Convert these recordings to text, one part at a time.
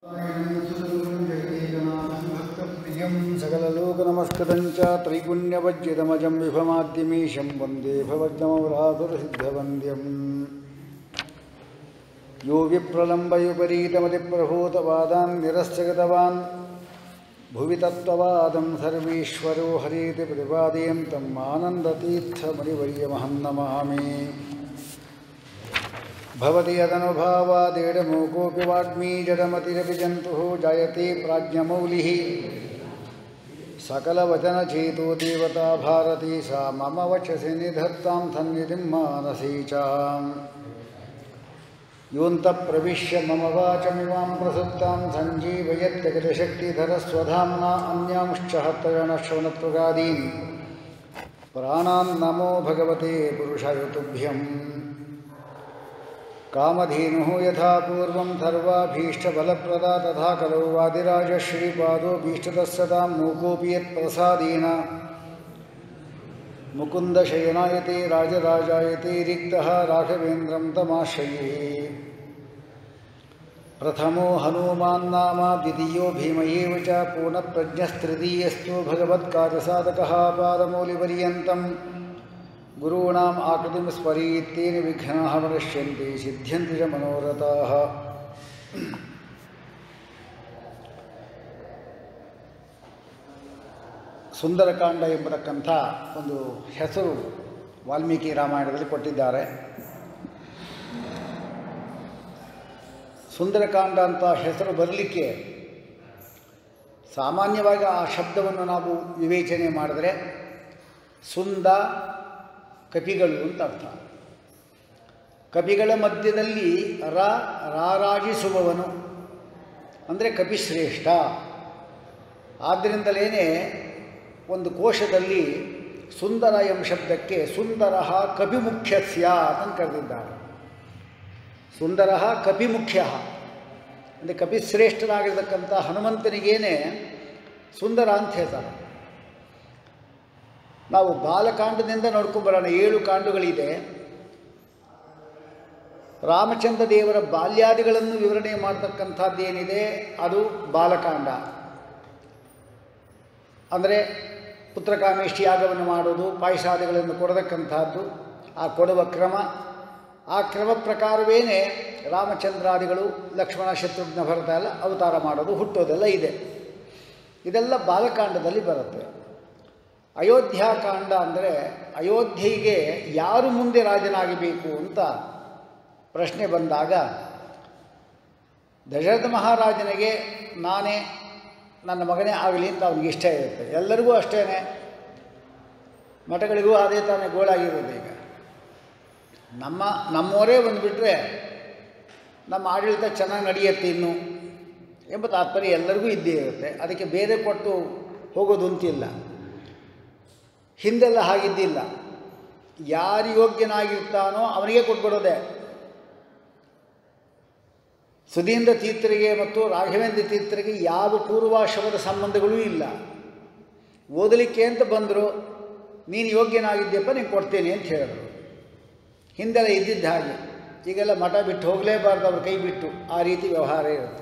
प्रियं सकललोकनमस्कृतं च त्रैगुण्यवज्यतमजं विभमाद्यमीशं वन्दे भवग्नमवराधुरसिद्धवन्द्यम् यो विप्रलम्बयुपरीतमतिप्रभूतवादान् निरस्य गतवान् भुवि तत्त्ववादं सर्वेश्वरो हरीति प्रतिपादयन्तम् आनन्दतीर्थमणिवर्यमहं नमामि भवति यदनुभावादेडमूकोऽपि वाग्मी जडमतिरपि जन्तुः जायते प्राज्ञमौलिः सकलवचनचेतो देवता भारती सा मम वचसि निधत्तां सन्निधिं मानसी च योऽन्तप्रविश्य मम वाचमिमां प्रसुप्तां सञ्जीवयत्यगतशक्तिधरस्वधाम्ना अन्यांश्च हत्तगणश्रवणत्वगादीन् प्राणान् नमो भगवते पुरुषाय तुभ्यम् कामधेनुः यथा पूर्वं सर्वाभीष्टबलप्रदा तथा कलौ वादिराजश्रीपादो भीष्टतस्सदां मूकोऽपि यत्प्रसादेन मुकुन्दशयनायते राजराजायते रिक्तः राघवेन्द्रं तमाश्रये प्रथमो हनूमान्नाम द्वितीयो भीम एव च पूर्णप्रज्ञस्तृतीयस्तु भगवत्कार्यसाधकः पादमौलिपर्यन्तम् गुरूणाम् आकृतिं स्मरीत्येन विघ्नाः वनश्यन्ति सिद्ध्यन्ति च मनोरथाः ಸುಂದರಕಾಂಡ ಎಂಬತಕ್ಕಂಥ ಒಂದು ಹೆಸರು ವಾಲ್ಮೀಕಿ ರಾಮಾಯಣದಲ್ಲಿ ಕೊಟ್ಟಿದ್ದಾರೆ ಸುಂದರಕಾಂಡ ಅಂತ ಹೆಸರು ಬರಲಿಕ್ಕೆ ಸಾಮಾನ್ಯವಾಗಿ ಆ ಶಬ್ದವನ್ನು ನಾವು ವಿವೇಚನೆ ಮಾಡಿದ್ರೆ ಸುಂದ ಕಪಿಗಳು ಅಂತ ಅರ್ಥ ಕಪಿಗಳ ಮಧ್ಯದಲ್ಲಿ ರ ರಾರಾಜಿಸುವವನು ಅಂದರೆ ಕಪಿಶ್ರೇಷ್ಠ ಆದ್ದರಿಂದಲೇ ಒಂದು ಕೋಶದಲ್ಲಿ ಸುಂದರ ಎಂಬ ಶಬ್ದಕ್ಕೆ ಸುಂದರ ಕಪಿಮುಖ್ಯಸ್ಯ ಅಂತ ಕರೆದಿದ್ದಾರೆ ಸುಂದರ ಕಪಿಮುಖ್ಯ ಅಂದರೆ ಕಪಿಶ್ರೇಷ್ಠನಾಗಿರ್ತಕ್ಕಂಥ ಹನುಮಂತನಿಗೇನೆ ಸುಂದರ ಅಂತ ಹೇಳ್ತಾರೆ ನಾವು ಬಾಲಕಾಂಡದಿಂದ ನೋಡ್ಕೊಂಬರೋಣ ಏಳು ಕಾಂಡಗಳಿದೆ ರಾಮಚಂದ್ರ ದೇವರ ಬಾಲ್ಯಾದಿಗಳನ್ನು ವಿವರಣೆ ಮಾಡ್ತಕ್ಕಂಥದ್ದೇನಿದೆ ಅದು ಬಾಲಕಾಂಡ ಅಂದರೆ ಪುತ್ರಕಾಮೇಷ್ಟಿ ಯಾಗವನ್ನು ಮಾಡೋದು ಪಾಯಸಾದಿಗಳನ್ನು ಕೊಡತಕ್ಕಂಥದ್ದು ಆ ಕೊಡುವ ಕ್ರಮ ಆ ಕ್ರಮ ಪ್ರಕಾರವೇನೇ ರಾಮಚಂದ್ರಾದಿಗಳು ಲಕ್ಷ್ಮಣ ಶತ್ರುಘ್ನ ಭರತ ಎಲ್ಲ ಅವತಾರ ಮಾಡೋದು ಹುಟ್ಟೋದೆಲ್ಲ ಇದೆ ಇದೆಲ್ಲ ಬಾಲಕಾಂಡದಲ್ಲಿ ಬರುತ್ತೆ ಅಯೋಧ್ಯಾಕಾಂಡ ಅಂದರೆ ಅಯೋಧ್ಯೆಗೆ ಯಾರು ಮುಂದೆ ರಾಜನಾಗಬೇಕು ಅಂತ ಪ್ರಶ್ನೆ ಬಂದಾಗ ದಶರಥ ಮಹಾರಾಜನಿಗೆ ನಾನೇ ನನ್ನ ಮಗನೇ ಆಗಲಿ ಅಂತ ಅವನಿಗೆ ಇಷ್ಟ ಇರುತ್ತೆ ಎಲ್ಲರಿಗೂ ಅಷ್ಟೇ ಮಠಗಳಿಗೂ ಅದೇ ತಾನೇ ಗೋಳಾಗಿರೋದು ಈಗ ನಮ್ಮ ನಮ್ಮವರೇ ಬಂದುಬಿಟ್ರೆ ನಮ್ಮ ಆಡಳಿತ ಚೆನ್ನಾಗಿ ನಡೆಯುತ್ತೆ ಇನ್ನು ಎಂಬ ತಾತ್ಪರ್ಯ ಎಲ್ಲರಿಗೂ ಇದ್ದೇ ಇರುತ್ತೆ ಅದಕ್ಕೆ ಬೇರೆ ಕೊಟ್ಟು ಹೋಗೋದು ಅಂತಿಲ್ಲ ಹಿಂದೆಲ್ಲ ಹಾಗಿದ್ದಿಲ್ಲ ಯಾರು ಯೋಗ್ಯನಾಗಿರ್ತಾನೋ ಅವನಿಗೆ ಕೊಟ್ಬಿಡೋದೆ ಸುಧೀಂದ್ರ ತೀರ್ಥರಿಗೆ ಮತ್ತು ರಾಘವೇಂದ್ರ ತೀರ್ಥರಿಗೆ ಯಾವ ಪೂರ್ವಾಶ್ರಮದ ಸಂಬಂಧಗಳೂ ಇಲ್ಲ ಓದಲಿಕ್ಕೆ ಅಂತ ಬಂದರು ನೀನು ಯೋಗ್ಯನಾಗಿದ್ದೀಯಪ್ಪ ನೀನು ಕೊಡ್ತೇನೆ ಅಂತ ಹೇಳಿದ್ರು ಹಿಂದೆಲ್ಲ ಇದ್ದಿದ್ದ ಹಾಗೆ ಈಗೆಲ್ಲ ಮಠ ಬಿಟ್ಟು ಹೋಗಲೇಬಾರ್ದು ಅವ್ರ ಕೈ ಬಿಟ್ಟು ಆ ರೀತಿ ವ್ಯವಹಾರ ಇರುತ್ತೆ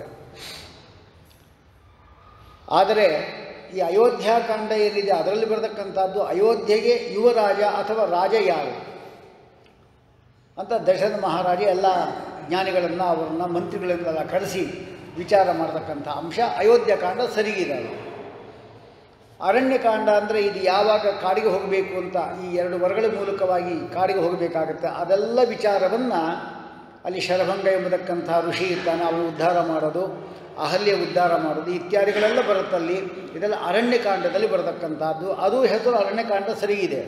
ಆದರೆ ಈ ಅಯೋಧ್ಯಾಕಾಂಡ ಏನಿದೆ ಅದರಲ್ಲಿ ಬರತಕ್ಕಂಥದ್ದು ಅಯೋಧ್ಯೆಗೆ ಯುವರಾಜ ಅಥವಾ ರಾಜ ಯಾರು ಅಂತ ದಶರಥ ಮಹಾರಾಜ ಎಲ್ಲ ಜ್ಞಾನಿಗಳನ್ನು ಅವರನ್ನ ಮಂತ್ರಿಗಳನ್ನೆಲ್ಲ ಕರೆಸಿ ವಿಚಾರ ಮಾಡತಕ್ಕಂಥ ಅಂಶ ಅಯೋಧ್ಯಕಾಂಡ ಸರಿಗಿರಲ್ಲ ಅರಣ್ಯಕಾಂಡ ಅಂದರೆ ಇದು ಯಾವಾಗ ಕಾಡಿಗೆ ಹೋಗಬೇಕು ಅಂತ ಈ ಎರಡು ವರಗಳ ಮೂಲಕವಾಗಿ ಕಾಡಿಗೆ ಹೋಗಬೇಕಾಗುತ್ತೆ ಅದೆಲ್ಲ ವಿಚಾರವನ್ನು ಅಲ್ಲಿ ಶರಭಂಗ ಎಂಬತಕ್ಕಂಥ ಋಷಿ ಇರ್ತಾನೆ ಅವನು ಉದ್ಧಾರ ಮಾಡೋದು ಅಹಲ್ಯ ಉದ್ಧಾರ ಮಾಡೋದು ಇತ್ಯಾದಿಗಳೆಲ್ಲ ಬರುತ್ತಲ್ಲಿ ಇದೆಲ್ಲ ಅರಣ್ಯಕಾಂಡದಲ್ಲಿ ಬರತಕ್ಕಂಥದ್ದು ಅದು ಹೆಸರು ಅರಣ್ಯಕಾಂಡ ಸರಿಗಿದೆ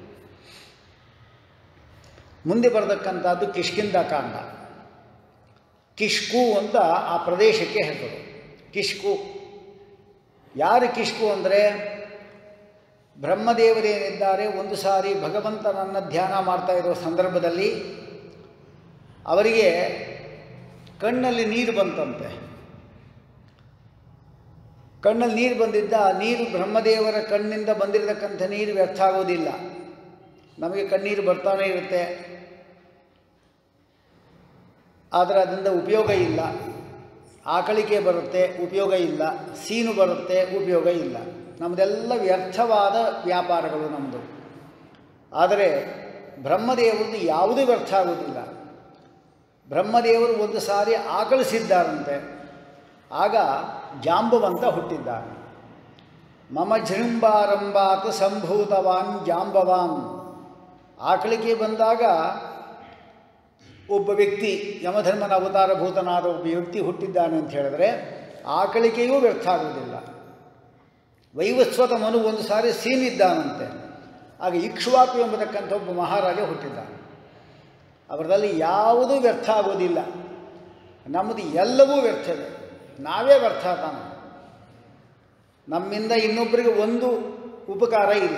ಮುಂದೆ ಬರತಕ್ಕಂಥದ್ದು ಕಿಷ್ಕಿಂದ ಕಾಂಡ ಕಿಷ್ಕು ಅಂತ ಆ ಪ್ರದೇಶಕ್ಕೆ ಹೆಸರು ಕಿಷ್ಕು ಯಾರು ಕಿಷ್ಕು ಅಂದರೆ ಬ್ರಹ್ಮದೇವರೇನಿದ್ದಾರೆ ಒಂದು ಸಾರಿ ಭಗವಂತನನ್ನು ಧ್ಯಾನ ಮಾಡ್ತಾ ಇರೋ ಸಂದರ್ಭದಲ್ಲಿ ಅವರಿಗೆ ಕಣ್ಣಲ್ಲಿ ನೀರು ಬಂತಂತೆ ಕಣ್ಣಲ್ಲಿ ನೀರು ಬಂದಿದ್ದ ಆ ನೀರು ಬ್ರಹ್ಮದೇವರ ಕಣ್ಣಿಂದ ಬಂದಿರತಕ್ಕಂಥ ನೀರು ವ್ಯರ್ಥ ಆಗೋದಿಲ್ಲ ನಮಗೆ ಕಣ್ಣೀರು ಬರ್ತಾನೆ ಇರುತ್ತೆ ಆದರೆ ಅದರಿಂದ ಉಪಯೋಗ ಇಲ್ಲ ಆಕಳಿಕೆ ಬರುತ್ತೆ ಉಪಯೋಗ ಇಲ್ಲ ಸೀನು ಬರುತ್ತೆ ಉಪಯೋಗ ಇಲ್ಲ ನಮ್ಮದೆಲ್ಲ ವ್ಯರ್ಥವಾದ ವ್ಯಾಪಾರಗಳು ನಮ್ಮದು ಆದರೆ ಬ್ರಹ್ಮದೇವರದ್ದು ಯಾವುದೂ ವ್ಯರ್ಥ ಆಗುವುದಿಲ್ಲ ಬ್ರಹ್ಮದೇವರು ಒಂದು ಸಾರಿ ಆಕಳಿಸಿದ್ದಾರಂತೆ ಆಗ ಜಾಂಬವಂತ ಹುಟ್ಟಿದ್ದಾನೆ ಮಮ ಜೃಂಬಾರಂಭಾತ್ ಸಂಭೂತವಾನ್ ಜಾಂಬವಾನ್ ಆಕಳಿಕೆ ಬಂದಾಗ ಒಬ್ಬ ವ್ಯಕ್ತಿ ಯಮಧರ್ಮನ ಅವತಾರಭೂತನಾದ ಒಬ್ಬ ವ್ಯಕ್ತಿ ಹುಟ್ಟಿದ್ದಾನೆ ಅಂತ ಹೇಳಿದ್ರೆ ಆಕಳಿಕೆಯೂ ವ್ಯರ್ಥ ಆಗುವುದಿಲ್ಲ ವೈವಸ್ವತ ಮನು ಒಂದು ಸಾರಿ ಸೀನಿದ್ದಾನಂತೆ ಆಗ ಇಕ್ಷ್ವಾಕು ಎಂಬತಕ್ಕಂಥ ಒಬ್ಬ ಮಹಾರಾಜ ಹುಟ್ಟಿದ್ದಾನೆ ಅವರದಲ್ಲಿ ಯಾವುದೂ ವ್ಯರ್ಥ ಆಗೋದಿಲ್ಲ ನಮ್ಮದು ಎಲ್ಲವೂ ವ್ಯರ್ಥವೇ ನಾವೇ ವ್ಯರ್ಥ ತಾನೆ ನಮ್ಮಿಂದ ಇನ್ನೊಬ್ಬರಿಗೆ ಒಂದು ಉಪಕಾರ ಇಲ್ಲ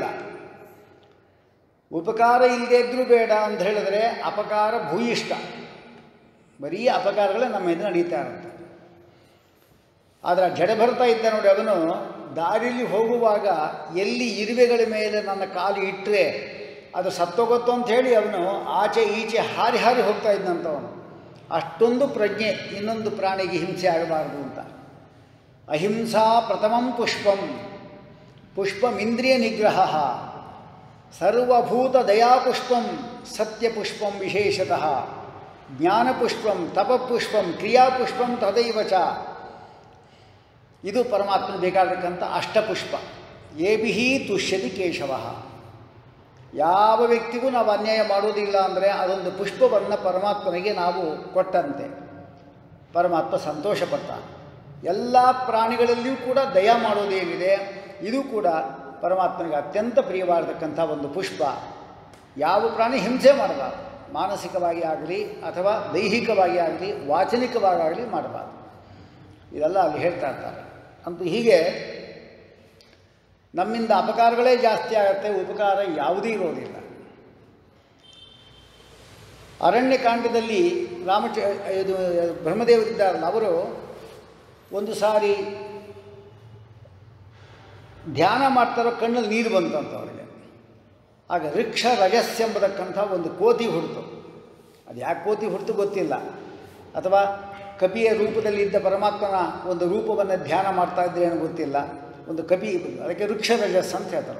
ಉಪಕಾರ ಇಲ್ಲದೇ ಇದ್ರೂ ಬೇಡ ಅಂತ ಹೇಳಿದ್ರೆ ಅಪಕಾರ ಭೂಯಿಷ್ಠ ಬರೀ ಅಪಕಾರಗಳೇ ನಮ್ಮ ಎದುರು ನಡೀತಾ ಇರುತ್ತೆ ಆದರೆ ಜಡ ಬರ್ತಾ ಇದ್ದ ನೋಡಿ ಅವನು ದಾರಿಲಿ ಹೋಗುವಾಗ ಎಲ್ಲಿ ಇರುವೆಗಳ ಮೇಲೆ ನನ್ನ ಕಾಲು ಇಟ್ಟರೆ ಅದು ಸತ್ತೋಗುತ್ತೋ ಅಂತ ಹೇಳಿ ಅವನು ಆಚೆ ಈಚೆ ಹಾರಿ ಹಾರಿ ಹೋಗ್ತಾ ಇದ್ದಂಥವನು ಅಷ್ಟೊಂದು ಪ್ರಜ್ಞೆ ಇನ್ನೊಂದು ಪ್ರಾಣಿಗೆ ಹಿಂಸೆ ಆಗಬಾರದು ಅಂತ ಅಹಿಂಸಾ ಪ್ರಥಮಂ ಪುಷ್ಪಂ ಪುಷ್ಪಮಿಂದ್ರಿಯ ನಿಗ್ರಹ ಸರ್ವಭೂತ ದಯಾಪುಷ್ಪಂ ಸತ್ಯಪುಷ್ಪಂ ವಿಶೇಷತಃ ಜ್ಞಾನಪುಷ್ಪಂ ತಪಪುಷ್ಪಂ ಕ್ರಿಯಾಪುಷ್ಪಂ ತದೈವ ಚ ಇದು ಪರಮಾತ್ಮನ ಬೇಕಾಗತಕ್ಕಂಥ ಅಷ್ಟಪುಷ್ಪ ಏಬಿಹಿ ತುಷ್ಯತಿ ಕೇಶವ ಯಾವ ವ್ಯಕ್ತಿಗೂ ನಾವು ಅನ್ಯಾಯ ಮಾಡೋದಿಲ್ಲ ಅಂದರೆ ಅದೊಂದು ಪುಷ್ಪವನ್ನು ಪರಮಾತ್ಮನಿಗೆ ನಾವು ಕೊಟ್ಟಂತೆ ಪರಮಾತ್ಮ ಸಂತೋಷಪಟ್ಟ ಎಲ್ಲ ಪ್ರಾಣಿಗಳಲ್ಲಿಯೂ ಕೂಡ ದಯ ಮಾಡೋದೇನಿದೆ ಇದು ಕೂಡ ಪರಮಾತ್ಮನಿಗೆ ಅತ್ಯಂತ ಪ್ರಿಯವಾಗಿರ್ತಕ್ಕಂಥ ಒಂದು ಪುಷ್ಪ ಯಾವ ಪ್ರಾಣಿ ಹಿಂಸೆ ಮಾಡಬಾರ್ದು ಮಾನಸಿಕವಾಗಿ ಆಗಲಿ ಅಥವಾ ದೈಹಿಕವಾಗಿ ಆಗಲಿ ವಾಚನಿಕವಾಗಲಿ ಮಾಡಬಾರ್ದು ಇದೆಲ್ಲ ಅಲ್ಲಿ ಹೇಳ್ತಾ ಇರ್ತಾರೆ ಅಂತೂ ಹೀಗೆ ನಮ್ಮಿಂದ ಅಪಕಾರಗಳೇ ಜಾಸ್ತಿ ಆಗುತ್ತೆ ಉಪಕಾರ ಯಾವುದೂ ಇರೋದಿಲ್ಲ ಅರಣ್ಯಕಾಂಡದಲ್ಲಿ ರಾಮಚ ಇದು ಬ್ರಹ್ಮದೇವರಿದ್ದಾರಲ್ಲ ಅವರು ಒಂದು ಸಾರಿ ಧ್ಯಾನ ಮಾಡ್ತಾರೋ ಕಣ್ಣಲ್ಲಿ ನೀರು ಬಂತಂತ ಅವರಿಗೆ ಆಗ ವೃಕ್ಷ ರಜಸ್ ಎಂಬತಕ್ಕಂಥ ಒಂದು ಕೋತಿ ಹುಡ್ತು ಅದು ಯಾಕೆ ಕೋತಿ ಹುಡ್ತು ಗೊತ್ತಿಲ್ಲ ಅಥವಾ ಕಪಿಯ ರೂಪದಲ್ಲಿದ್ದ ಪರಮಾತ್ಮನ ಒಂದು ರೂಪವನ್ನು ಧ್ಯಾನ ಮಾಡ್ತಾ ಇದ್ರೆ ಏನೋ ಗೊತ್ತಿಲ್ಲ ಒಂದು ಕಪಿ ಅದಕ್ಕೆ ವೃಕ್ಷರಜಸ್ ಅಂತ ಹೇಳ್ತಾರೆ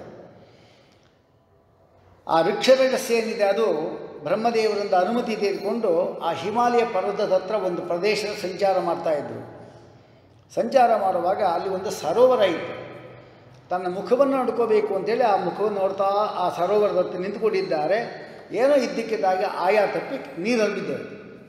ಆ ವೃಕ್ಷರಜಸ್ ಏನಿದೆ ಅದು ಬ್ರಹ್ಮದೇವರಿಂದ ಅನುಮತಿ ತೆಗೆದುಕೊಂಡು ಆ ಹಿಮಾಲಯ ಪರ್ವತದ ಹತ್ರ ಒಂದು ಪ್ರದೇಶದ ಸಂಚಾರ ಮಾಡ್ತಾ ಇದ್ರು ಸಂಚಾರ ಮಾಡುವಾಗ ಅಲ್ಲಿ ಒಂದು ಸರೋವರ ಇತ್ತು ತನ್ನ ಮುಖವನ್ನು ನೋಡ್ಕೋಬೇಕು ಅಂತೇಳಿ ಆ ಮುಖವನ್ನು ನೋಡ್ತಾ ಆ ಸರೋವರದ ಹತ್ರ ನಿಂತುಕೊಂಡಿದ್ದಾರೆ ಏನೋ ಇದ್ದಕ್ಕಿದ್ದಾಗ ಆಯಾ ತಪ್ಪಿ ನೀರಲ್ಲಿ ಬಿದ್ದರು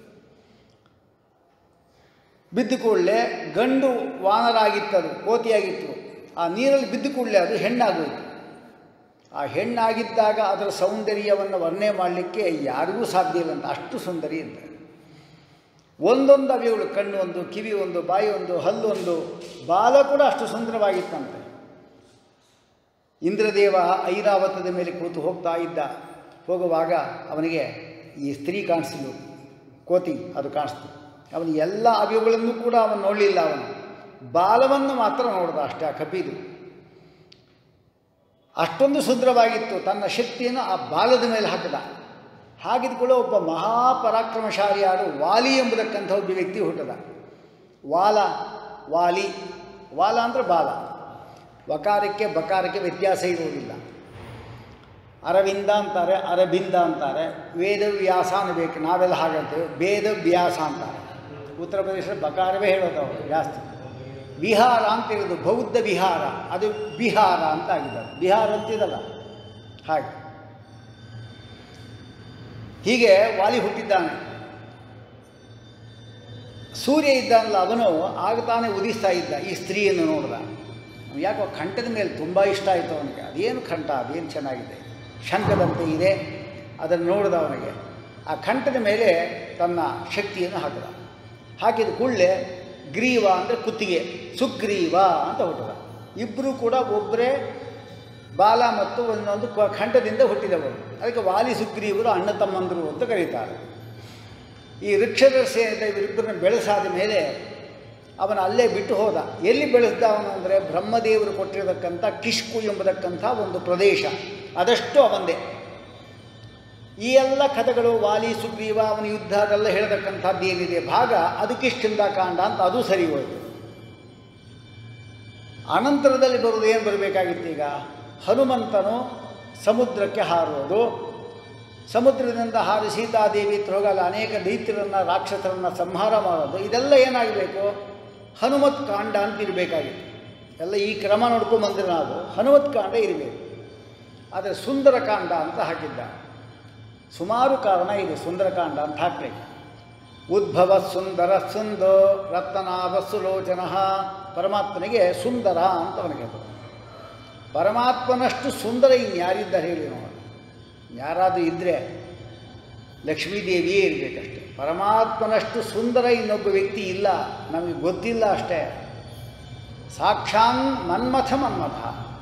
ಬಿದ್ದ ಕೂಡಲೇ ಗಂಡು ವಾನರ ಆಗಿತ್ತದು ಕೋತಿಯಾಗಿತ್ತು ಆ ನೀರಲ್ಲಿ ಬಿದ್ದ ಕೂಡಲೇ ಅದು ಹೆಣ್ಣಾಗೋಯಿತು ಆ ಹೆಣ್ಣಾಗಿದ್ದಾಗ ಅದರ ಸೌಂದರ್ಯವನ್ನು ವರ್ಣನೆ ಮಾಡಲಿಕ್ಕೆ ಯಾರಿಗೂ ಸಾಧ್ಯ ಇಲ್ಲ ಅಂತ ಅಷ್ಟು ಸುಂದರಿ ಅಂತ ಒಂದೊಂದು ಅವಿಗಳು ಕಣ್ಣು ಒಂದು ಕಿವಿ ಒಂದು ಬಾಯಿ ಒಂದು ಹಲ್ಲು ಒಂದು ಬಾಲ ಕೂಡ ಅಷ್ಟು ಸುಂದರವಾಗಿತ್ತಂತೆ ಇಂದ್ರದೇವ ಐರಾವತದ ಮೇಲೆ ಕೂತು ಹೋಗ್ತಾ ಇದ್ದ ಹೋಗುವಾಗ ಅವನಿಗೆ ಈ ಸ್ತ್ರೀ ಕಾಣಿಸಿದ್ಲು ಕೋತಿ ಅದು ಕಾಣಿಸ್ತು ಅವನು ಎಲ್ಲ ಅವಯವಗಳನ್ನು ಕೂಡ ಅವನು ನೋಡಲಿಲ್ಲ ಅವನು ಬಾಲವನ್ನು ಮಾತ್ರ ನೋಡ್ದ ಅಷ್ಟೇ ಆ ಕಪಿದು ಅಷ್ಟೊಂದು ಸುಂದರವಾಗಿತ್ತು ತನ್ನ ಶಕ್ತಿಯನ್ನು ಆ ಬಾಲದ ಮೇಲೆ ಹಾಕಿದ ಹಾಕಿದ ಕೂಡ ಒಬ್ಬ ಮಹಾಪರಾಕ್ರಮಶಾಲಿಯಾದ ವಾಲಿ ಎಂಬುದಕ್ಕಂಥ ಒಬ್ಬ ವ್ಯಕ್ತಿ ಹುಟ್ಟದ ವಾಲ ವಾಲಿ ವಾಲ ಅಂದರೆ ಬಾಲ ವಕಾರಕ್ಕೆ ಬಕಾರಕ್ಕೆ ವ್ಯತ್ಯಾಸ ಇರುವುದಿಲ್ಲ ಅರವಿಂದ ಅಂತಾರೆ ಅರಬಿಂದ ಅಂತಾರೆ ವೇದವ್ಯಾಸ ಅನ್ನಬೇಕು ನಾವೆಲ್ಲ ಹಾಗಂತೇವೆ ವೇದವ್ಯಾಸ ಅಂತಾರೆ ಉತ್ತರ ಪ್ರದೇಶದ ಬಕಾರವೇ ಹೇಳೋದು ಅವರು ಜಾಸ್ತಿ ವಿಹಾರ ಅಂತ ಇರೋದು ಬೌದ್ಧ ವಿಹಾರ ಅದು ಬಿಹಾರ ಅಂತ ಆಗಿದೆ ಬಿಹಾರ ಅಂತಿದಲ್ಲ ಹಾಗೆ ಹೀಗೆ ವಾಲಿ ಹುಟ್ಟಿದ್ದಾನೆ ಸೂರ್ಯ ಇದ್ದಾನಲ್ಲ ಅವನು ಆಗ ತಾನೇ ಉದಿಸ್ತಾ ಇದ್ದ ಈ ಸ್ತ್ರೀಯನ್ನು ನೋಡಿದ ಯಾಕೋ ಕಂಠದ ಮೇಲೆ ತುಂಬ ಇಷ್ಟ ಆಯಿತು ಅವನಿಗೆ ಅದೇನು ಕಂಠ ಅದೇನು ಚೆನ್ನಾಗಿದೆ ಶಂಖದಂತೆ ಇದೆ ಅದನ್ನು ನೋಡಿದ ಅವನಿಗೆ ಆ ಕಂಠದ ಮೇಲೆ ತನ್ನ ಶಕ್ತಿಯನ್ನು ಹಾಕಿದ ಹಾಕಿದ ಕೂಡಲೇ ಗ್ರೀವ ಅಂದರೆ ಕುತ್ತಿಗೆ ಸುಗ್ರೀವ ಅಂತ ಹುಟ್ಟಿದ ಇಬ್ಬರು ಕೂಡ ಒಬ್ಬರೇ ಬಾಲ ಮತ್ತು ಒಂದೊಂದು ಕ- ಕಂಠದಿಂದ ಹುಟ್ಟಿದವರು ಅದಕ್ಕೆ ವಾಲಿ ಸುಗ್ರೀವರು ಅಣ್ಣ ತಮ್ಮಂದರು ಅಂತ ಕರೀತಾರೆ ಈ ವೃಕ್ಷದ ಸೇರಿದ ಇವರಿಬ್ಬರನ್ನ ಬೆಳೆಸಾದ ಮೇಲೆ ಅವನ ಅಲ್ಲೇ ಬಿಟ್ಟು ಹೋದ ಎಲ್ಲಿ ಬೆಳೆಸ್ದ ಅವನು ಅಂದರೆ ಬ್ರಹ್ಮದೇವರು ಕೊಟ್ಟಿರತಕ್ಕಂಥ ಕಿಷ್ಕು ಎಂಬತಕ್ಕಂಥ ಒಂದು ಪ್ರದೇಶ ಅದಷ್ಟು ಅವಂದೇ ಈ ಎಲ್ಲ ಕಥೆಗಳು ವಾಲಿ ಸುಗ್ರೀವ ಅವನ ಯುದ್ಧ ಅದೆಲ್ಲ ಹೇಳತಕ್ಕಂಥದ್ದು ಏನಿದೆ ಭಾಗ ಅದಕ್ಕಿಷ್ಟಿಂದ ಕಾಂಡ ಅಂತ ಅದು ಸರಿ ಹೋಯಿತು ಅನಂತರದಲ್ಲಿ ಬರುವುದು ಏನು ಬರಬೇಕಾಗಿತ್ತು ಈಗ ಹನುಮಂತನು ಸಮುದ್ರಕ್ಕೆ ಹಾರೋದು ಸಮುದ್ರದಿಂದ ಹಾರಿ ಸೀತಾದೇವಿ ಹೋಗಲ್ಲ ಅನೇಕ ದೈತ್ಯರನ್ನು ರಾಕ್ಷಸರನ್ನು ಸಂಹಾರ ಮಾಡೋದು ಇದೆಲ್ಲ ಏನಾಗಬೇಕು ಹನುಮತ್ ಕಾಂಡ ಅಂತ ಇರಬೇಕಾಗಿತ್ತು ಎಲ್ಲ ಈ ಕ್ರಮ ನೋಡ್ಕೊಂಡು ಬಂದರೆ ನಾವು ಹನುಮತ್ ಕಾಂಡ ಇರಬೇಕು ಆದರೆ ಸುಂದರಕಾಂಡ ಅಂತ ಹಾಕಿದ್ದ ಸುಮಾರು ಕಾರಣ ಇದೆ ಸುಂದರಕಾಂಡ ಅಂತ ಹಾಕಲಿಕ್ಕೆ ಉದ್ಭವ ಸುಂದರ ಸುಂದೋ ರತ್ನಾಭ ಸುಲೋಚನ ಪರಮಾತ್ಮನಿಗೆ ಸುಂದರ ಅಂತ ಅವನಿಗೆ ಹೆಸರು ಪರಮಾತ್ಮನಷ್ಟು ಸುಂದರ ಇನ್ಯಾರಿದ್ದಾರೆ ಹೇಳಿ ನೋಡಿ ಯಾರಾದರೂ ಇದ್ದರೆ ಲಕ್ಷ್ಮೀದೇವಿಯೇ ಇರಬೇಕಷ್ಟೆ ಪರಮಾತ್ಮನಷ್ಟು ಸುಂದರ ಇನ್ನೊಬ್ಬ ವ್ಯಕ್ತಿ ಇಲ್ಲ ನಮಗೆ ಗೊತ್ತಿಲ್ಲ ಅಷ್ಟೇ ಸಾಕ್ಷಾನ್ ಮನ್ಮಥ ಮನ್ಮಥ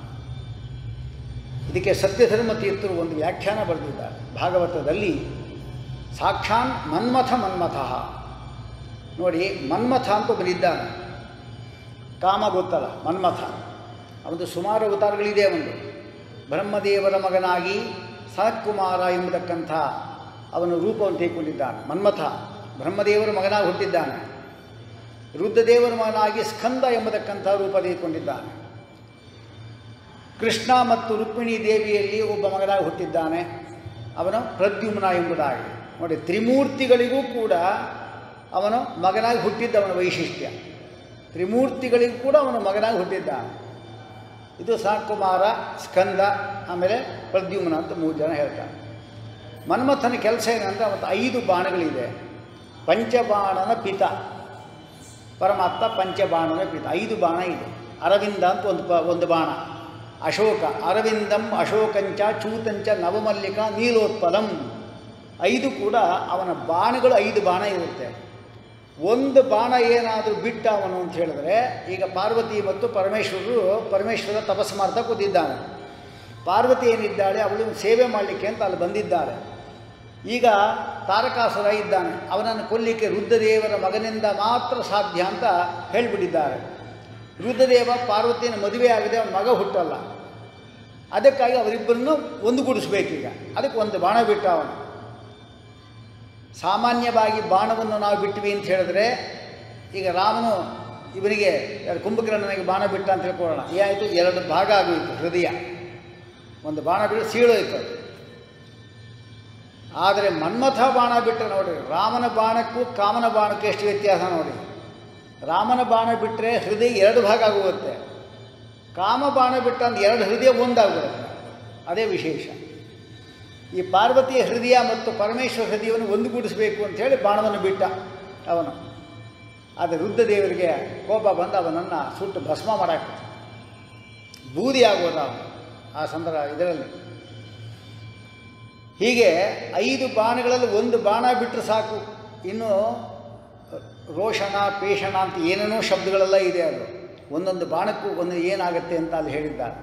ಇದಕ್ಕೆ ಸತ್ಯಧರ್ಮ ತೀರ್ಥರು ಒಂದು ವ್ಯಾಖ್ಯಾನ ಬರೆದಿದ್ದಾರೆ ಭಾಗವತದಲ್ಲಿ ಸಾಕ್ಷಾನ್ ಮನ್ಮಥ ಮನ್ಮಥ ನೋಡಿ ಮನ್ಮಥ ಅಂತ ಒಬ್ಬನಿದ್ದಾನೆ ಕಾಮ ಗೊತ್ತಲ್ಲ ಮನ್ಮಥ ಅವನು ಸುಮಾರು ಅವತಾರಗಳಿದೆ ಅವನು ಬ್ರಹ್ಮದೇವರ ಮಗನಾಗಿ ಸನತ್ಕುಮಾರ ಎಂಬತಕ್ಕಂಥ ಅವನು ರೂಪವನ್ನು ತೆಗೆದುಕೊಂಡಿದ್ದಾನೆ ಮನ್ಮಥ ಬ್ರಹ್ಮದೇವರ ಮಗನಾಗಿ ಹುಟ್ಟಿದ್ದಾನೆ ರುದ್ರದೇವರ ಮಗನಾಗಿ ಸ್ಕಂದ ಎಂಬತಕ್ಕಂಥ ರೂಪ ತೆಗೆದುಕೊಂಡಿದ್ದಾನೆ ಕೃಷ್ಣ ಮತ್ತು ರುಕ್ಮಿಣಿ ದೇವಿಯಲ್ಲಿ ಒಬ್ಬ ಮಗನಾಗಿ ಹುಟ್ಟಿದ್ದಾನೆ ಅವನು ಪ್ರದ್ಯುಮ್ನ ಎಂಬುದಾಗಿ ನೋಡಿ ತ್ರಿಮೂರ್ತಿಗಳಿಗೂ ಕೂಡ ಅವನು ಮಗನಾಗಿ ಹುಟ್ಟಿದ್ದವನ ವೈಶಿಷ್ಟ್ಯ ತ್ರಿಮೂರ್ತಿಗಳಿಗೂ ಕೂಡ ಅವನು ಮಗನಾಗಿ ಹುಟ್ಟಿದ್ದಾನೆ ಇದು ಸಾಕುಮಾರ ಸ್ಕಂದ ಆಮೇಲೆ ಪ್ರದ್ಯುಮ್ನ ಅಂತ ಮೂರು ಜನ ಹೇಳ್ತಾರೆ ಮನ್ಮಥನ ಕೆಲಸ ಏನಂದ್ರೆ ಅವತ್ತು ಐದು ಬಾಣಗಳಿದೆ ಪಂಚಬಾಣನ ಪಿತ ಪರಮಾತ್ಮ ಪಂಚಬಾಣನ ಪಿತ ಐದು ಬಾಣ ಇದೆ ಅರವಿಂದ ಅಂತ ಒಂದು ಪ ಒಂದು ಬಾಣ ಅಶೋಕ ಅರವಿಂದಂ ಅಶೋಕಂಚ ಚೂತಂಚ ನವಮಲ್ಲಿಕ ನೀಲೋತ್ಪಲಂ ಐದು ಕೂಡ ಅವನ ಬಾಣಗಳು ಐದು ಬಾಣ ಇರುತ್ತೆ ಒಂದು ಬಾಣ ಏನಾದರೂ ಬಿಟ್ಟ ಅವನು ಅಂತ ಹೇಳಿದ್ರೆ ಈಗ ಪಾರ್ವತಿ ಮತ್ತು ಪರಮೇಶ್ವರರು ಪರಮೇಶ್ವರ ತಪಸ್ಸು ಮಾಡ್ತಾ ಕೂತಿದ್ದಾನೆ ಪಾರ್ವತಿ ಏನಿದ್ದಾಳೆ ಅವಳು ಸೇವೆ ಮಾಡಲಿಕ್ಕೆ ಅಂತ ಅಲ್ಲಿ ಬಂದಿದ್ದಾರೆ ಈಗ ತಾರಕಾಸುರ ಇದ್ದಾನೆ ಅವನನ್ನು ಕೊಲ್ಲಿಕ್ಕೆ ರುದ್ರದೇವರ ಮಗನಿಂದ ಮಾತ್ರ ಸಾಧ್ಯ ಅಂತ ಹೇಳಿಬಿಟ್ಟಿದ್ದಾರೆ ರುದ್ರದೇವ ಪಾರ್ವತಿಯನ್ನು ಮದುವೆ ಆಗದೆ ಅವನ ಮಗ ಹುಟ್ಟಲ್ಲ ಅದಕ್ಕಾಗಿ ಅವರಿಬ್ಬರನ್ನು ಒಂದುಗೂಡಿಸ್ಬೇಕೀಗ ಅದಕ್ಕೆ ಒಂದು ಬಾಣ ಬಿಟ್ಟ ಅವನು ಸಾಮಾನ್ಯವಾಗಿ ಬಾಣವನ್ನು ನಾವು ಬಿಟ್ವಿ ಅಂತ ಹೇಳಿದ್ರೆ ಈಗ ರಾಮನು ಇವನಿಗೆ ಯಾರು ಕುಂಭಕರ್ಣನಿಗೆ ಬಾಣ ಬಿಟ್ಟ ಅಂತ ತಿಳ್ಕೊಳ್ಳೋಣ ಏನಾಯಿತು ಎರಡು ಭಾಗ ಆಗೋಯಿತು ಹೃದಯ ಒಂದು ಬಾಣ ಬಿಟ್ಟು ಸೀಳೋಯ್ತು ಅದು. ಆದರೆ ಮನ್ಮಥ ಬಾಣ ಬಿಟ್ಟರೆ ನೋಡಿರಿ ರಾಮನ ಬಾಣಕ್ಕೂ ಕಾಮನ ಬಾಣಕ್ಕೂ ಎಷ್ಟು ವ್ಯತ್ಯಾಸ ನೋಡಿ ರಾಮನ ಬಾಣ ಬಿಟ್ಟರೆ ಹೃದಯ ಎರಡು ಭಾಗ ಆಗೋಗುತ್ತೆ ಕಾಮ ಬಾಣ ಬಿಟ್ಟ ಅಂದ್ರೆ ಎರಡು ಹೃದಯ ಒಂದಾಗ್ಬಿಡುತ್ತೆ ಅದೇ ವಿಶೇಷ ಈ ಪಾರ್ವತಿಯ ಹೃದಯ ಮತ್ತು ಪರಮೇಶ್ವರ ಹೃದಯವನ್ನು ಒಂದುಗೂಡಿಸಬೇಕು ಅಂಥೇಳಿ ಬಾಣವನ್ನು ಬಿಟ್ಟ ಅವನು ಆದರೆ ರುದ್ರದೇವರಿಗೆ ಕೋಪ ಬಂದು ಅವನನ್ನು ಸುಟ್ಟು ಭಸ್ಮ ಮಾಡಾಕ್ತ ಬೂದಿ ಆಗೋದ ಅವನು ಆ ಸಂದರ್ಭ ಇದರಲ್ಲಿ ಹೀಗೆ ಐದು ಬಾಣಗಳಲ್ಲಿ ಒಂದು ಬಾಣ ಬಿಟ್ಟರೆ ಸಾಕು ಇನ್ನು ರೋಷಣ ಪೇಷಣ ಅಂತ ಏನೇನೋ ಶಬ್ದಗಳೆಲ್ಲ ಇದೆ ಅದು ಒಂದೊಂದು ಬಾಣಕ್ಕೂ ಒಂದು ಏನಾಗುತ್ತೆ ಅಂತ ಅಲ್ಲಿ ಹೇಳಿದ್ದಾರೆ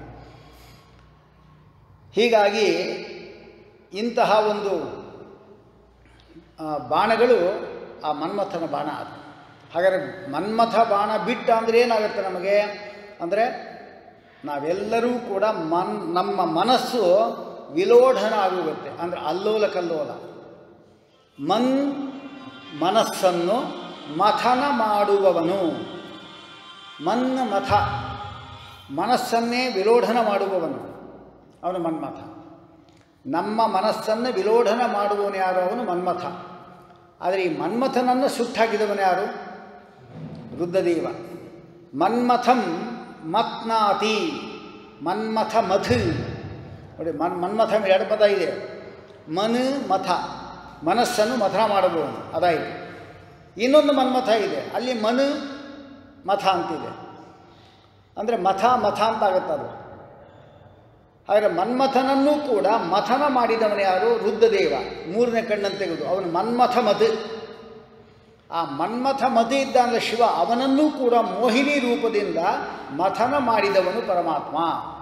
ಹೀಗಾಗಿ ಇಂತಹ ಒಂದು ಆ, ಬಾಣಗಳು ಆ ಮನ್ಮಥನ ಬಾಣ ಅದು ಹಾಗಾದರೆ ಮನ್ಮಥ ಬಾಣ ಬಿಟ್ಟ ಅಂದರೆ ಏನಾಗುತ್ತೆ ನಮಗೆ ಅಂದರೆ ನಾವೆಲ್ಲರೂ ಕೂಡ ಮನ್ ನಮ್ಮ ಮನಸ್ಸು ವಿಲೋಢನ ಆಗೋಗುತ್ತೆ ಅಂದರೆ ಅಲ್ಲೋಲ ಕಲ್ಲೋಲ ಮನ್ ಮನಸ್ಸನ್ನು ಮಥನ ಮಾಡುವವನು ಮನ್ ಮಥ ಮನಸ್ಸನ್ನೇ ವಿಲೋಢನ ಮಾಡುವವನು ಅವನು ಮನ್ಮಥ ನಮ್ಮ ಮನಸ್ಸನ್ನು ವಿಲೋಢನ ಮಾಡುವವನು ಯಾರು ಅವನು ಮನ್ಮಥ ಆದರೆ ಈ ಮನ್ಮಥನನ್ನು ಸುಟ್ಟಾಕಿದವನು ಯಾರು ರುದ್ರದೇವ ಮನ್ಮಥಂ ಮತ್ನಾತಿ ಮನ್ಮಥ ಮಧು ನೋಡಿ ಮನ್ ಮನ್ಮಥ ಎರಡು ಪದ ಇದೆ ಮನ್ ಮಥ ಮನಸ್ಸನ್ನು ಮಥನ ಮಾಡಬಹುದು ಅದಾಯಿತು ಇನ್ನೊಂದು ಮನ್ಮಥ ಇದೆ ಅಲ್ಲಿ ಮನು ಮಥ ಅಂತಿದೆ ಅಂದರೆ ಮಥ ಮಥ ಅಂತ ಆಗುತ್ತೆ ಅದು ಹಾಗಾದರೆ ಮನ್ಮಥನನ್ನೂ ಕೂಡ ಮಥನ ಮಾಡಿದವನು ಯಾರು ರುದ್ರದೇವ ಮೂರನೇ ಕಣ್ಣನ್ನು ತೆಗೆದು ಅವನು ಮನ್ಮಥ ಮಧು ಆ ಮನ್ಮಥ ಮಧು ಇದ್ದ ಅಂದರೆ ಶಿವ ಅವನನ್ನೂ ಕೂಡ ಮೋಹಿನಿ ರೂಪದಿಂದ ಮಥನ ಮಾಡಿದವನು ಪರಮಾತ್ಮ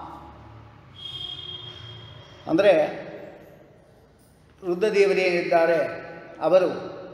ಅಂದರೆ ರುದ್ರದೇವರೇನಿದ್ದಾರೆ ಅವರು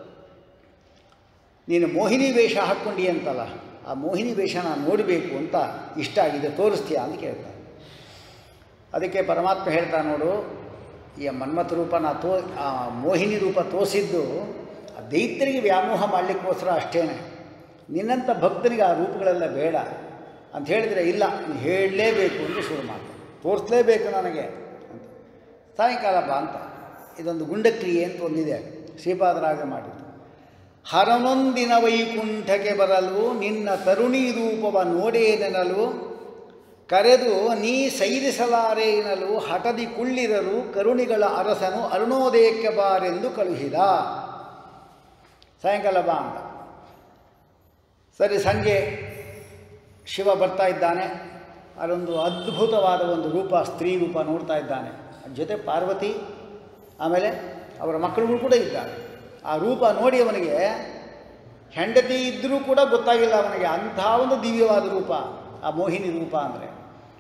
ನೀನು ಮೋಹಿನಿ ವೇಷ ಹಾಕ್ಕೊಂಡಿ ಅಂತಲ್ಲ ಆ ಮೋಹಿನಿ ವೇಷ ನಾನು ನೋಡಬೇಕು ಅಂತ ಇಷ್ಟ ಆಗಿದೆ ತೋರಿಸ್ತೀಯಾ ಅಂತ ಕೇಳ್ತಾರೆ ಅದಕ್ಕೆ ಪರಮಾತ್ಮ ಹೇಳ್ತಾ ನೋಡು ಈ ಮನ್ಮಥ ರೂಪನ ತೋ ಆ ಮೋಹಿನಿ ರೂಪ ತೋರಿಸಿದ್ದು ಆ ದೈತ್ಯರಿಗೆ ವ್ಯಾಮೋಹ ಮಾಡಲಿಕ್ಕೋಸ್ಕರ ಅಷ್ಟೇ ನಿನ್ನಂಥ ಭಕ್ತನಿಗೆ ಆ ರೂಪಗಳೆಲ್ಲ ಬೇಡ ಅಂತ ಹೇಳಿದರೆ ಇಲ್ಲ ನೀನು ಹೇಳಲೇಬೇಕು ಅಂತ ಶುರು ಮಾಡ್ತಾರೆ ತೋರಿಸ್ಲೇಬೇಕು ನನಗೆ ಅಂತ ಸಾಯಂಕಾಲ ಬಾ ಅಂತ ಇದೊಂದು ಗುಂಡಕ್ರಿಯೆ ಅಂತ ಒಂದಿದೆ ಶ್ರೀಪಾದರಾಗ ಮಾಡಿದ್ದು ಹರನೊಂದಿನ ವೈಕುಂಠಕ್ಕೆ ಬರಲು ನಿನ್ನ ತರುಣಿ ರೂಪವ ನೋಡೇನೆನಲು ಕರೆದು ನೀ ಸೈರಿಸಲಾರೆ ಎನ್ನಲು ಹಠದಿ ಕುಳ್ಳಿರಲು ಕರುಣಿಗಳ ಅರಸನು ಅರುಣೋದಯಕ್ಕೆ ಬಾರೆಂದು ಕಳುಹಿದ ಸಾಯಂಕಾಲ ಬಾ ಅಂತ ಸರಿ ಸಂಜೆ ಶಿವ ಬರ್ತಾ ಇದ್ದಾನೆ ಅಲ್ಲೊಂದು ಅದ್ಭುತವಾದ ಒಂದು ರೂಪ ಸ್ತ್ರೀ ರೂಪ ನೋಡ್ತಾ ಇದ್ದಾನೆ ಅದ್ರ ಜೊತೆ ಪಾರ್ವತಿ ಆಮೇಲೆ ಅವರ ಮಕ್ಕಳುಗಳು ಕೂಡ ಇದ್ದಾರೆ ಆ ರೂಪ ನೋಡಿ ಅವನಿಗೆ ಹೆಂಡತಿ ಇದ್ದರೂ ಕೂಡ ಗೊತ್ತಾಗಿಲ್ಲ ಅವನಿಗೆ ಅಂಥ ಒಂದು ದಿವ್ಯವಾದ ರೂಪ ಆ ಮೋಹಿನಿ ರೂಪ ಅಂದರೆ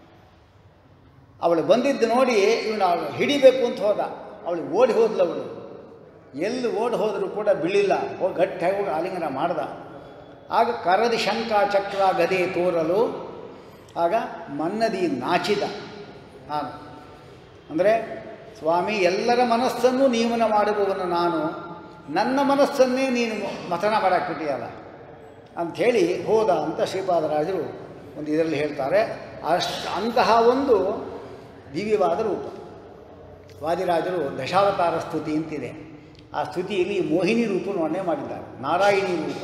ಅವಳು ಬಂದಿದ್ದು ನೋಡಿ ಇವನು ಅವಳು ಹಿಡಿಬೇಕು ಅಂತ ಹೋದ ಅವಳಿಗೆ ಓಡಿ ಹೋದ್ಲು ಅವಳು ಎಲ್ಲಿ ಓಡಿ ಹೋದರೂ ಕೂಡ ಬೀಳಿಲ್ಲ ಹೋಗಿ ಗಟ್ಟಿಯಾಗಿ ಹೋಗಿ ಆಲಿಂಗನ ಮಾಡ್ದ ಆಗ ಕರದಿ ಶಂಕ ಚಕ್ರ ಗದೆ ತೋರಲು ಆಗ ಮನ್ನದಿ ನಾಚಿದ ನಾನು ಅಂದರೆ ಸ್ವಾಮಿ ಎಲ್ಲರ ಮನಸ್ಸನ್ನು ನಿಯಮನ ಮಾಡುವವನು ನಾನು ನನ್ನ ಮನಸ್ಸನ್ನೇ ನೀನು ಮಥನ ಮಾಡಾಕ್ಬಿಟ್ಟಿಯಲ್ಲ ಅಂಥೇಳಿ ಹೋದ ಅಂತ ಶ್ರೀಪಾದರಾಜರು ಒಂದು ಇದರಲ್ಲಿ ಹೇಳ್ತಾರೆ ಅಷ್ಟು ಅಂತಹ ಒಂದು ದಿವ್ಯವಾದ ರೂಪ ವಾದಿರಾಜರು ದಶಾವತಾರ ಸ್ತುತಿ ಅಂತಿದೆ ಆ ಸ್ತುತಿಯಲ್ಲಿ ಮೋಹಿನಿ ರೂಪವನ್ನು ಮಾಡಿದ್ದಾರೆ ನಾರಾಯಣಿ ರೂಪ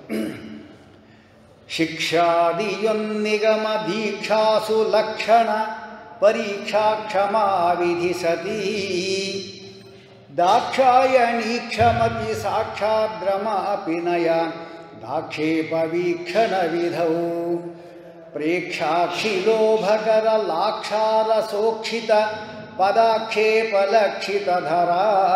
ಶಿಕ್ಷಾದಿಯೊನ್ನಿಗಮ ದೀಕ್ಷಾಸು ಲಕ್ಷಣ ಪರೀಕ್ಷಾ ಕ್ಷಮಾ ವಿಧಿಸತಿ ದಾಕ್ಷಾಯಣಿ ಕ್ಷಮತಿ ಸಾಕ್ಷಾದ್ರಮ ಅಪಿನಯ ದಾಕ್ಷೇಪ ವೀಕ್ಷಣ ವಿಧೌ ಪ್ರೇಕ್ಷಾಕ್ಷಿಲೋಭಕರ ಲಾಕ್ಷಾರ ಸೋಕ್ಷಿತ ಪದಾಕ್ಷೇಪ ಲಕ್ಷಿತಧರ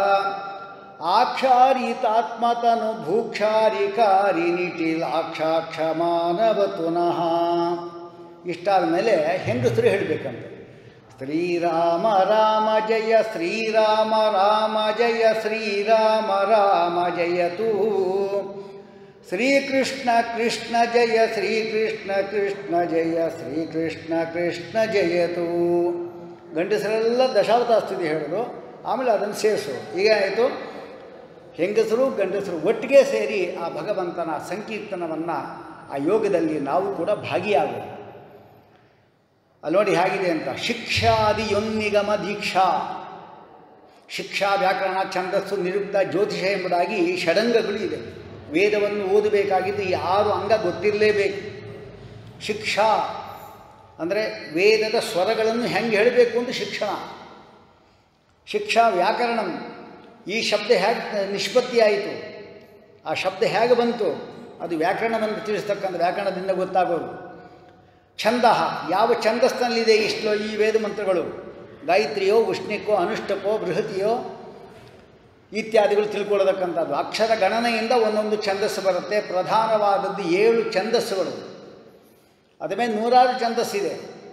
ಆಕ್ಷಾರಿತಾತ್ಮತನು ಭೂಕ್ಷಾರಿಕಾರಿ ನಿಟಿಲಾಕ್ಷಾಕ್ಷ ಮಾನವತುನಃ ಇಷ್ಟಾದ ಮೇಲೆ ಹೆಂಗಸರು ಹೇಳಬೇಕಂತೆ ಶ್ರೀರಾಮ ರಾಮ ಜಯ ಶ್ರೀರಾಮ ರಾಮ ಜಯ ಶ್ರೀರಾಮ ರಾಮ ಜಯತು ಶ್ರೀಕೃಷ್ಣ ಕೃಷ್ಣ ಜಯ ಶ್ರೀಕೃಷ್ಣ ಕೃಷ್ಣ ಜಯ ಶ್ರೀಕೃಷ್ಣ ಕೃಷ್ಣ ಜಯತು ಗಂಡಸರೆಲ್ಲ ದಶಾವತಾರ ಸ್ಥಿತಿ ಹೇಳಿದ್ರು ಆಮೇಲೆ ಅದನ್ನು ಸೇರಿಸು ಈಗ ಆಯಿತು ಹೆಂಗಸರು ಗಂಡಸರು ಒಟ್ಟಿಗೆ ಸೇರಿ ಆ ಭಗವಂತನ ಸಂಕೀರ್ತನವನ್ನು ಆ ಯೋಗದಲ್ಲಿ ನಾವು ಕೂಡ ಭಾಗಿಯಾಗೋದು ಅಲ್ಲಿ ನೋಡಿ ಹೇಗಿದೆ ಅಂತ ಶಿಕ್ಷಾದಿಯೊನ್ನಿಗಮ ದೀಕ್ಷಾ ಶಿಕ್ಷಾ ವ್ಯಾಕರಣ ಛಂದಸ್ಸು ನಿರುಕ್ತ ಜ್ಯೋತಿಷ ಎಂಬುದಾಗಿ ಷಡಂಗಗಳು ಇದೆ ವೇದವನ್ನು ಓದಬೇಕಾಗಿದ್ದು ಈ ಆರು ಅಂಗ ಗೊತ್ತಿರಲೇಬೇಕು ಶಿಕ್ಷಾ ಅಂದರೆ ವೇದದ ಸ್ವರಗಳನ್ನು ಹೆಂಗೆ ಹೇಳಬೇಕು ಅಂತ ಶಿಕ್ಷಣ ಶಿಕ್ಷಾ ವ್ಯಾಕರಣಂ ಈ ಶಬ್ದ ಹೇಗೆ ನಿಷ್ಪತ್ತಿ ಆಯಿತು ಆ ಶಬ್ದ ಹೇಗೆ ಬಂತು ಅದು ವ್ಯಾಕರಣವನ್ನು ತಿಳಿಸ್ತಕ್ಕಂಥ ವ್ಯಾಕರಣದಿಂದ ಗೊತ್ತಾಗೋದು ಛಂದ ಯಾವ ಛಂದಸ್ನಲ್ಲಿದೆ ಇಷ್ಟೋ ಈ ವೇದ ಮಂತ್ರಗಳು ಗಾಯತ್ರಿಯೋ ಉಷ್ಣಿಕೋ ಅನುಷ್ಟಕೋ ಬೃಹತಿಯೋ ಇತ್ಯಾದಿಗಳು ತಿಳ್ಕೊಳ್ಳತಕ್ಕಂಥದ್ದು ಅಕ್ಷರ ಗಣನೆಯಿಂದ ಒಂದೊಂದು ಛಂದಸ್ಸು ಬರುತ್ತೆ ಪ್ರಧಾನವಾದದ್ದು ಏಳು ಛಂದಸ್ಸುಗಳು ಅದ ಮೇಲೆ ನೂರಾರು ಛಂದಸ್ಸಿದೆ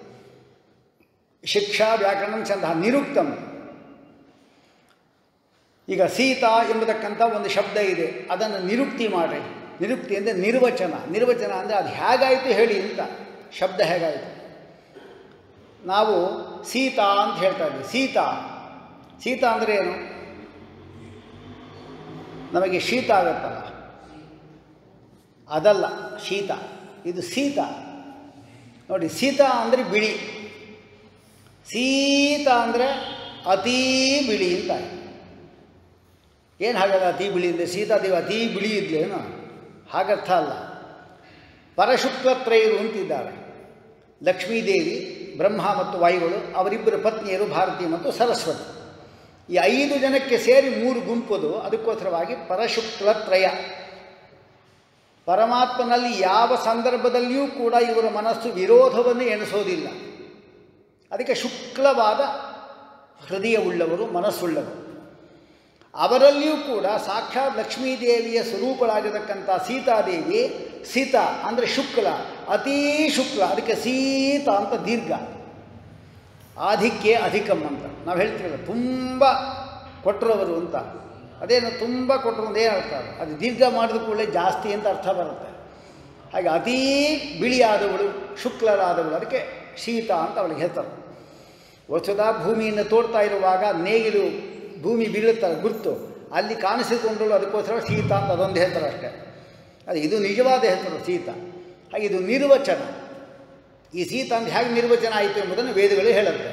ಶಿಕ್ಷಾ ವ್ಯಾಕರಣ ಛಂದ ನಿರುಕ್ತಂ ಈಗ ಸೀತಾ ಎಂಬತಕ್ಕಂಥ ಒಂದು ಶಬ್ದ ಇದೆ ಅದನ್ನು ನಿರುಕ್ತಿ ಮಾಡಿ ನಿರುಕ್ತಿ ಅಂದರೆ ನಿರ್ವಚನ ನಿರ್ವಚನ ಅಂದರೆ ಅದು ಹೇಗಾಯಿತು ಹೇಳಿ ಅಂತ ಶಬ್ದ ಹೇಗಾಯಿತು ನಾವು ಸೀತಾ ಅಂತ ಹೇಳ್ತಾ ಇದ್ವಿ ಸೀತಾ ಸೀತಾ ಅಂದರೆ ಏನು ನಮಗೆ ಶೀತ ಆಗುತ್ತಲ್ಲ ಅದಲ್ಲ ಶೀತ ಇದು ಸೀತ ನೋಡಿ ಸೀತಾ ಅಂದರೆ ಬಿಳಿ ಸೀತ ಅಂದರೆ ಅತೀ ಬಿಳಿ ಅಂತ ಏನು ಹಾಗಲ್ಲ ಅತಿ ಬಿಳಿ ಅಂದರೆ ಸೀತಾದೇವಿ ಅತೀ ಬಿಳಿ ಇದ್ಲೇನು ಹಾಗರ್ಥ ಅಲ್ಲ ಪರಶುಕ್ಲತ್ರಯರು ಅಂತಿದ್ದಾರೆ ಲಕ್ಷ್ಮೀದೇವಿ ಬ್ರಹ್ಮ ಮತ್ತು ವಾಯುಗಳು ಅವರಿಬ್ಬರ ಪತ್ನಿಯರು ಭಾರತಿ ಮತ್ತು ಸರಸ್ವತಿ ಈ ಐದು ಜನಕ್ಕೆ ಸೇರಿ ಮೂರು ಗುಂಪುದು ಅದಕ್ಕೋಸ್ಕರವಾಗಿ ಪರಶುಕ್ಲತ್ರಯ ಪರಮಾತ್ಮನಲ್ಲಿ ಯಾವ ಸಂದರ್ಭದಲ್ಲಿಯೂ ಕೂಡ ಇವರ ಮನಸ್ಸು ವಿರೋಧವನ್ನು ಎಣಿಸೋದಿಲ್ಲ ಅದಕ್ಕೆ ಶುಕ್ಲವಾದ ಹೃದಯವುಳ್ಳವರು ಮನಸ್ಸುಳ್ಳವರು ಅವರಲ್ಲಿಯೂ ಕೂಡ ಸಾಕ್ಷಾತ್ ಲಕ್ಷ್ಮೀದೇವಿಯ ಸ್ವರೂಪಳಾಗಿರತಕ್ಕಂಥ ಸೀತಾದೇವಿ ಸೀತಾ ಅಂದರೆ ಶುಕ್ಲ ಅತೀ ಶುಕ್ಲ ಅದಕ್ಕೆ ಸೀತಾ ಅಂತ ದೀರ್ಘ ಆಧಿಕ್ಯ ಅಧಿಕಂ ಅಂತ ನಾವು ಹೇಳ್ತೀವಲ್ಲ ತುಂಬ ಕೊಟ್ಟರವರು ಅಂತ ಅದೇನು ತುಂಬ ಕೊಟ್ಟರು ಅಂತ ಏನು ಅರ್ಥ ಅದು? ಅದು ದೀರ್ಘ ಮಾಡಿದ ಕೂಡಲೇ ಜಾಸ್ತಿ ಅಂತ ಅರ್ಥ ಬರುತ್ತೆ ಹಾಗೆ ಅತೀ ಬಿಳಿಯಾದವಳು ಶುಕ್ಲರಾದವಳು ಅದಕ್ಕೆ ಶೀತ ಅಂತ ಅವಳಿಗೆ ಹೆಸರು ವಸುಧ ಭೂಮಿಯನ್ನು ತೋಡ್ತಾ ಇರುವಾಗ ನೇಗಿಲು ಭೂಮಿ ಬೀಳುತ್ತಾರೆ ಗುರುತು ಅಲ್ಲಿ ಕಾಣಿಸಿಕೊಂಡಳು ಅದಕ್ಕೋಸ್ಕರ ಸೀತಾ ಅಂತ ಅದೊಂದು ಹೆಸರು ಅಷ್ಟೇ ಅದು ಇದು ನಿಜವಾದ ಹೆಸರು ಸೀತಾ ಹಾಗೆ ಇದು ನಿರ್ವಚನ ಈ ಸೀತಾ ಅಂತ ಹೇಗೆ ನಿರ್ವಚನ ಆಯಿತು ಎಂಬುದನ್ನು ವೇದಗಳು ಹೇಳುತ್ತೆ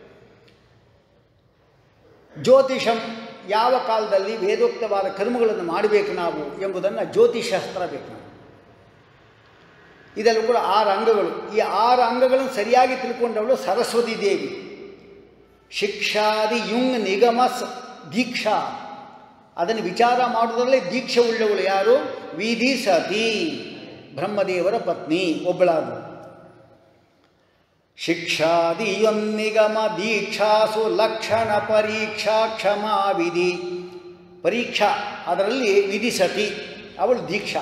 ಜ್ಯೋತಿಷಂ ಯಾವ ಕಾಲದಲ್ಲಿ ವೇದೋಕ್ತವಾದ ಕರ್ಮಗಳನ್ನು ಮಾಡಬೇಕು ನಾವು ಎಂಬುದನ್ನು ಜ್ಯೋತಿಷಾಸ್ತ್ರ ಬೇಕು ನಾವು ಇದೆಲ್ಲ ಕೂಡ ಆರು ಅಂಗಗಳು ಈ ಆರು ಅಂಗಗಳನ್ನು ಸರಿಯಾಗಿ ತಿಳ್ಕೊಂಡವಳು ಸರಸ್ವತಿ ದೇವಿ ಶಿಕ್ಷಾದಿ ಯುಂಗ್ ನಿಗಮ ಸ- ದೀಕ್ಷಾ ಅದನ್ನು ವಿಚಾರ ಮಾಡುವುದರಲ್ಲೇ ದೀಕ್ಷೆ ಉಳ್ಳವಳು ಯಾರು ವಿಧಿ ಸತಿ ಬ್ರಹ್ಮದೇವರ ಪತ್ನಿ ಒಬ್ಬಳಾದಳು ಶಿಕ್ಷಾದಿಯೊನ್ನಿಗಮ ದೀಕ್ಷಾಸು ಲಕ್ಷಣ ಪರೀಕ್ಷಾ ಕ್ಷಮಾ ವಿಧಿ ಪರೀಕ್ಷಾ ಅದರಲ್ಲಿ ವಿಧಿಸತಿ ಅವಳು ದೀಕ್ಷಾ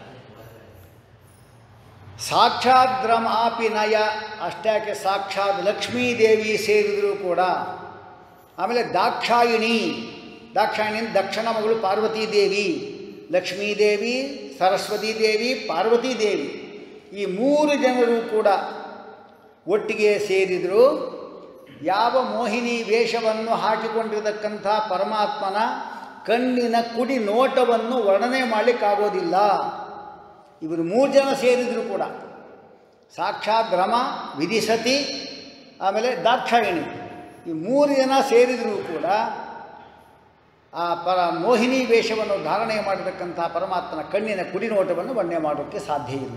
ಸಾಕ್ಷಾತ್ ದ್ರಮಾಪಿ ನಯ ಅಷ್ಟಾಕೆ ಸಾಕ್ಷಾತ್ ಲಕ್ಷ್ಮೀದೇವಿ ಸೇರಿದರೂ ಕೂಡ ಆಮೇಲೆ ದಾಕ್ಷಾಯಿಣಿ ದಾಕ್ಷಾಯಿಣಿ ಅಂದ್ರೆ ದಕ್ಷಿಣ ಮಗಳು ಪಾರ್ವತೀ ದೇವಿ ಲಕ್ಷ್ಮೀದೇವಿ ಸರಸ್ವತೀ ದೇವಿ ಪಾರ್ವತೀ ದೇವಿ ಈ ಮೂರು ಜನರು ಕೂಡ ಒಟ್ಟಿಗೆ ಸೇರಿದರು ಯಾವ ಮೋಹಿನಿ ವೇಷವನ್ನು ಹಾಕಿಕೊಂಡಿರತಕ್ಕಂಥ ಪರಮಾತ್ಮನ ಕಣ್ಣಿನ ಕುಡಿ ನೋಟವನ್ನು ವರ್ಣನೆ ಮಾಡಲಿಕ್ಕಾಗೋದಿಲ್ಲ ಇವರು ಮೂರು ಜನ ಸೇರಿದರು ಕೂಡ ಸಾಕ್ಷಾತ್ ರಮ ವಿಧಿಸತಿ ಆಮೇಲೆ ದಾಕ್ಷಾಯಿಣಿ ಈ ಮೂರು ಜನ ಸೇರಿದರೂ ಕೂಡ ಆ ಪರ ಮೋಹಿನಿ ವೇಷವನ್ನು ಧಾರಣೆ ಮಾಡಿರ್ತಕ್ಕಂಥ ಪರಮಾತ್ಮನ ಕಣ್ಣಿನ ಕುಡಿನೋಟವನ್ನು ವರ್ಣನೆ ಮಾಡೋಕ್ಕೆ ಸಾಧ್ಯ ಇಲ್ಲ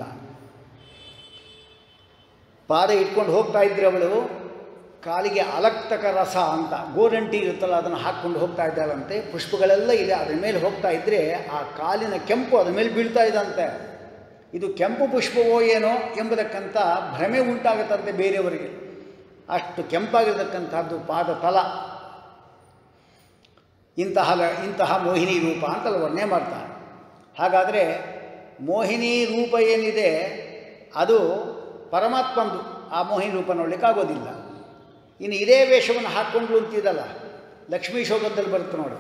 ಪಾದ ಇಟ್ಕೊಂಡು ಹೋಗ್ತಾ ಇದ್ರೆ ಅವಳು ಕಾಲಿಗೆ ಅಲಕ್ತಕ ರಸ ಅಂತ ಗೋರಂಟಿ ಇರುತ್ತಲ್ಲ ಅದನ್ನು ಹಾಕ್ಕೊಂಡು ಹೋಗ್ತಾ ಇದ್ದಾಳಂತೆ ಪುಷ್ಪಗಳೆಲ್ಲ ಇದೆ ಅದ್ರ ಮೇಲೆ ಹೋಗ್ತಾ ಇದ್ದರೆ ಆ ಕಾಲಿನ ಕೆಂಪು ಅದ್ರ ಮೇಲೆ ಬೀಳ್ತಾ ಇದ್ದಂತೆ ಇದು ಕೆಂಪು ಪುಷ್ಪವೋ ಏನೋ ಎಂಬುದಕ್ಕಂಥ ಭ್ರಮೆ ಉಂಟಾಗುತ್ತಂತೆ ಬೇರೆಯವರಿಗೆ ಅಷ್ಟು ಕೆಂಪಾಗಿರ್ತಕ್ಕಂಥದ್ದು ಪಾದ ತಲ ಇಂತಹ ಇಂತಹ ಮೋಹಿನಿ ರೂಪ ಅಂತಲ್ಲ ವರ್ಣನೆ ಮಾಡ್ತಾರೆ ಹಾಗಾದರೆ ಮೋಹಿನಿ ರೂಪ ಏನಿದೆ ಅದು ಪರಮಾತ್ಮಂದು ಆ ಮೋಹಿನಿ ರೂಪ ನೋಡಲಿಕ್ಕಾಗೋದಿಲ್ಲ ಇನ್ನು ಇದೇ ವೇಷವನ್ನು ಹಾಕ್ಕೊಂಡ್ಲು ಅಂತಿದಲ್ಲ ಲಕ್ಷ್ಮೀ ಶೋಭದಲ್ಲಿ ಬರುತ್ತೆ ನೋಡಿ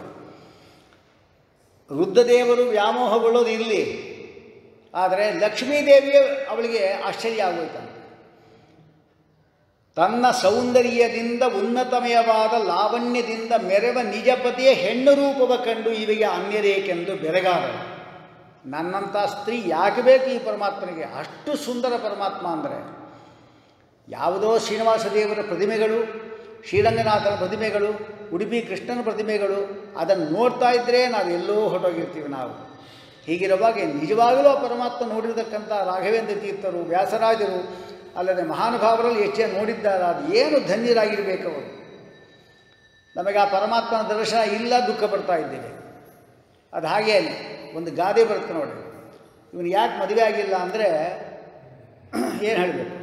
ರುದ್ರದೇವರು ವ್ಯಾಮೋಹಗೊಳ್ಳೋದು ಇರಲಿ ಆದರೆ ಲಕ್ಷ್ಮೀದೇವಿಯೇ ಅವಳಿಗೆ ಆಶ್ಚರ್ಯ ಆಗೋಯ್ತಂತೆ ತನ್ನ ಸೌಂದರ್ಯದಿಂದ ಉನ್ನತಮಯವಾದ ಲಾವಣ್ಯದಿಂದ ಮೆರವ ನಿಜಪತಿಯ ಹೆಣ್ಣು ರೂಪವ ಕಂಡು ಇವಿಗೆ ಅನ್ಯರೇಕೆಂದು ಬೆರಗಾದಳು ನನ್ನಂಥ ಸ್ತ್ರೀ ಯಾಕೆ ಬೇಕು ಈ ಪರಮಾತ್ಮನಿಗೆ ಅಷ್ಟು ಸುಂದರ ಪರಮಾತ್ಮ ಅಂದರೆ ಯಾವುದೋ ಶ್ರೀನಿವಾಸ ದೇವರ ಪ್ರತಿಮೆಗಳು ಶ್ರೀರಂಗನಾಥನ ಪ್ರತಿಮೆಗಳು ಉಡುಪಿ ಕೃಷ್ಣನ ಪ್ರತಿಮೆಗಳು ಅದನ್ನು ನೋಡ್ತಾ ಇದ್ದರೆ ನಾವು ಎಲ್ಲೋ ಹೊರಟೋಗಿರ್ತೀವಿ ನಾವು ಹೀಗಿರುವಾಗ ನಿಜವಾಗಲೂ ಆ ಪರಮಾತ್ಮ ನೋಡಿರತಕ್ಕಂಥ ರಾಘವೇಂದ್ರ ತೀರ್ಥರು ವ್ಯಾಸರಾಜರು ಅಲ್ಲದೆ ಮಹಾನುಭಾವರಲ್ಲಿ ಹೆಚ್ಚು ನೋಡಿದ್ದಾರೆ ಅದು ಏನು ಧನ್ಯರಾಗಿರಬೇಕು ಅವರು ನಮಗೆ ಆ ಪರಮಾತ್ಮನ ದರ್ಶನ ಇಲ್ಲ ದುಃಖ ಪಡ್ತಾ ಇದ್ದೇವೆ ಅದು ಹಾಗೇನೆ ಒಂದು ಗಾದೆ ಬರುತ್ತೆ ನೋಡಿ ಇವನು ಯಾಕೆ ಮದುವೆ ಆಗಿಲ್ಲ ಅಂದರೆ ಏನು ಹೇಳಬೇಕು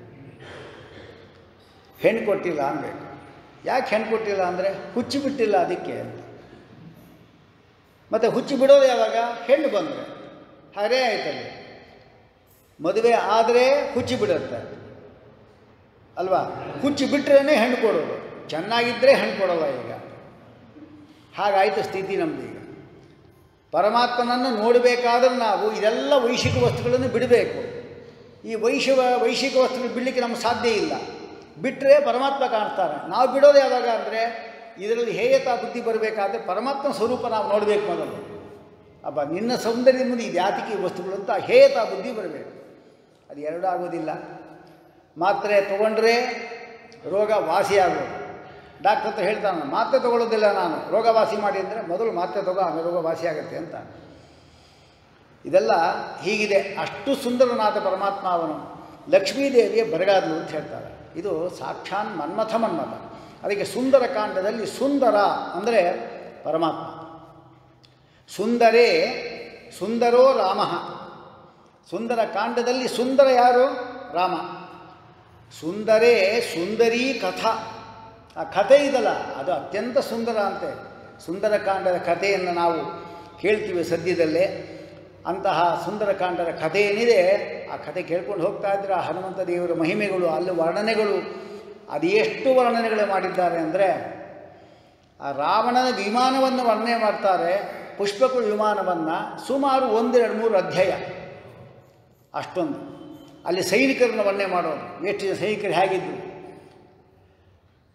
ಹೆಣ್ಣು ಕೊಟ್ಟಿಲ್ಲ ಅನ್ಬೇಕು ಯಾಕೆ ಹೆಣ್ಣು ಕೊಟ್ಟಿಲ್ಲ ಅಂದರೆ ಹುಚ್ಚಿ ಬಿಟ್ಟಿಲ್ಲ ಅದಕ್ಕೆ ಅಂತ ಮತ್ತು ಹುಚ್ಚಿ ಬಿಡೋದು ಯಾವಾಗ ಹೆಣ್ಣು ಬಂದರೆ ಹಾಗೇ ಆಯ್ತಲ್ಲಿ ಮದುವೆ ಆದರೆ ಹುಚ್ಚಿ ಬಿಡುತ್ತೆ ಅಲ್ವಾ ಹುಚ್ಚಿ ಬಿಟ್ಟರೆ ಹೆಣ್ಣು ಕೊಡೋದು ಚೆನ್ನಾಗಿದ್ದರೆ ಹೆಣ್ಣು ಕೊಡೋಲ್ಲ ಈಗ ಹಾಗಾಯಿತು ಸ್ಥಿತಿ ನಮ್ಮದು ಈಗ ಪರಮಾತ್ಮನನ್ನು ನೋಡಬೇಕಾದ್ರೆ ನಾವು ಇದೆಲ್ಲ ವೈಶಿಕ ವಸ್ತುಗಳನ್ನು ಬಿಡಬೇಕು ಈ ವೈಶಿಕ ವೈಶಿಕ ವಸ್ತುಗಳು ಬಿಡಲಿಕ್ಕೆ ನಮಗೆ ಸಾಧ್ಯ ಇಲ್ಲ ಬಿಟ್ಟರೆ ಪರಮಾತ್ಮ ಕಾಣ್ತಾರೆ ನಾವು ಬಿಡೋದು ಯಾವಾಗ ಅಂದರೆ ಇದರಲ್ಲಿ ಹೇಯತಾ ಬುದ್ಧಿ ಬರಬೇಕಾದ್ರೆ ಪರಮಾತ್ಮ ಸ್ವರೂಪ ನಾವು ನೋಡಬೇಕು ಮೊದಲು ಅಬ್ಬ ನಿನ್ನ ಸೌಂದರ್ಯ ಮುಂದೆ ಇದು ಯಾತಿಕೆ ಈ ವಸ್ತುಗಳು ಅಂತ ಹೇಯತಾ ಬುದ್ಧಿ ಬರಬೇಕು ಅದು ಎರಡೂ ಆಗೋದಿಲ್ಲ ಮಾತ್ರೆ ತೊಗೊಂಡ್ರೆ ರೋಗ ವಾಸಿ ಆಗೋದು ಡಾಕ್ಟರ್ ಹತ್ರ ಹೇಳ್ತಾನೆ ಮಾತ್ರೆ ತೊಗೊಳ್ಳೋದಿಲ್ಲ ನಾನು ರೋಗ ವಾಸಿ ಮಾಡಿ ಅಂದರೆ ಮೊದಲು ಮಾತ್ರೆ ತಗೋ ಆಮೇಲೆ ರೋಗ ವಾಸಿ ಆಗುತ್ತೆ ಅಂತ ಇದೆಲ್ಲ ಹೀಗಿದೆ ಅಷ್ಟು ಸುಂದರನಾದ ಪರಮಾತ್ಮ ಅವನು ಲಕ್ಷ್ಮೀದೇವಿಯ ಬರಗಾದಲು ಅಂತ ಹೇಳ್ತಾರೆ ಇದು ಸಾಕ್ಷಾನ್ ಮನ್ಮಥ ಮನ್ಮಥ ಅದಕ್ಕೆ ಸುಂದರ ಕಾಂಡದಲ್ಲಿ ಸುಂದರ ಅಂದರೆ ಪರಮಾತ್ಮ ಸುಂದರೇ ಸುಂದರೋ ರಾಮ ಸುಂದರ ಕಾಂಡದಲ್ಲಿ ಸುಂದರ ಯಾರು ರಾಮ ಸುಂದರೇ ಸುಂದರೀ ಕಥಾ ಆ ಕಥೆ ಇದಲ್ಲ ಅದು ಅತ್ಯಂತ ಸುಂದರ ಅಂತೆ ಸುಂದರಕಾಂಡದ ಕಥೆಯನ್ನು ನಾವು ಕೇಳ್ತೀವಿ ಸದ್ಯದಲ್ಲೇ ಅಂತಹ ಸುಂದರಕಾಂಡದ ಕಥೆ ಏನಿದೆ ಆ ಕಥೆ ಕೇಳ್ಕೊಂಡು ಹೋಗ್ತಾ ಇದ್ರೆ ಆ ಹನುಮಂತ ದೇವರ ಮಹಿಮೆಗಳು ಅಲ್ಲಿ ವರ್ಣನೆಗಳು ಅದು ಎಷ್ಟು ವರ್ಣನೆಗಳು ಮಾಡಿದ್ದಾರೆ ಅಂದರೆ ಆ ರಾವಣನ ವಿಮಾನವನ್ನು ವರ್ಣನೆ ಮಾಡ್ತಾರೆ ಪುಷ್ಪಕ ವಿಮಾನವನ್ನು ಸುಮಾರು ಒಂದೆರಡು ಮೂರು ಅಧ್ಯಾಯ ಅಷ್ಟೊಂದು ಅಲ್ಲಿ ಸೈನಿಕರನ್ನು ವರ್ಣನೆ ಮಾಡೋದು ಎಷ್ಟು ಜನ ಸೈನಿಕರು ಹೇಗಿದ್ದರು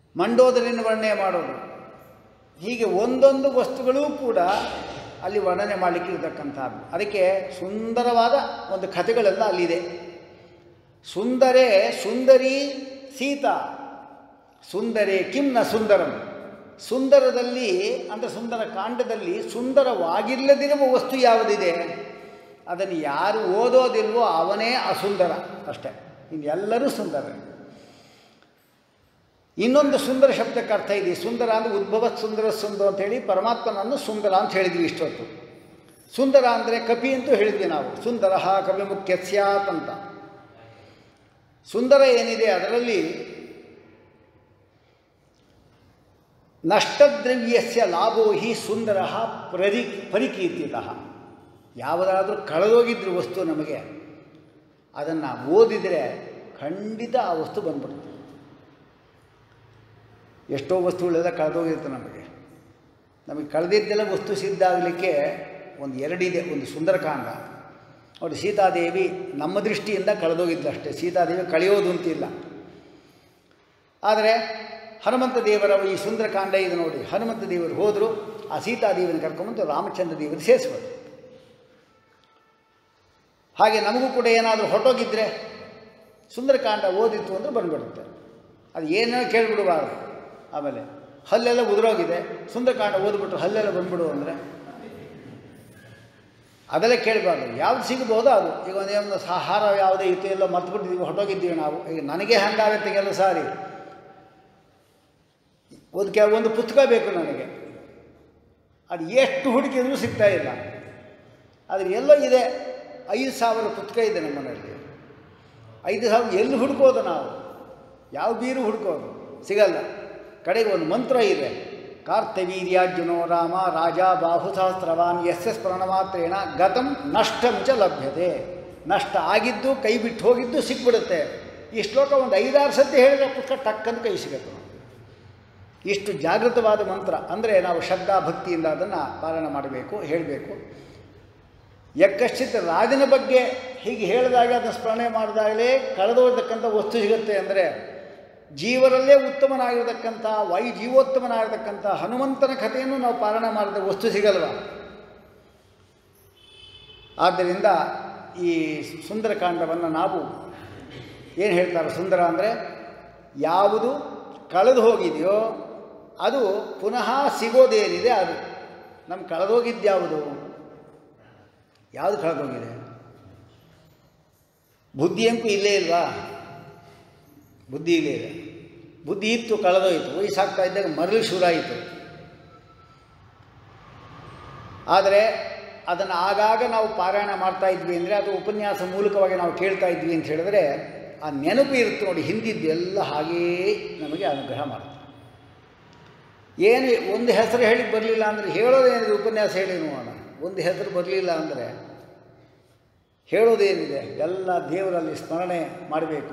ಮಂಡೋದರಿನ ವರ್ಣನೆ ಮಾಡೋದು ಹೀಗೆ ಒಂದೊಂದು ವಸ್ತುಗಳೂ ಕೂಡ ಅಲ್ಲಿ ವರ್ಣನೆ ಮಾಡಲಿಕ್ಕೆ ಇರತಕ್ಕಂಥದ್ದು ಅದಕ್ಕೆ ಸುಂದರವಾದ ಒಂದು ಕಥೆಗಳೆಲ್ಲ ಅಲ್ಲಿದೆ ಸುಂದರೇ ಸುಂದರಿ ಸೀತಾ ಸುಂದರೇ ಕಿಂ ನ ಸುಂದರಂ ಸುಂದರದಲ್ಲಿ ಅಂದರೆ ಸುಂದರ ಕಾಂಡದಲ್ಲಿ ಸುಂದರವಾಗಿಲ್ಲದಿರುವ ವಸ್ತು ಯಾವುದಿದೆ ಅದನ್ನು ಯಾರು ಓದೋದಿಲ್ವೋ ಅವನೇ ಅಸುಂದರ ಅಷ್ಟೇ ಇನ್ನೆಲ್ಲರೂ ಸುಂದರ ಇನ್ನೊಂದು ಸುಂದರ ಶಬ್ದಕ್ಕೆ ಅರ್ಥ ಇದೆ ಸುಂದರ ಅಂದರೆ ಉದ್ಭವ ಸುಂದರ ಸುಂದರ ಅಂತ ಹೇಳಿ ಪರಮಾತ್ಮನನ್ನು ಸುಂದರ ಅಂತ ಹೇಳಿದ್ವಿ ಇಷ್ಟೊತ್ತು ಸುಂದರ ಅಂದರೆ ಕಪಿ ಅಂತೂ ಹೇಳಿದ್ವಿ ನಾವು ಸುಂದರ ಕವಿ ಮುಖ್ಯ ಸ್ಯಾತ್ ಅಂತ ಸುಂದರ ಏನಿದೆ ಅದರಲ್ಲಿ ನಷ್ಟದ್ರವ್ಯಸ್ಯ ಲಾಭೋ ಹಿ ಸುಂದರ ಪ್ರರಿ ಪರಿಕೀರ್ತಿತಃ ಯಾವುದಾದ್ರೂ ಕಳೆದೋಗಿದ್ರು ವಸ್ತು ನಮಗೆ ಅದನ್ನು ಓದಿದರೆ ಖಂಡಿತ ಆ ವಸ್ತು ಬಂದ್ಬಿಡುತ್ತೆ ಎಷ್ಟೋ ವಸ್ತುಗಳೆಲ್ಲ ಕಳೆದೋಗಿರುತ್ತೆ ನಮಗೆ ನಮಗೆ ಕಳೆದಿದ್ದೆಲ್ಲ ವಸ್ತು ಸಿದ್ಧ ಆಗಲಿಕ್ಕೆ ಒಂದು ಎರಡಿದೆ ಒಂದು ಸುಂದರಕಾಂಡ ನೋಡಿ ಸೀತಾದೇವಿ ನಮ್ಮ ದೃಷ್ಟಿಯಿಂದ ಕಳೆದೋಗಿದ್ಲು ಅಷ್ಟೇ ಸೀತಾದೇವಿ ಕಳೆಯೋದು ಅಂತಿಲ್ಲ ಆದರೆ ಹನುಮಂತ ದೇವರ ಈ ಸುಂದರಕಾಂಡ ಇದೆ ನೋಡಿ ಹನುಮಂತ ದೇವರು ಹೋದರು ಆ ಸೀತಾದೇವಿನ ಕರ್ಕೊಂಬಂದು ರಾಮಚಂದ್ರ ದೇವರು ಸೇರಿಸ್ಬೋದು ಹಾಗೆ ನಮಗೂ ಕೂಡ ಏನಾದರೂ ಹೊಟ್ಟೋಗಿದ್ದರೆ ಸುಂದರಕಾಂಡ ಓದಿತ್ತು ಅಂದರೆ ಬಂದುಬಿಡುತ್ತೆ ಅದು ಏನೋ ಕೇಳಿಬಿಡಬಾರ್ದು ಆಮೇಲೆ ಹಲ್ಲೆಲ್ಲ ಉದುರೋಗಿದೆ ಸುಂದರಕಾಂಡ ಓದ್ಬಿಟ್ಟು ಹಲ್ಲೆಲ್ಲ ಬಂದ್ಬಿಡು ಅಂದರೆ ಅದೆಲ್ಲ ಕೇಳಬಾರ್ದು ಯಾವ್ದು ಸಿಗ್ಬೋದೋ ಅದು ಈಗ ಒಂದೇನೋ ಆಹಾರ ಯಾವುದೇ ಇತ್ತು ಎಲ್ಲೋ ಮರ್ತುಬಿಟ್ಟಿದ್ದೀವಿ ಹೊಟ್ಟೋಗಿದ್ದೀವಿ ನಾವು ಈಗ ನನಗೆ ಹಂಗಾಗತ್ತೆ ಕೆಲವು ಸಾರಿ ಒಂದು ಕೆ ಒಂದು ಪುಸ್ತಕ ಬೇಕು ನನಗೆ ಅದು ಎಷ್ಟು ಹುಡುಕಿದ್ರೂ ಸಿಗ್ತಾ ಇಲ್ಲ ಆದರೆ ಎಲ್ಲೋ ಇದೆ ಐದು ಸಾವಿರ ಪುಸ್ತಕ ಇದೆ ನಮ್ಮ ಮನೆಯಲ್ಲಿ ಐದು ಸಾವಿರ ಎಲ್ಲಿ ಹುಡುಕೋದು ನಾವು ಯಾವ ಬೀರು ಹುಡುಕೋದು ಸಿಗಲ್ಲ ಕಡೆಗೆ ಒಂದು ಮಂತ್ರ ಇದೆ ಕಾರ್ತವೀರ್ಯಾರ್ಜುನೋ ರಾಮ ರಾಜ ಬಾಹುಸಹಸ್ರವಾನ್ ಎಸ್ ಎಸ್ ಪ್ರಣಮಾತ್ರೇಣ ಗತಂ ನಷ್ಟಂ ಚ ಲಭ್ಯತೆ ನಷ್ಟ ಆಗಿದ್ದು ಕೈ ಬಿಟ್ಟು ಹೋಗಿದ್ದು ಸಿಕ್ಬಿಡುತ್ತೆ ಈ ಶ್ಲೋಕ ಒಂದು ಐದಾರು ಸತಿ ಹೇಳಿದ್ರೆ ಪುಸ್ತಕ ಟಕ್ಕಂತ ಕೈ ಸಿಗುತ್ತೆ ಇಷ್ಟು ಜಾಗೃತವಾದ ಮಂತ್ರ ಅಂದರೆ ನಾವು ಶ್ರದ್ಧಾ ಭಕ್ತಿಯಿಂದ ಅದನ್ನು ಪಾಲನ ಮಾಡಬೇಕು ಹೇಳಬೇಕು ಯಕ್ಕಶ್ಚಿತ್ ರಾಜನ ಬಗ್ಗೆ ಹೀಗೆ ಹೇಳಿದಾಗ ಅದನ್ನು ಸ್ಮರಣೆ ಮಾಡಿದಾಗಲೇ ಕಳೆದೋಗ್ತಕ್ಕಂಥ ವಸ್ತು ಸಿಗುತ್ತೆ ಅಂದರೆ ಜೀವರಲ್ಲೇ ಉತ್ತಮನಾಗಿರ್ತಕ್ಕಂಥ ವೈ ಜೀವೋತ್ತಮನಾಗಿರ್ತಕ್ಕಂಥ ಹನುಮಂತನ ಕಥೆಯನ್ನು ನಾವು ಪಾಲನೆ ಮಾಡಿದ ವಸ್ತು ಸಿಗಲ್ವ ಆದ್ದರಿಂದ ಈ ಸುಂದರಕಾಂಡವನ್ನು ನಾವು ಏನು ಹೇಳ್ತಾರೆ ಸುಂದರ ಅಂದರೆ ಯಾವುದು ಕಳೆದು ಹೋಗಿದೆಯೋ ಅದು ಪುನಃ ಸಿಗೋದೇನಿದೆ ಅದು ನಮ್ಗೆ ಕಳೆದೋಗಿದ್ದು ಯಾವುದು ಯಾವುದು ಕಳೆದೋಗಿದೆ ಬುದ್ಧಿ ಅಂಕು ಇಲ್ಲೇ ಇಲ್ವಾ ಬುದ್ಧಿ ಇಲ್ಲೇ ಇದೆ ಬುದ್ಧಿ ಇತ್ತು ಕಳೆದೋಯಿತು ವಯಸ್ಸಾಗ್ತಾ ಇದ್ದಾಗ ಮರಳು ಶುರುವಾಯಿತು ಆದರೆ ಅದನ್ನು ಆಗಾಗ ನಾವು ಪಾರಾಯಣ ಮಾಡ್ತಾ ಇದ್ವಿ ಅಂದರೆ ಅದು ಉಪನ್ಯಾಸ ಮೂಲಕವಾಗಿ ನಾವು ಕೇಳ್ತಾ ಇದ್ವಿ ಅಂತ ಹೇಳಿದ್ರೆ ಆ ನೆನಪು ಇರುತ್ತೆ ನೋಡಿ ಹಿಂದಿದ್ದು ಎಲ್ಲ ಹಾಗೇ ನಮಗೆ ಅನುಗ್ರಹ ಮಾಡುತ್ತೆ ಏನು ಒಂದು ಹೆಸರು ಹೇಳಿ ಬರಲಿಲ್ಲ ಅಂದರೆ ಹೇಳೋದೇನಿದೆ ಉಪನ್ಯಾಸ ಹೇಳಿ ನೋಡೋಣ ಒಂದು ಹೆಸರು ಬರಲಿಲ್ಲ ಅಂದರೆ ಹೇಳೋದೇನಿದೆ ಎಲ್ಲ ದೇವರಲ್ಲಿ ಸ್ಮರಣೆ ಮಾಡಬೇಕು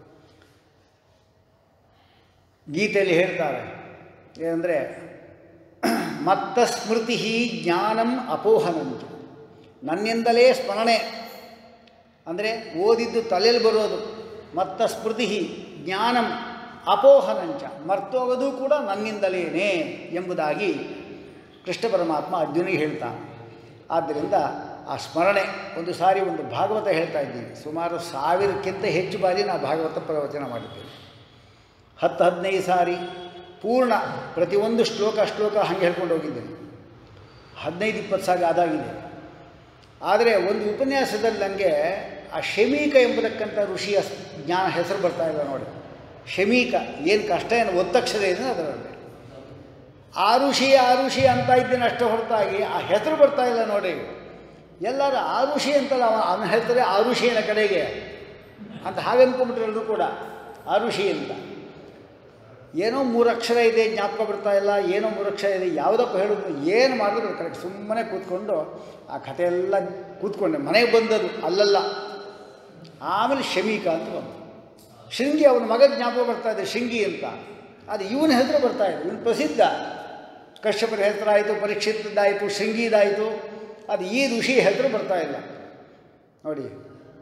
ಗೀತೆಯಲ್ಲಿ ಹೇಳ್ತಾರೆ ಏನಂದರೆ ಮತ್ತ ಸ್ಮೃತಿ ಜ್ಞಾನಂ ಅಪೋಹನಂತು ನನ್ನಿಂದಲೇ ಸ್ಮರಣೆ ಅಂದರೆ ಓದಿದ್ದು ತಲೆಯಲ್ಲಿ ಬರೋದು ಮತ್ತ ಸ್ಮೃತಿ ಜ್ಞಾನಂ ಅಪೋಹನಂಚ ಮರ್ತೋಗೋದು ಕೂಡ ನನ್ನಿಂದಲೇನೆ ಎಂಬುದಾಗಿ ಕೃಷ್ಣ ಪರಮಾತ್ಮ ಅರ್ಜುನಿಗೆ ಹೇಳ್ತಾನೆ ಆದ್ದರಿಂದ ಆ ಸ್ಮರಣೆ ಒಂದು ಸಾರಿ ಒಂದು ಭಾಗವತ ಹೇಳ್ತಾ ಇದ್ದೀನಿ ಸುಮಾರು ಸಾವಿರಕ್ಕಿಂತ ಹೆಚ್ಚು ಬಾರಿ ನಾವು ಭಾಗವತ ಪ್ರವಚನ ಮಾಡಿದ್ದೇವೆ ಹತ್ತು ಹದಿನೈದು ಸಾರಿ ಪೂರ್ಣ ಪ್ರತಿಯೊಂದು ಶ್ಲೋಕ ಶ್ಲೋಕ ಹಾಗೆ ಹೇಳ್ಕೊಂಡು ಹೋಗಿದ್ದೇನೆ ಹದಿನೈದು ಇಪ್ಪತ್ತು ಸಾರಿ ಆದಾಗಿದೆ ಆದರೆ ಒಂದು ಉಪನ್ಯಾಸದಲ್ಲಿ ನನಗೆ ಆ ಶಮೀಕ ಎಂಬತಕ್ಕಂಥ ಋಷಿಯ ಜ್ಞಾನ ಹೆಸರು ಬರ್ತಾ ಇಲ್ಲ ನೋಡಿ ಶಮೀಕ ಏನು ಕಷ್ಟ ಏನು ಒತ್ತಕ್ಷರ ಇದೆ ಅದರಲ್ಲಿ ಆ ಋಷಿ ಆ ಋಷಿ ಅಂತ ಇದ್ದೀನಿ ಅಷ್ಟೇ ಹೊರತಾಗಿ ಆ ಹೆಸರು ಬರ್ತಾ ಇಲ್ಲ ನೋಡಿ ಎಲ್ಲರೂ ಆ ಋಷಿ ಅಂತಲ್ಲ ಅವ ಅವನ ಹೇಳ್ತಾರೆ ಆ ಋಷಿಯನ ಕಡೆಗೆ ಅಂತ ಹಾಗೆ ಅಂದ್ಕೊಂಬಿಟ್ರೆ ಎಲ್ಲರೂ ಕೂಡ ಆ ಋಷಿ ಅಂತ ಏನೋ ಮೂರು ಅಕ್ಷರ ಇದೆ ಜ್ಞಾಪಕ ಬರ್ತಾ ಇಲ್ಲ ಏನೋ ಮೂರು ಅಕ್ಷರ ಇದೆ ಯಾವುದಪ್ಪ ಹೇಳಿದ್ರು ಏನು ಮಾಡಿದ್ರು ಕರೆಕ್ಟ್ ಸುಮ್ಮನೆ ಕೂತ್ಕೊಂಡು ಆ ಕಥೆ ಎಲ್ಲ ಕೂತ್ಕೊಂಡೆ ಮನೆಗೆ ಬಂದದು ಅಲ್ಲಲ್ಲ ಆಮೇಲೆ ಶಮೀಕ ಅಂತ ಬಂದು ಶೃಂಗಿ ಅವನ ಮಗ ಜ್ಞಾಪಕ ಬರ್ತಾ ಇದೆ ಶೃಂಗಿ ಅಂತ ಅದು ಇವನ ಹೆಸರು ಬರ್ತಾ ಇದೆ ಇವನು ಪ್ರಸಿದ್ಧ ಕಶ್ಯಪರ ಹೆಸರಾಯಿತು ಪರೀಕ್ಷಿತದ್ದಾಯಿತು ಶೃಂಗಿದಾಯಿತು ಅದು ಈ ಋಷಿ ಹೆಸರು ಬರ್ತಾ ಇಲ್ಲ ನೋಡಿ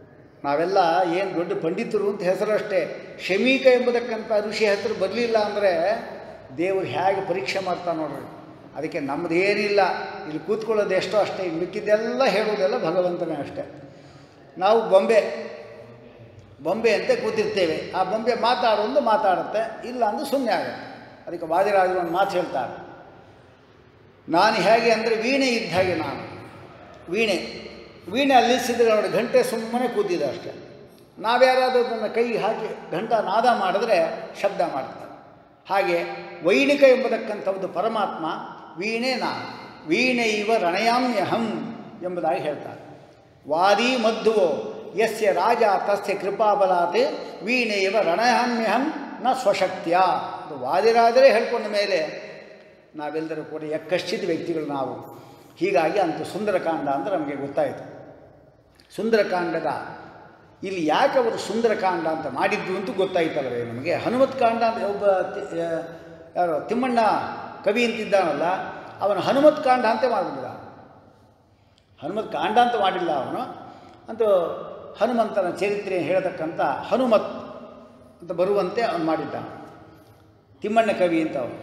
ನಾವೆಲ್ಲ ಏನು ದೊಡ್ಡ ಪಂಡಿತರು ಅಂತ ಹೆಸರು ಅಷ್ಟೇ ಶಮೀಕ ಎಂಬುದಕ್ಕಂಥ ಋಷಿ ಹೆಸರು ಬರಲಿಲ್ಲ ಅಂದರೆ ದೇವರು ಹೇಗೆ ಪರೀಕ್ಷೆ ಮಾಡ್ತಾ ನೋಡ್ರಿ ಅದಕ್ಕೆ ನಮ್ಮದೇನಿಲ್ಲ ಇಲ್ಲಿ ಕೂತ್ಕೊಳ್ಳೋದು ಎಷ್ಟೋ ಅಷ್ಟೇ ಇನ್ನು ಮಿಕ್ಕಿದ್ದೆಲ್ಲ ಹೇಳೋದೆಲ್ಲ ಭಗವಂತನೇ ಅಷ್ಟೇ ನಾವು ಬೊಂಬೆ ಬೊಂಬೆ ಅಂತ ಕೂತಿರ್ತೇವೆ ಆ ಬೊಂಬೆ ಮಾತಾಡೋದು ಮಾತಾಡುತ್ತೆ ಇಲ್ಲ ಅಂದ್ರೆ ಸುಮ್ಮನೆ ಆಗುತ್ತೆ ಅದಕ್ಕೆ ವಾದಿರಾಜರು ಒಂದು ಮಾತು ಹೇಳ್ತಾರೆ ನಾನು ಹೇಗೆ ಅಂದರೆ ವೀಣೆ ಇದ್ದ ಹಾಗೆ ನಾನು ವೀಣೆ ವೀಣೆ ಅಲ್ಲಿಸಿದ್ರೆ ನೋಡಿ ಗಂಟೆ ಸುಮ್ಮನೆ ಕೂತಿದೆ ಅಷ್ಟೆ ನಾವ್ಯಾರಾದ್ರೂ ಅದನ್ನು ಕೈ ಹಾಕಿ ಘಂಟ ನಾದ ಮಾಡಿದ್ರೆ ಶಬ್ದ ಮಾಡ್ತಾರೆ ಹಾಗೆ ವೈಣಿಕ ಎಂಬುದಕ್ಕಂಥದ್ದು ಪರಮಾತ್ಮ ವೀಣೆ ನಾನು ವೀಣೆ ಇವ ರಣಯಾಮ್ಯಹಂ ಎಂಬುದಾಗಿ ಹೇಳ್ತಾರೆ ವಾದಿ ಮಧ್ವೋ ಯಸ್ಯ ರಾಜ ತಸ್ಯ ಕೃಪಾಬಲಾತ್ ವೀಣೆ ಇವ ರಣಯಾಮ್ಯಹಂ ನ ಸ್ವಶಕ್ತಿಯ ಅದು ವಾದಿರಾಜರೇ ಹೇಳ್ಕೊಂಡ ಮೇಲೆ ನಾವೆಲ್ಲರೂ ಕೂಡ ಯಕ್ಕಶ್ಚಿತ್ ವ್ಯಕ್ತಿಗಳು ನಾವು ಹೀಗಾಗಿ ಅಂತು ಸುಂದರಕಾಂಡ ಅಂತ ನಮಗೆ ಗೊತ್ತಾಯಿತು ಸುಂದರಕಾಂಡದ ಇಲ್ಲಿ ಯಾಕೆ ಅವರು ಸುಂದರಕಾಂಡ ಅಂತ ಮಾಡಿದ್ದು ಅಂತ ಗೊತ್ತಾಯ್ತಲ್ವೇ ನಮಗೆ ಹನುಮತ್ ಕಾಂಡ ಅಂತ ಒಬ್ಬ ತಿ- ಆ, ಯಾರು ತಿಮ್ಮಣ್ಣ ಕವಿ ಅಂತಿದ್ದಾನಲ್ಲ ಅವನು ಹನುಮತ್ ಕಾಂಡ ಅಂತ ಮಾಡಿಬಿಟ್ಟಿದ ಹನುಮತ್ ಕಾಂಡ ಅಂತ ಮಾಡಿಲ್ಲ ಅವನು ಅಂತೂ ಹನುಮಂತನ ಚರಿತ್ರೆ ಹೇಳತಕ್ಕಂಥ ಹನುಮತ್ ಅಂತ ಬರುವಂತೆ ಅವನು ಮಾಡಿದ್ದ ತಿಮ್ಮಣ್ಣ ಕವಿ ಅಂತ ಅವನು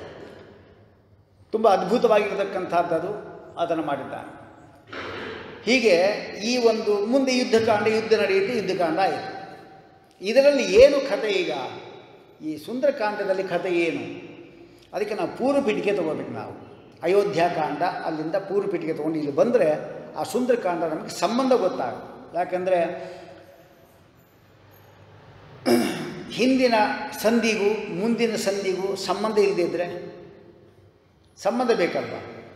ತುಂಬ ಅದ್ಭುತವಾಗಿರತಕ್ಕಂಥದ್ದು ಅದನ್ನು ಮಾಡಿದ್ದಾನೆ ಹೀಗೆ ಈ ಒಂದು ಮುಂದೆ ಯುದ್ಧಕಾಂಡ ಯುದ್ಧ ನಡೆಯುತ್ತೆ ಯುದ್ಧಕಾಂಡ ಆಯಿತು ಇದರಲ್ಲಿ ಏನು ಕಥೆ ಈಗ ಈ ಸುಂದರಕಾಂಡದಲ್ಲಿ ಕಥೆ ಏನು ಅದಕ್ಕೆ ನಾವು ಪೂರ್ವ ಪೀಠಿಕೆ ತೊಗೋಬೇಕು ನಾವು ಅಯೋಧ್ಯಾಕಾಂಡ ಅಲ್ಲಿಂದ ಪೂರ್ವ ಪೀಠಿಕೆ ತೊಗೊಂಡು ಇಲ್ಲಿ ಬಂದರೆ ಆ ಸುಂದರಕಾಂಡ ನಮಗೆ ಸಂಬಂಧ ಗೊತ್ತಾಗುತ್ತೆ ಯಾಕಂದರೆ ಹಿಂದಿನ ಸಂಧಿಗೂ ಮುಂದಿನ ಸಂಧಿಗೂ ಸಂಬಂಧ ಇಲ್ಲದಿದ್ದರೆ ಸಂಬಂಧ ಬೇಕಲ್ವ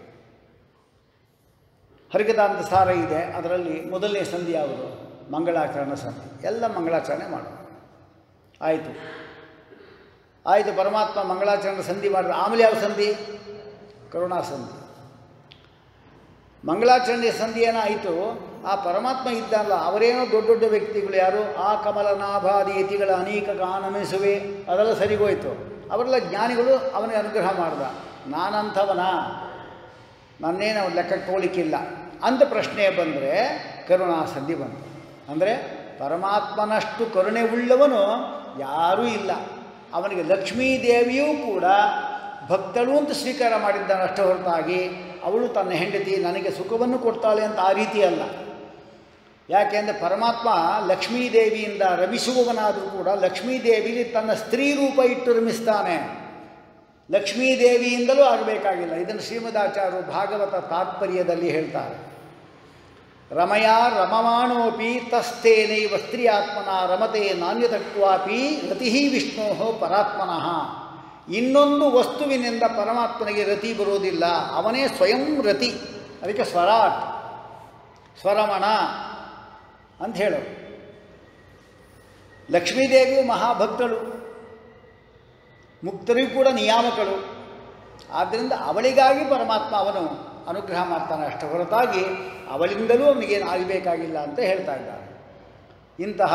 ಹರಿಕದಾಂತ ಸಾರ ಇದೆ ಅದರಲ್ಲಿ ಮೊದಲನೇ ಸಂಧಿ ಯಾವುದು ಮಂಗಳಾಚರಣೆ ಸಂಧಿ ಎಲ್ಲ ಮಂಗಳಾಚರಣೆ ಮಾಡೋದು ಆಯಿತು ಆಯಿತು ಪರಮಾತ್ಮ ಮಂಗಳಾಚರಣೆ ಸಂಧಿ ಮಾಡಿದ್ರೆ ಆಮೇಲೆ ಯಾವ ಸಂಧಿ ಕರುಣಾ ಸಂಧಿ ಮಂಗಳಾಚರಣೆ ಸಂಧಿ ಏನಾಯಿತು ಆ ಪರಮಾತ್ಮ ಇದ್ದಲ್ಲ ಅವರೇನೋ ದೊಡ್ಡ ದೊಡ್ಡ ವ್ಯಕ್ತಿಗಳು ಯಾರು ಆ ಕಮಲನಾಭಾದಿ ಯತಿಗಳ ಅನೇಕ ಕಾನಮಿಸುವೆ ಅದೆಲ್ಲ ಸರಿಗೋಯ್ತು ಅವರೆಲ್ಲ ಜ್ಞಾನಿಗಳು ಅವನಿಗೆ ಅನುಗ್ರಹ ಮಾಡ್ದ ನಾನಂಥವನ ನನ್ನೇನು ಅವ್ನ ಲೆಕ್ಕಕ್ಕೆ ತೋಲಿಕ್ಕಿಲ್ಲ ಅಂತ ಪ್ರಶ್ನೆ ಬಂದರೆ ಕರುಣಾ ಸಂಧಿ ಬಂತು ಅಂದರೆ ಪರಮಾತ್ಮನಷ್ಟು ಕರುಣೆ ಉಳ್ಳವನು ಯಾರೂ ಇಲ್ಲ ಅವನಿಗೆ ಲಕ್ಷ್ಮೀದೇವಿಯೂ ಕೂಡ ಭಕ್ತಳು ಅಂತ ಸ್ವೀಕಾರ ಮಾಡಿದ್ದಾನೆ ಅಷ್ಟೇ ಹೊರತಾಗಿ ಅವಳು ತನ್ನ ಹೆಂಡತಿ ನನಗೆ ಸುಖವನ್ನು ಕೊಡ್ತಾಳೆ ಅಂತ ಆ ರೀತಿ ಅಲ್ಲ ಯಾಕೆಂದರೆ ಪರಮಾತ್ಮ ಲಕ್ಷ್ಮೀದೇವಿಯಿಂದ ರಮಿಸುವವನಾದರೂ ಕೂಡ ಲಕ್ಷ್ಮೀದೇವಿಲಿ ತನ್ನ ಸ್ತ್ರೀ ರೂಪ ಇಟ್ಟು ರಮಿಸ್ತಾನೆ ಲಕ್ಷ್ಮೀದೇವಿಯಿಂದಲೂ ಆಗಬೇಕಾಗಿಲ್ಲ ಇದನ್ನು ಶ್ರೀಮದಾಚಾರ್ಯರು ಭಾಗವತ ತಾತ್ಪರ್ಯದಲ್ಲಿ ಹೇಳ್ತಾರೆ ರಮಯ ರಮಮಾಣೋಪಿ ತಸ್ತೇನೈವ ಸ್ತ್ರೀಯಾತ್ಮನ ರಮತೆ ನಾಣ್ಯತತ್ವಾಪಿ ರತಿ ವಿಷ್ಣೋ ಪರಾತ್ಮನಃ ಇನ್ನೊಂದು ವಸ್ತುವಿನಿಂದ ಪರಮಾತ್ಮನಿಗೆ ರತಿ ಬರುವುದಿಲ್ಲ ಅವನೇ ಸ್ವಯಂ ರತಿ ಅದಕ್ಕೆ ಸ್ವರಾಟ್ ಸ್ವರಮಣ ಅಂತ ಹೇಳೋದು ಲಕ್ಷ್ಮೀದೇವಿಯು ಮಹಾಭಕ್ತಳು ಮುಕ್ತರಿಗೂ ಕೂಡ ನಿಯಾಮಕಳು ಆದ್ದರಿಂದ ಅವಳಿಗಾಗಿ ಪರಮಾತ್ಮ ಅವನು ಅನುಗ್ರಹ ಮಾಡ್ತಾನೆ ಅಷ್ಟು ಹೊರತಾಗಿ ಅವಳಿಂದಲೂ ಅವನಿಗೇನು ಆಗಬೇಕಾಗಿಲ್ಲ ಅಂತ ಹೇಳ್ತಾ ಇದ್ದಾರೆ ಇಂತಹ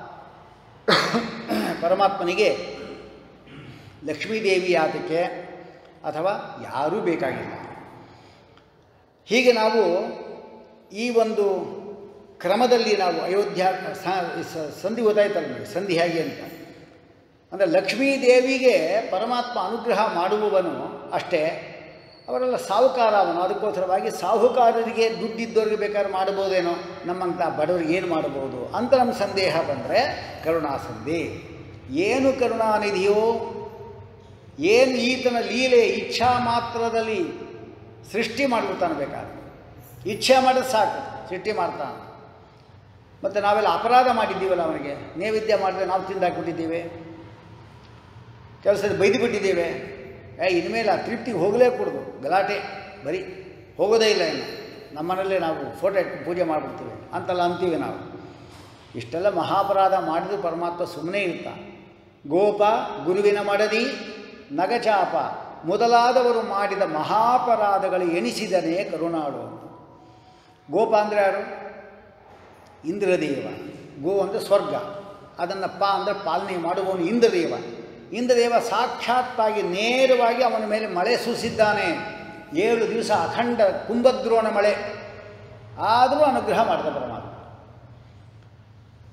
ಪರಮಾತ್ಮನಿಗೆ ಲಕ್ಷ್ಮೀದೇವಿ ಆತಕ್ಕೆ ಅಥವಾ ಯಾರೂ ಬೇಕಾಗಿಲ್ಲ ಹೀಗೆ ನಾವು ಈ ಒಂದು ಕ್ರಮದಲ್ಲಿ ನಾವು ಅಯೋಧ್ಯ ಸ- ಸ- ಸಂಧಿ ಗೊತ್ತಾಯ್ತಲ್ಲ ನಮಗೆ ಸಂಧಿ ಹೇಗೆ ಅಂತ ಅಂದರೆ ಲಕ್ಷ್ಮೀದೇವಿಗೆ ಪರಮಾತ್ಮ ಅನುಗ್ರಹ ಮಾಡುವವನು ಅಷ್ಟೇ ಅವರೆಲ್ಲ ಸಾಹುಕಾರ ಅವನು ಅದಕ್ಕೋಸ್ಕರವಾಗಿ ಸಾಹುಕಾರರಿಗೆ ದುಡ್ಡಿದ್ದವ್ರಿಗೆ ಬೇಕಾದ್ರೆ ಮಾಡ್ಬೋದೇನೋ ನಮ್ಮಂಥ ಬಡವರಿಗೆ ಏನು ಮಾಡ್ಬೋದು ಅಂತ ನಮ್ಮ ಸಂದೇಹ ಬಂದರೆ ಕರುಣಾ ಸಂಧಿ ಏನು ಕರುಣಾನಿಧಿಯೋ ಏನು ಈತನ ಲೀಲೆ ಇಚ್ಛಾ ಮಾತ್ರದಲ್ಲಿ ಸೃಷ್ಟಿ ಮಾಡಿಬಿಡ್ತಾನೆ ಬೇಕಾದ್ರೆ ಇಚ್ಛೆ ಮಾಡೋದು ಸಾಕು ಸೃಷ್ಟಿ ಮಾಡ್ತಾನೆ ಮತ್ತು ನಾವೆಲ್ಲ ಅಪರಾಧ ಮಾಡಿದ್ದೀವಲ್ಲ ಅವನಿಗೆ ನೈವೇದ್ಯ ಮಾಡಿದ್ರೆ ನಾವು ತಿಂದಾಕ್ಬಿಟ್ಟಿದ್ದೀವಿ ಕೆಲಸದ ಬೈದು ಬಿಟ್ಟಿದ್ದೇವೆ ಏ ಇನ್ಮೇಲೆ ಆ ತೃಪ್ತಿಗೆ ಹೋಗಲೇ ಕೊಡೋದು ಗಲಾಟೆ ಬರೀ ಹೋಗೋದೇ ಇಲ್ಲ ಇನ್ನು ನಮ್ಮನಲ್ಲೇ ನಾವು ಫೋಟೋ ಇಟ್ಟು ಪೂಜೆ ಮಾಡಿಬಿಡ್ತೀವಿ ಅಂತೆಲ್ಲ ಅಂತೀವಿ ನಾವು ಇಷ್ಟೆಲ್ಲ ಮಹಾಪರಾಧ ಮಾಡಿದ್ರು ಪರಮಾತ್ಮ ಸುಮ್ಮನೆ ಇರ್ತ ಗೋಪ ಗುರುವಿನ ಮಡದಿ ನಗಚಾಪ ಮೊದಲಾದವರು ಮಾಡಿದ ಮಹಾಪರಾಧಗಳು ಎಣಿಸಿದನೇ ಕರುಣಾಳು ಅಂತ ಗೋಪ ಅಂದರೆ ಯಾರು ಇಂದ್ರದೇವ ಗೋ ಅಂದರೆ ಸ್ವರ್ಗ ಅದನ್ನು ಪ ಅಂದರೆ ಪಾಲನೆ ಮಾಡುವವನು ಇಂದ್ರದೇವ ಇಂದ್ರದೇವ ಸಾಕ್ಷಾತ್ತಾಗಿ ನೇರವಾಗಿ ಅವನ ಮೇಲೆ ಮಳೆ ಸುರಿಸಿದ್ದಾನೆ ಏಳು ದಿವಸ ಅಖಂಡ ಕುಂಭದ್ರೋಣ ಮಳೆ ಆದರೂ ಅನುಗ್ರಹ ಮಾಡಿದ ಪರಮಾತ್ಮ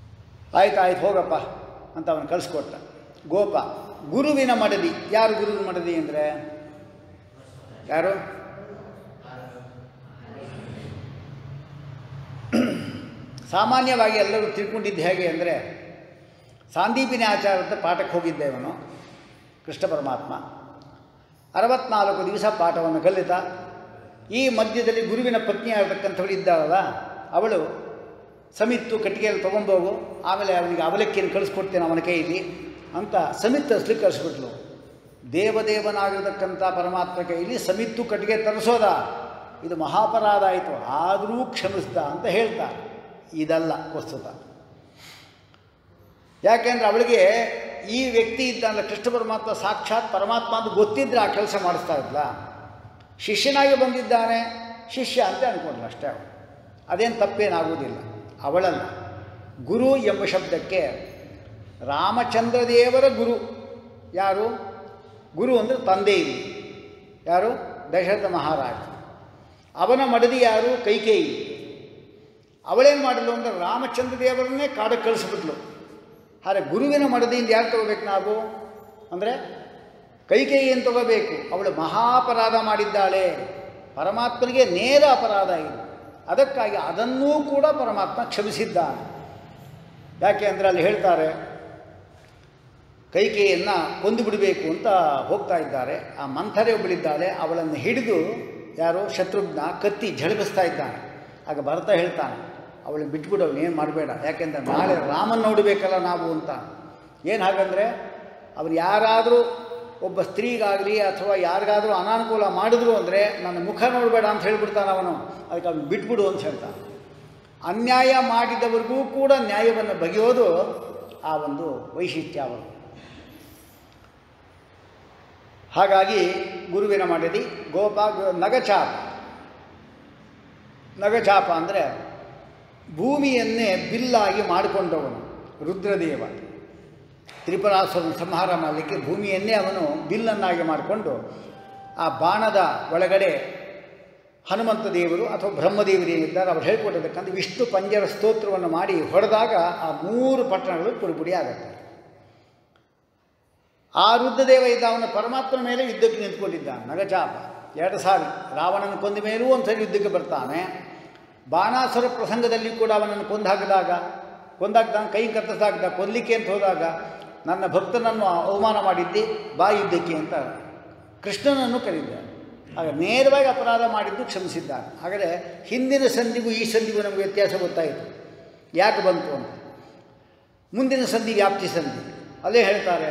ಆಯ್ತು ಆಯ್ತು ಹೋಗಪ್ಪ ಅಂತ ಅವನು ಕಳಿಸ್ಕೊಟ್ಟ ಗೋಪ ಗುರುವಿನ ಮಡದಿ ಯಾರು ಗುರುವಿನ ಮಡದಿ ಅಂದರೆ ಯಾರು ಸಾಮಾನ್ಯವಾಗಿ ಎಲ್ಲರೂ ತಿಳ್ಕೊಂಡಿದ್ದು ಹೇಗೆ ಅಂದರೆ ಸಾಂದೀಪಿನಿ ಆಚಾರದ ಪಾಠಕ್ಕೆ ಹೋಗಿದ್ದೆ ಇವನು ಕೃಷ್ಣ ಪರಮಾತ್ಮ ಅರವತ್ನಾಲ್ಕು ದಿವಸ ಪಾಠವನ್ನು ಕಲಿತ ಈ ಮಧ್ಯದಲ್ಲಿ ಗುರುವಿನ ಪತ್ನಿ ಆಗಿರ್ತಕ್ಕಂಥವಳು ಇದ್ದಾಳಲ್ಲ ಅವಳು ಸಮಿತ್ತು ಕಟ್ಟಿಗೆಯಲ್ಲಿ ತೊಗೊಂಡೋಗು ಆಮೇಲೆ ಅವನಿಗೆ ಅವಲಕ್ಕಿಯನ್ನು ಕಳಿಸ್ಕೊಡ್ತೇನೆ ಅವನ ಕೈಯಲ್ಲಿ ಅಂತ ಸಮಿತ್ ತರಿಸ್ಲಿಕ್ಕೆ ಕಳಿಸ್ಬಿಟ್ಲು ದೇವದೇವನಾಗಿರ್ತಕ್ಕಂಥ ಪರಮಾತ್ಮ ಕೈಯಲ್ಲಿ ಸಮಿತ್ತು ಕಟ್ಟಿಗೆ ತರಿಸೋದ ಇದು ಮಹಾಪರಾಧ ಆಯಿತು ಆದರೂ ಕ್ಷಮಿಸ್ದ ಅಂತ ಹೇಳ್ತಾ ಇದಲ್ಲ ವಸ್ತುತ ಯಾಕೆಂದ್ರೆ ಅವಳಿಗೆ ಈ ವ್ಯಕ್ತಿ ಇದ್ದಾನಲ್ಲ ಕೃಷ್ಣ ಪರಮಾತ್ಮ ಸಾಕ್ಷಾತ್ ಪರಮಾತ್ಮ ಅಂತ ಗೊತ್ತಿದ್ರೆ ಆ ಕೆಲಸ ಮಾಡಿಸ್ತಾ ಇದ್ಲ ಶಿಷ್ಯನಾಗಿ ಬಂದಿದ್ದಾನೆ ಶಿಷ್ಯ ಅಂತ ಅಂದ್ಕೊಂಡ್ರು ಅಷ್ಟೇ ಅವಳು ಅದೇನು ತಪ್ಪೇನಾಗುವುದಿಲ್ಲ ಅವಳಲ್ಲ ಗುರು ಎಂಬ ಶಬ್ದಕ್ಕೆ ರಾಮಚಂದ್ರ ದೇವರ ಗುರು ಯಾರು ಗುರು ಅಂದರೆ ತಂದೆ ಇಲ್ಲಿ ಯಾರು ದಶರಥ ಮಹಾರಾಜ ಅವನ ಮಡದಿ ಯಾರು ಕೈಕೇಯಿ ಅವಳೇನು ಮಾಡಲು ಅಂದರೆ ರಾಮಚಂದ್ರ ದೇವರನ್ನೇ ಕಾಡಕ್ಕೆ ಕಳಿಸ್ಬಿಟ್ಲು ಆದರೆ ಗುರುವಿನ ಮಡದಿಯಿಂದ ಯಾರು ತಗೋಬೇಕು ನಾವು ಅಂದರೆ ಕೈಕೇಯಿಯನ್ನು ತಗೋಬೇಕು ಅವಳು ಮಹಾಪರಾಧ ಮಾಡಿದ್ದಾಳೆ ಪರಮಾತ್ಮನಿಗೆ ನೇರ ಅಪರಾಧ ಇದು ಅದಕ್ಕಾಗಿ ಅದನ್ನೂ ಕೂಡ ಪರಮಾತ್ಮ ಕ್ಷಮಿಸಿದ್ದಾನೆ ಯಾಕೆ ಅಂದರೆ ಅಲ್ಲಿ ಹೇಳ್ತಾರೆ ಕೈಕೇಯನ್ನು ಕೊಂದು ಬಿಡಬೇಕು ಅಂತ ಹೋಗ್ತಾ ಇದ್ದಾರೆ ಆ ಮಂಥರೆ ಒಬ್ಬಳಿದ್ದಾಳೆ ಅವಳನ್ನು ಹಿಡಿದು ಯಾರೋ ಶತ್ರುಘ್ನ ಕತ್ತಿ ಝಳಪಿಸ್ತಾ ಇದ್ದಾನೆ ಆಗ ಭರತ ಹೇಳ್ತಾನೆ ಅವಳನ್ನು ಬಿಟ್ಬಿಡು ಅವನೇನು ಮಾಡಬೇಡ ಯಾಕೆಂದರೆ ನಾಳೆ ರಾಮನ್ ನೋಡಬೇಕಲ್ಲ ನಾವು ಅಂತ ಏನು ಹಾಗಂದರೆ ಅವ್ರು ಯಾರಾದರೂ ಒಬ್ಬ ಸ್ತ್ರೀಗಾಗಲಿ ಅಥವಾ ಯಾರಿಗಾದರೂ ಅನಾನುಕೂಲ ಮಾಡಿದ್ರು ಅಂದರೆ ನನ್ನ ಮುಖ ನೋಡಬೇಡ ಅಂತ ಹೇಳ್ಬಿಡ್ತಾನೆ ಅವನು ಅದಕ್ಕೆ ಅವನು ಬಿಟ್ಬಿಡು ಅಂತ ಹೇಳ್ತಾನೆ ಅನ್ಯಾಯ ಮಾಡಿದವರಿಗೂ ಕೂಡ ನ್ಯಾಯವನ್ನು ಬಗೆಯೋದು ಆ ಒಂದು ವೈಶಿಷ್ಟ್ಯ ಅವರು ಹಾಗಾಗಿ ಗುರುವಿನ ಮಡದಿ ಗೋಪ ಗೋ- ನಗಚಾಪ ನಗಚಾಪ ಅಂದರೆ ಭೂಮಿಯನ್ನೇ ಬಿಲ್ಲಾಗಿ ಮಾಡಿಕೊಂಡವನು ರುದ್ರದೇವ ತ್ರಿಪುರಾಸುರನ ಸಂಹಾರ ಮಾಡಲಿಕ್ಕೆ ಭೂಮಿಯನ್ನೇ ಅವನು ಬಿಲ್ಲನ್ನಾಗಿ ಮಾಡಿಕೊಂಡು ಆ ಬಾಣದ ಒಳಗಡೆ ಹನುಮಂತ ದೇವರು ಅಥವಾ ಬ್ರಹ್ಮದೇವರು ಏನಿದ್ದಾರೆ ಅವ್ರು ಹೇಳ್ಕೊಟ್ಟಿದ್ದಕ್ಕಂತ ವಿಷ್ಣು ಪಂಜರ ಸ್ತೋತ್ರವನ್ನು ಮಾಡಿ ಹೊಡೆದಾಗ ಆ ಮೂರು ಪಟ್ಟಣಗಳು ಪುಡಿಪುಡಿ ಆಗುತ್ತೆ ಆ ರುದ್ರದೇವ ಇದ್ದ ಅವನ ಪರಮಾತ್ಮನ ಮೇಲೆ ಯುದ್ಧಕ್ಕೆ ನಿಂತ್ಕೊಂಡಿದ್ದಾನೆ ನಗಚಾಪ ಎರಡು ಸಾರಿ ರಾವಣನ ಕೊಂದ ಮೇಲೂ ಒಂದ್ಸರಿ ಯುದ್ಧಕ್ಕೆ ಬರ್ತಾನೆ ಬಾಣಾಸುರ ಪ್ರಸಂಗದಲ್ಲಿ ಕೂಡ ಅವನನ್ನು ಕೊಂದು ಹಾಕಿದಾಗ ಕೊಂದಾಗ್ತಾನೆ ಕೈ ಕತ್ತರಿಸಾಗ್ದ ಕೊಲ್ಲಿಕ್ಕೆ ಅಂತ ಹೋದಾಗ ನನ್ನ ಭಕ್ತನನ್ನು ಅವಮಾನ ಮಾಡಿದ್ದಿ ಬಾ ಯುದ್ಧಕ್ಕೆ ಅಂತ ಕೃಷ್ಣನನ್ನು ಕರೀತಾರೆ ಆಗ ನೇರವಾಗಿ ಅಪರಾಧ ಮಾಡಿದ್ದು ಕ್ಷಮಿಸಿದ್ದಾನೆ ಹಾಗಾದರೆ ಹಿಂದಿನ ಸಂಧಿಗೂ ಈ ಸಂಧಿಗೂ ನಮಗೆ ವ್ಯತ್ಯಾಸ ಗೊತ್ತಾಯಿತು ಯಾಕೆ ಬಂತು ಅಂತ ಮುಂದಿನ ಸಂಧಿ ವ್ಯಾಪ್ತಿ ಸಂಧಿ ಅಲ್ಲೇ ಹೇಳ್ತಾರೆ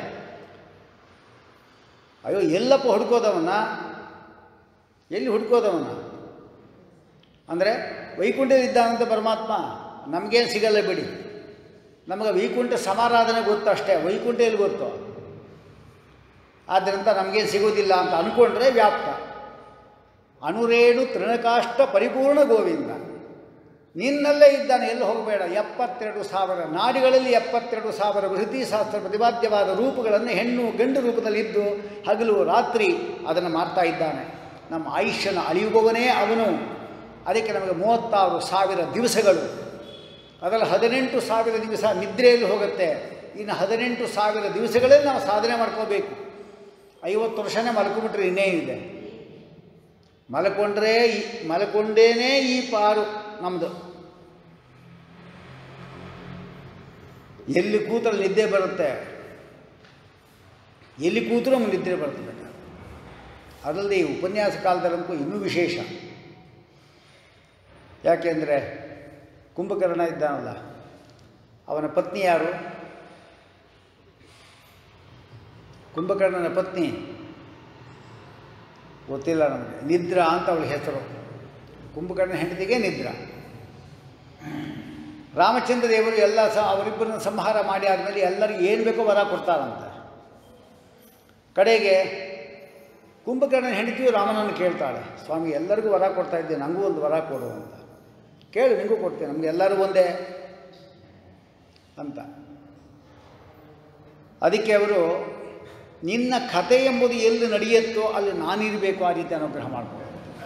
ಅಯ್ಯೋ ಎಲ್ಲಪ್ಪ ಹುಡ್ಕೋದವನ್ನ ಎಲ್ಲಿ ಹುಡ್ಕೋದವನ್ನ ಅಂದರೆ ವೈಕುಂಠದಲ್ಲಿದ್ದಾನಂತ ಪರಮಾತ್ಮ ನಮಗೇನು ಸಿಗಲ್ಲ ಬಿಡಿ ನಮಗೆ ವೈಕುಂಠ ಸಮಾರಾಧನೆ ಗೊತ್ತು ಅಷ್ಟೇ ವೈಕುಂಠ ಎಲ್ಲಿ ಗೊತ್ತು ಆದ್ದರಿಂದ ನಮಗೇನು ಸಿಗೋದಿಲ್ಲ ಅಂತ ಅಂದ್ಕೊಂಡ್ರೆ ವ್ಯಾಪ್ತ ಅಣುರೇಣು ತೃಣಕಾಷ್ಟ ಪರಿಪೂರ್ಣ ಗೋವಿಂದ ನಿನ್ನಲ್ಲೇ ಇದ್ದಾನೆ ಎಲ್ಲಿ ಹೋಗಬೇಡ ಎಪ್ಪತ್ತೆರಡು ಸಾವಿರ ನಾಡಿಗಳಲ್ಲಿ ಎಪ್ಪತ್ತೆರಡು ಸಾವಿರ ಬೃಹತಿ ಶಾಸ್ತ್ರ ಪ್ರತಿಪಾದ್ಯವಾದ ರೂಪಗಳನ್ನು ಹೆಣ್ಣು ಗಂಡು ರೂಪದಲ್ಲಿದ್ದು ಹಗಲು ರಾತ್ರಿ ಅದನ್ನು ಮಾಡ್ತಾ ಇದ್ದಾನೆ ನಮ್ಮ ಆಯುಷ್ಯನ ಅಳಿಯುವವನೇ ಅವನು ಅದಕ್ಕೆ ನಮಗೆ ಮೂವತ್ತಾರು ಸಾವಿರ ದಿವಸಗಳು ಅದರಲ್ಲಿ ಹದಿನೆಂಟು ಸಾವಿರ ದಿವಸ ನಿದ್ರೆಯಲ್ಲಿ ಹೋಗುತ್ತೆ ಇನ್ನು ಹದಿನೆಂಟು ಸಾವಿರ ದಿವಸಗಳಲ್ಲಿ ನಾವು ಸಾಧನೆ ಮಾಡ್ಕೋಬೇಕು ಐವತ್ತು ವರ್ಷನೇ ಮಲ್ಕೊಂಬಿಟ್ರೆ ಇನ್ನೇನಿದೆ ಮಲ್ಕೊಂಡ್ರೆ ಈ ಮಲ್ಕೊಂಡೇನೇ ಈ ಪಾರು ನಮ್ಮದು ಎಲ್ಲಿ ಕೂತಲ್ಲಿ ನಿದ್ದೆ ಬರುತ್ತೆ ಎಲ್ಲಿ ಕೂತರೂ ನಮ್ಗೆ ನಿದ್ರೆ ಬರ್ತದೆ ಅದಲ್ಲದೆ ಈ ಉಪನ್ಯಾಸ ಕಾಲದಲ್ಲಂತೂ ಇನ್ನೂ ವಿಶೇಷ ಯಾಕೆಂದರೆ ಕುಂಭಕರ್ಣ ಇದ್ದಾನಲ್ಲ ಅವನ ಪತ್ನಿ ಯಾರು ಕುಂಭಕರ್ಣನ ಪತ್ನಿ ಗೊತ್ತಿಲ್ಲ ನಮಗೆ ನಿದ್ರಾ ಅಂತ ಅವಳ ಹೆಸರು ಕುಂಭಕರ್ಣ ಹೆಂಡತಿಗೆ ನಿದ್ರಾ ರಾಮಚಂದ್ರ ದೇವರು ಎಲ್ಲ ಸಹ ಅವರಿಬ್ಬರನ್ನ ಸಂಹಾರ ಮಾಡಿ ಆದಮೇಲೆ ಎಲ್ಲರಿಗೂ ಏನು ಬೇಕೋ ವರ ಕೊಡ್ತಾರಂತೆ ಕಡೆಗೆ ಕುಂಭಕರ್ಣನ ಹೆಂಡತಿಯು ರಾಮನನ್ನು ಕೇಳ್ತಾಳೆ ಸ್ವಾಮಿ ಎಲ್ಲರಿಗೂ ವರ ಕೊಡ್ತಾ ಇದ್ದೆ ನನಗೂ ಒಂದು ವರ ಕೊಡು ಅಂತ ಕೇಳು ನಿಮಗೂ ಕೊಡ್ತೇನೆ ನಮಗೆ ಎಲ್ಲರೂ ಒಂದೇ ಅಂತ ಅದಕ್ಕೆ ಅವರು ನಿನ್ನ ಕಥೆ ಎಂಬುದು ಎಲ್ಲಿ ನಡೆಯುತ್ತೋ ಅಲ್ಲಿ ನಾನಿರಬೇಕು ಆ ರೀತಿ ಅನುಗ್ರಹ ಮಾಡ್ಬೋದು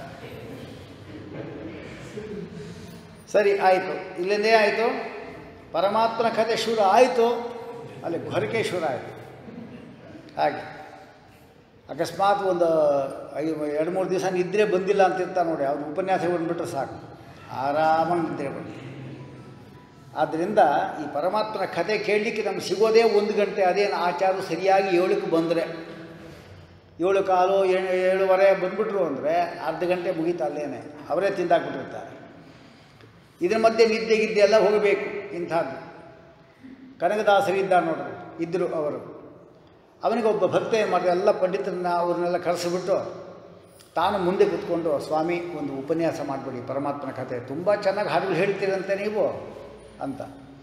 ಸರಿ ಆಯಿತು ಇಲ್ಲಿಂದೇ ಆಯಿತು ಪರಮಾತ್ಮನ ಕಥೆ ಶುರು ಆಯಿತು ಅಲ್ಲಿ ಹೊರಕೆ ಶುರು ಆಯಿತು ಹಾಗೆ ಅಕಸ್ಮಾತ್ ಒಂದು ಐದು ಎರಡು ಮೂರು ದಿವಸ ನಿದ್ರೆ ಬಂದಿಲ್ಲ ಅಂತ ಇರ್ತಾರೆ ನೋಡಿ ಅವ್ರು ಉಪನ್ಯಾಸ ಬಂದುಬಿಟ್ರೆ ಸಾಕು ಆರಾಮಾಗಿ ನಿದ್ರೆ ಬಂತು ಆದ್ದರಿಂದ ಈ ಪರಮಾತ್ಮನ ಕಥೆ ಕೇಳಲಿಕ್ಕೆ ನಮ್ಗೆ ಸಿಗೋದೇ ಒಂದು ಗಂಟೆ ಅದೇನು ಆಚಾರ ಸರಿಯಾಗಿ ಏಳಕ್ಕೆ ಬಂದರೆ ಏಳು ಕಾಲು ಏಳು ಏಳುವರೆ ಬಂದ್ಬಿಟ್ರು ಅಂದರೆ ಅರ್ಧ ಗಂಟೆ ಮುಗೀತು ಅಲ್ಲೇನೆ ಅವರೇ ತಿಂದಾಕ್ಬಿಟ್ಟಿರ್ತಾರೆ ಇದ್ರ ಮಧ್ಯೆ ನಿದ್ದೆ ಗಿದ್ದೆ ಎಲ್ಲ ಹೋಗಬೇಕು ಇಂಥದ್ದು ಕನಕದಾಸರಿದ್ದ ನೋಡ್ರಿ ಇದ್ದರು ಅವರು ಅವನಿಗೊಬ್ಬ ಭಕ್ತ ಏನು ಮಾಡಿದ ಎಲ್ಲ ಪಂಡಿತರನ್ನ ಅವ್ರನ್ನೆಲ್ಲ ಕರೆಸಿಬಿಟ್ಟು ತಾನು ಮುಂದೆ ಕೂತ್ಕೊಂಡು ಸ್ವಾಮಿ ಒಂದು ಉಪನ್ಯಾಸ ಮಾಡಿಬಿಡಿ ಪರಮಾತ್ಮನ ಕಥೆ ತುಂಬ ಚೆನ್ನಾಗಿ ಹಾಡುಗಳು ಹೇಳ್ತೀರಂತೆ ನೀವು ಅಂತ